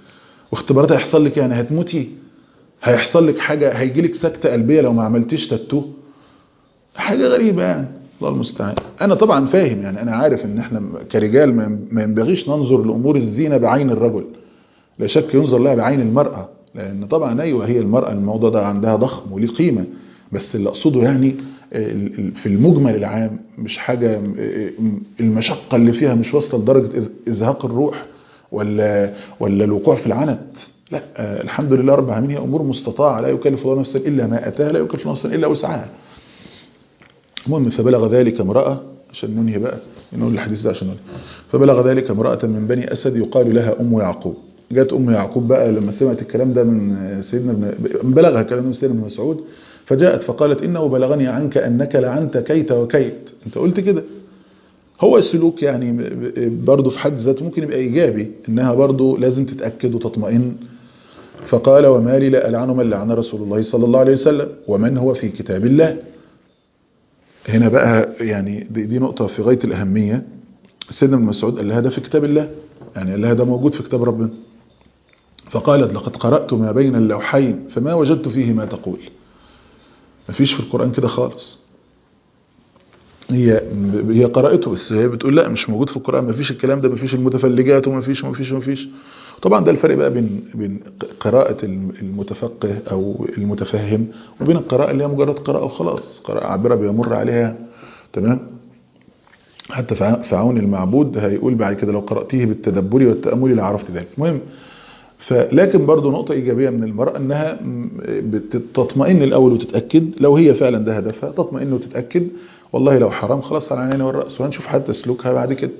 واختبارات هيحصل لك يعني هتموتي هيحصل لك حاجة هيجي لك سكتة قلبية لو ما عملتيش تاتو حاجة غريبة يعني الله المستعان انا طبعا فاهم يعني انا عارف ان احنا كرجال ما ينبغيش ننظر لامور الزينة بعين الرجل لا شك ينظر لها بعين المرأة لان طبعا ايوه هي المرأة الموضوع ده عندها ضخم وليه قيمة بس اللي اقصده يعني في المجمل العام مش حاجة المشقة اللي فيها مش واصله لدرجة ازهاق الروح ولا ولا الوقوع في العنت لا الحمد لله رب العالمين هي امور مستطاعه لا يكلف الله نفسا الا ما اتاها لا يكلف الله نفسا الا وسعها المهم فبلغ ذلك امراه عشان ننهي بقى نقول الحديث ده عشان ننهي فبلغ ذلك امراه من بني اسد يقال لها ام يعقوب جت ام يعقوب بقى لما سمعت الكلام ده من سيدنا ابن بلغها الكلام من سيدنا ابن مسعود فجاءت فقالت انه بلغني عنك انك لعنت كيت وكيت انت قلت كده هو السلوك يعني برضه في حد ذاته ممكن يبقى ايجابي انها برضه لازم تتاكد وتطمئن فقال وما لي لا ألعن من لعن رسول الله صلى الله عليه وسلم ومن هو في كتاب الله هنا بقى يعني دي, دي نقطة في غاية الأهمية سيدنا ابن مسعود قال لها ده في كتاب الله يعني قال لها ده موجود في كتاب ربنا فقالت لقد قرأت ما بين اللوحين فما وجدت فيه ما تقول مفيش في القرآن كده خالص هي هي قرأته بس هي بتقول لا مش موجود في القرآن مفيش الكلام ده مفيش المتفلجات ومفيش ومفيش ومفيش طبعا ده الفرق بقى بين بين قراءة المتفقه أو المتفهم وبين القراءة اللي هي مجرد قراءة وخلاص قراءة عابرة بيمر عليها تمام حتى في عون المعبود هيقول بعد كده لو قرأتيه بالتدبر والتأمل لعرفت ذلك المهم فلكن برضو نقطة إيجابية من المرأة أنها تطمئن الأول وتتأكد لو هي فعلا ده هدفها تطمئن وتتأكد والله لو حرام خلاص على عيني والرأس وهنشوف حتى سلوكها بعد كده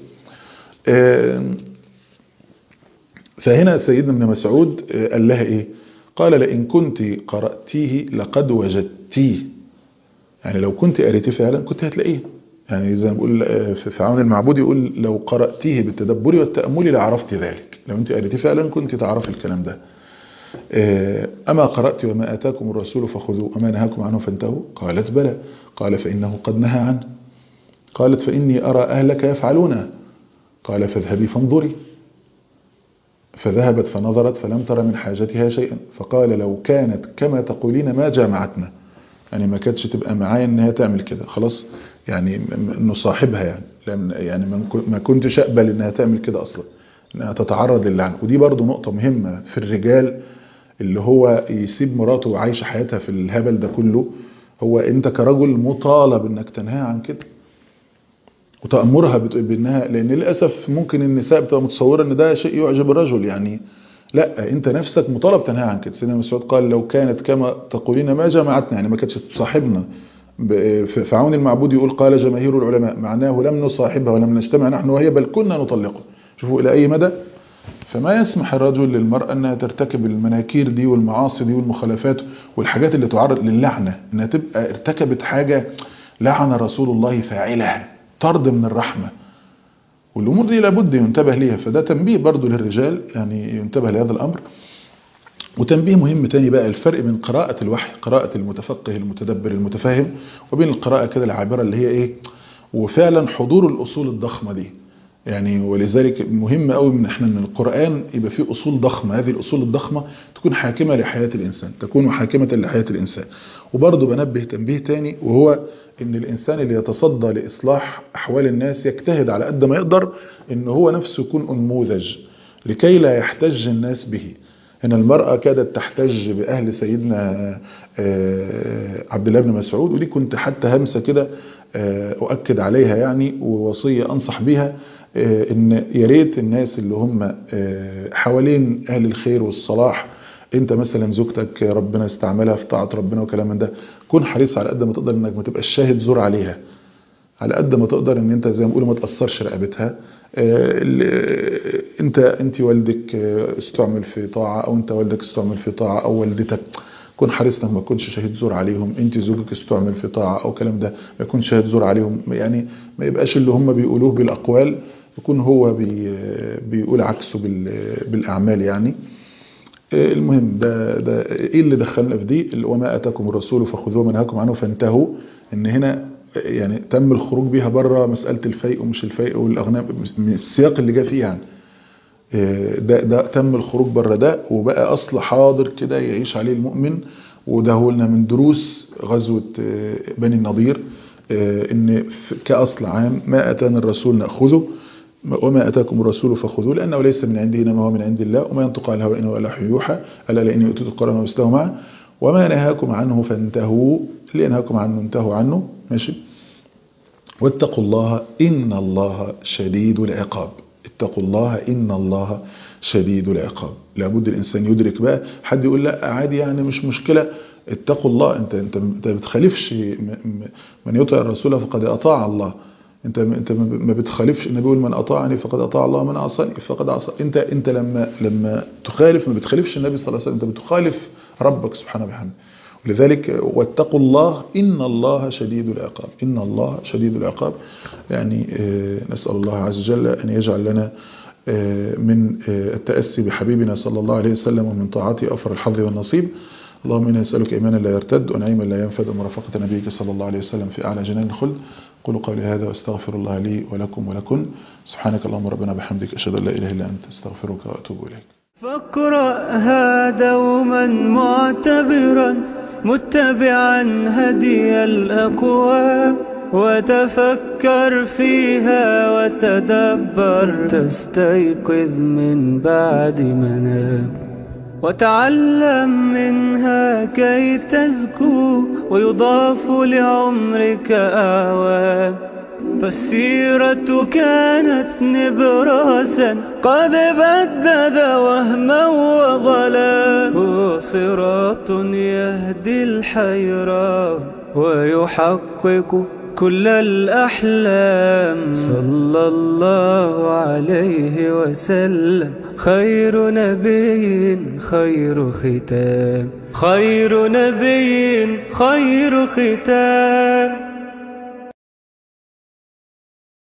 فهنا سيدنا ابن مسعود قال لها ايه قال لئن كنت قرأتيه لقد وجدتيه يعني لو كنت قريتيه فعلا كنت هتلاقيه يعني زي ما بقول في عون المعبود يقول لو قرأتيه بالتدبر والتأمل لعرفت ذلك لو انت قريتيه فعلا كنت تعرف الكلام ده أما قرأت وما آتاكم الرسول فخذوه وما نهاكم عنه فانتهوا قالت بلى قال فإنه قد نهى عنه قالت فإني أرى أهلك يفعلونه قال فاذهبي فانظري فذهبت فنظرت فلم تر من حاجتها شيئا فقال لو كانت كما تقولين ما جامعتنا يعني ما كانتش تبقى معايا انها تعمل كده خلاص يعني نصاحبها يعني لأن يعني ما كنتش اقبل انها تعمل كده اصلا انها تتعرض للعن ودي برضو نقطة مهمة في الرجال اللي هو يسيب مراته عايشة حياتها في الهبل ده كله هو انت كرجل مطالب انك تنهى عن كده وتأمرها بأنها لأن للأسف ممكن النساء بتبقى متصورة أن ده شيء يعجب الرجل يعني لا أنت نفسك مطالب تنهى عن كده سيدنا مسعود قال لو كانت كما تقولين ما جمعتنا يعني ما كانتش تصاحبنا في عون المعبود يقول قال جماهير العلماء معناه لم نصاحبها ولم نجتمع نحن وهي بل كنا نطلقها شوفوا إلى أي مدى فما يسمح الرجل للمرأة أنها ترتكب المناكير دي والمعاصي دي والمخالفات والحاجات اللي تعرض للعنة أنها تبقى ارتكبت حاجة لعن رسول الله فاعلها طرد من الرحمة والأمور دي لابد ينتبه ليها فده تنبيه برضو للرجال يعني ينتبه لهذا الأمر وتنبيه مهم تاني بقى الفرق بين قراءة الوحي قراءة المتفقه المتدبر المتفهم وبين القراءة كده العابرة اللي هي ايه وفعلا حضور الأصول الضخمة دي يعني ولذلك مهم قوي من احنا ان القرآن يبقى فيه أصول ضخمة هذه الأصول الضخمة تكون حاكمة لحياة الإنسان تكون حاكمة لحياة الإنسان وبرضه بنبه تنبيه تاني وهو ان الانسان اللي يتصدى لاصلاح احوال الناس يجتهد على قد ما يقدر ان هو نفسه يكون انموذج لكي لا يحتج الناس به ان المرأة كادت تحتج باهل سيدنا عبد الله بن مسعود ودي كنت حتى همسة كده اؤكد عليها يعني ووصية انصح بيها ان يا ريت الناس اللي هم حوالين اهل الخير والصلاح انت مثلا زوجتك ربنا استعملها في طاعة ربنا وكلام من ده كن حريص على قد ما تقدر انك ما تبقاش شاهد زور عليها على قد ما تقدر ان انت زي ما بيقولوا ما تاثرش رقبتها انت انت والدك استعمل في طاعه او انت والدك استعمل في طاعه او والدتك كن حريص انك ما تكونش شاهد زور عليهم انت زوجك استعمل في طاعه او كلام ده ما يكونش شاهد زور عليهم يعني ما يبقاش اللي هم بيقولوه بالاقوال يكون هو بي بيقول عكسه بالاعمال يعني المهم ده ده ايه اللي دخلنا في دي وما اتاكم الرسول فخذوه منهاكم عنه فانتهوا ان هنا يعني تم الخروج بيها بره مساله الفيء ومش الفيء والاغنام من السياق اللي جاء فيه يعني ده, ده تم الخروج بره ده وبقى أصل حاضر كده يعيش عليه المؤمن وده هو لنا من دروس غزوة بني النضير ان كأصل عام ما أتانا الرسول نأخذه وما أتاكم الرسول فخذوه لأنه ليس من عنده إنما هو من عند الله وما ينطق على الهوى إنه ولا يوحى ألا لإني أتيت القرآن ومستوى معه وما نهاكم عنه فانتهوا اللي ينهاكم عنه انتهوا عنه ماشي واتقوا الله إن الله شديد العقاب اتقوا الله إن الله شديد العقاب لابد الإنسان يدرك بقى حد يقول لا عادي يعني مش مشكلة اتقوا الله انت انت انت بتخالفش من يطع الرسول فقد اطاع الله انت انت ما بتخالفش النبي يقول من اطاعني فقد اطاع الله من عصاني فقد عصى انت انت لما لما تخالف ما بتخالفش النبي صلى الله عليه وسلم انت بتخالف ربك سبحانه وبحمده ولذلك واتقوا الله ان الله شديد العقاب ان الله شديد العقاب يعني نسال الله عز وجل ان يجعل لنا من التاسي بحبيبنا صلى الله عليه وسلم ومن طاعته افر الحظ والنصيب اللهم إنا نسألك إيمانا لا يرتد ونعيما لا ينفد ومرافقة نبيك صلى الله عليه وسلم في أعلى جنان الخلد قولوا قولي هذا واستغفر الله لي ولكم ولكن سبحانك اللهم ربنا بحمدك أشهد أن لا إله إلا أنت استغفرك وأتوب إليك فاقرأها دوما معتبرا متبعا هدي الأقوام وتفكر فيها وتدبر تستيقظ من بعد منام وتعلم منها كي تزكو ويضاف لعمرك أعوام فالسيرة كانت نبراسا قد بدد وهما وظلا هو صراط يهدي الحيران ويحقق كل الأحلام صلى الله عليه وسلم خير نبي خير ختام خير نبي خير ختام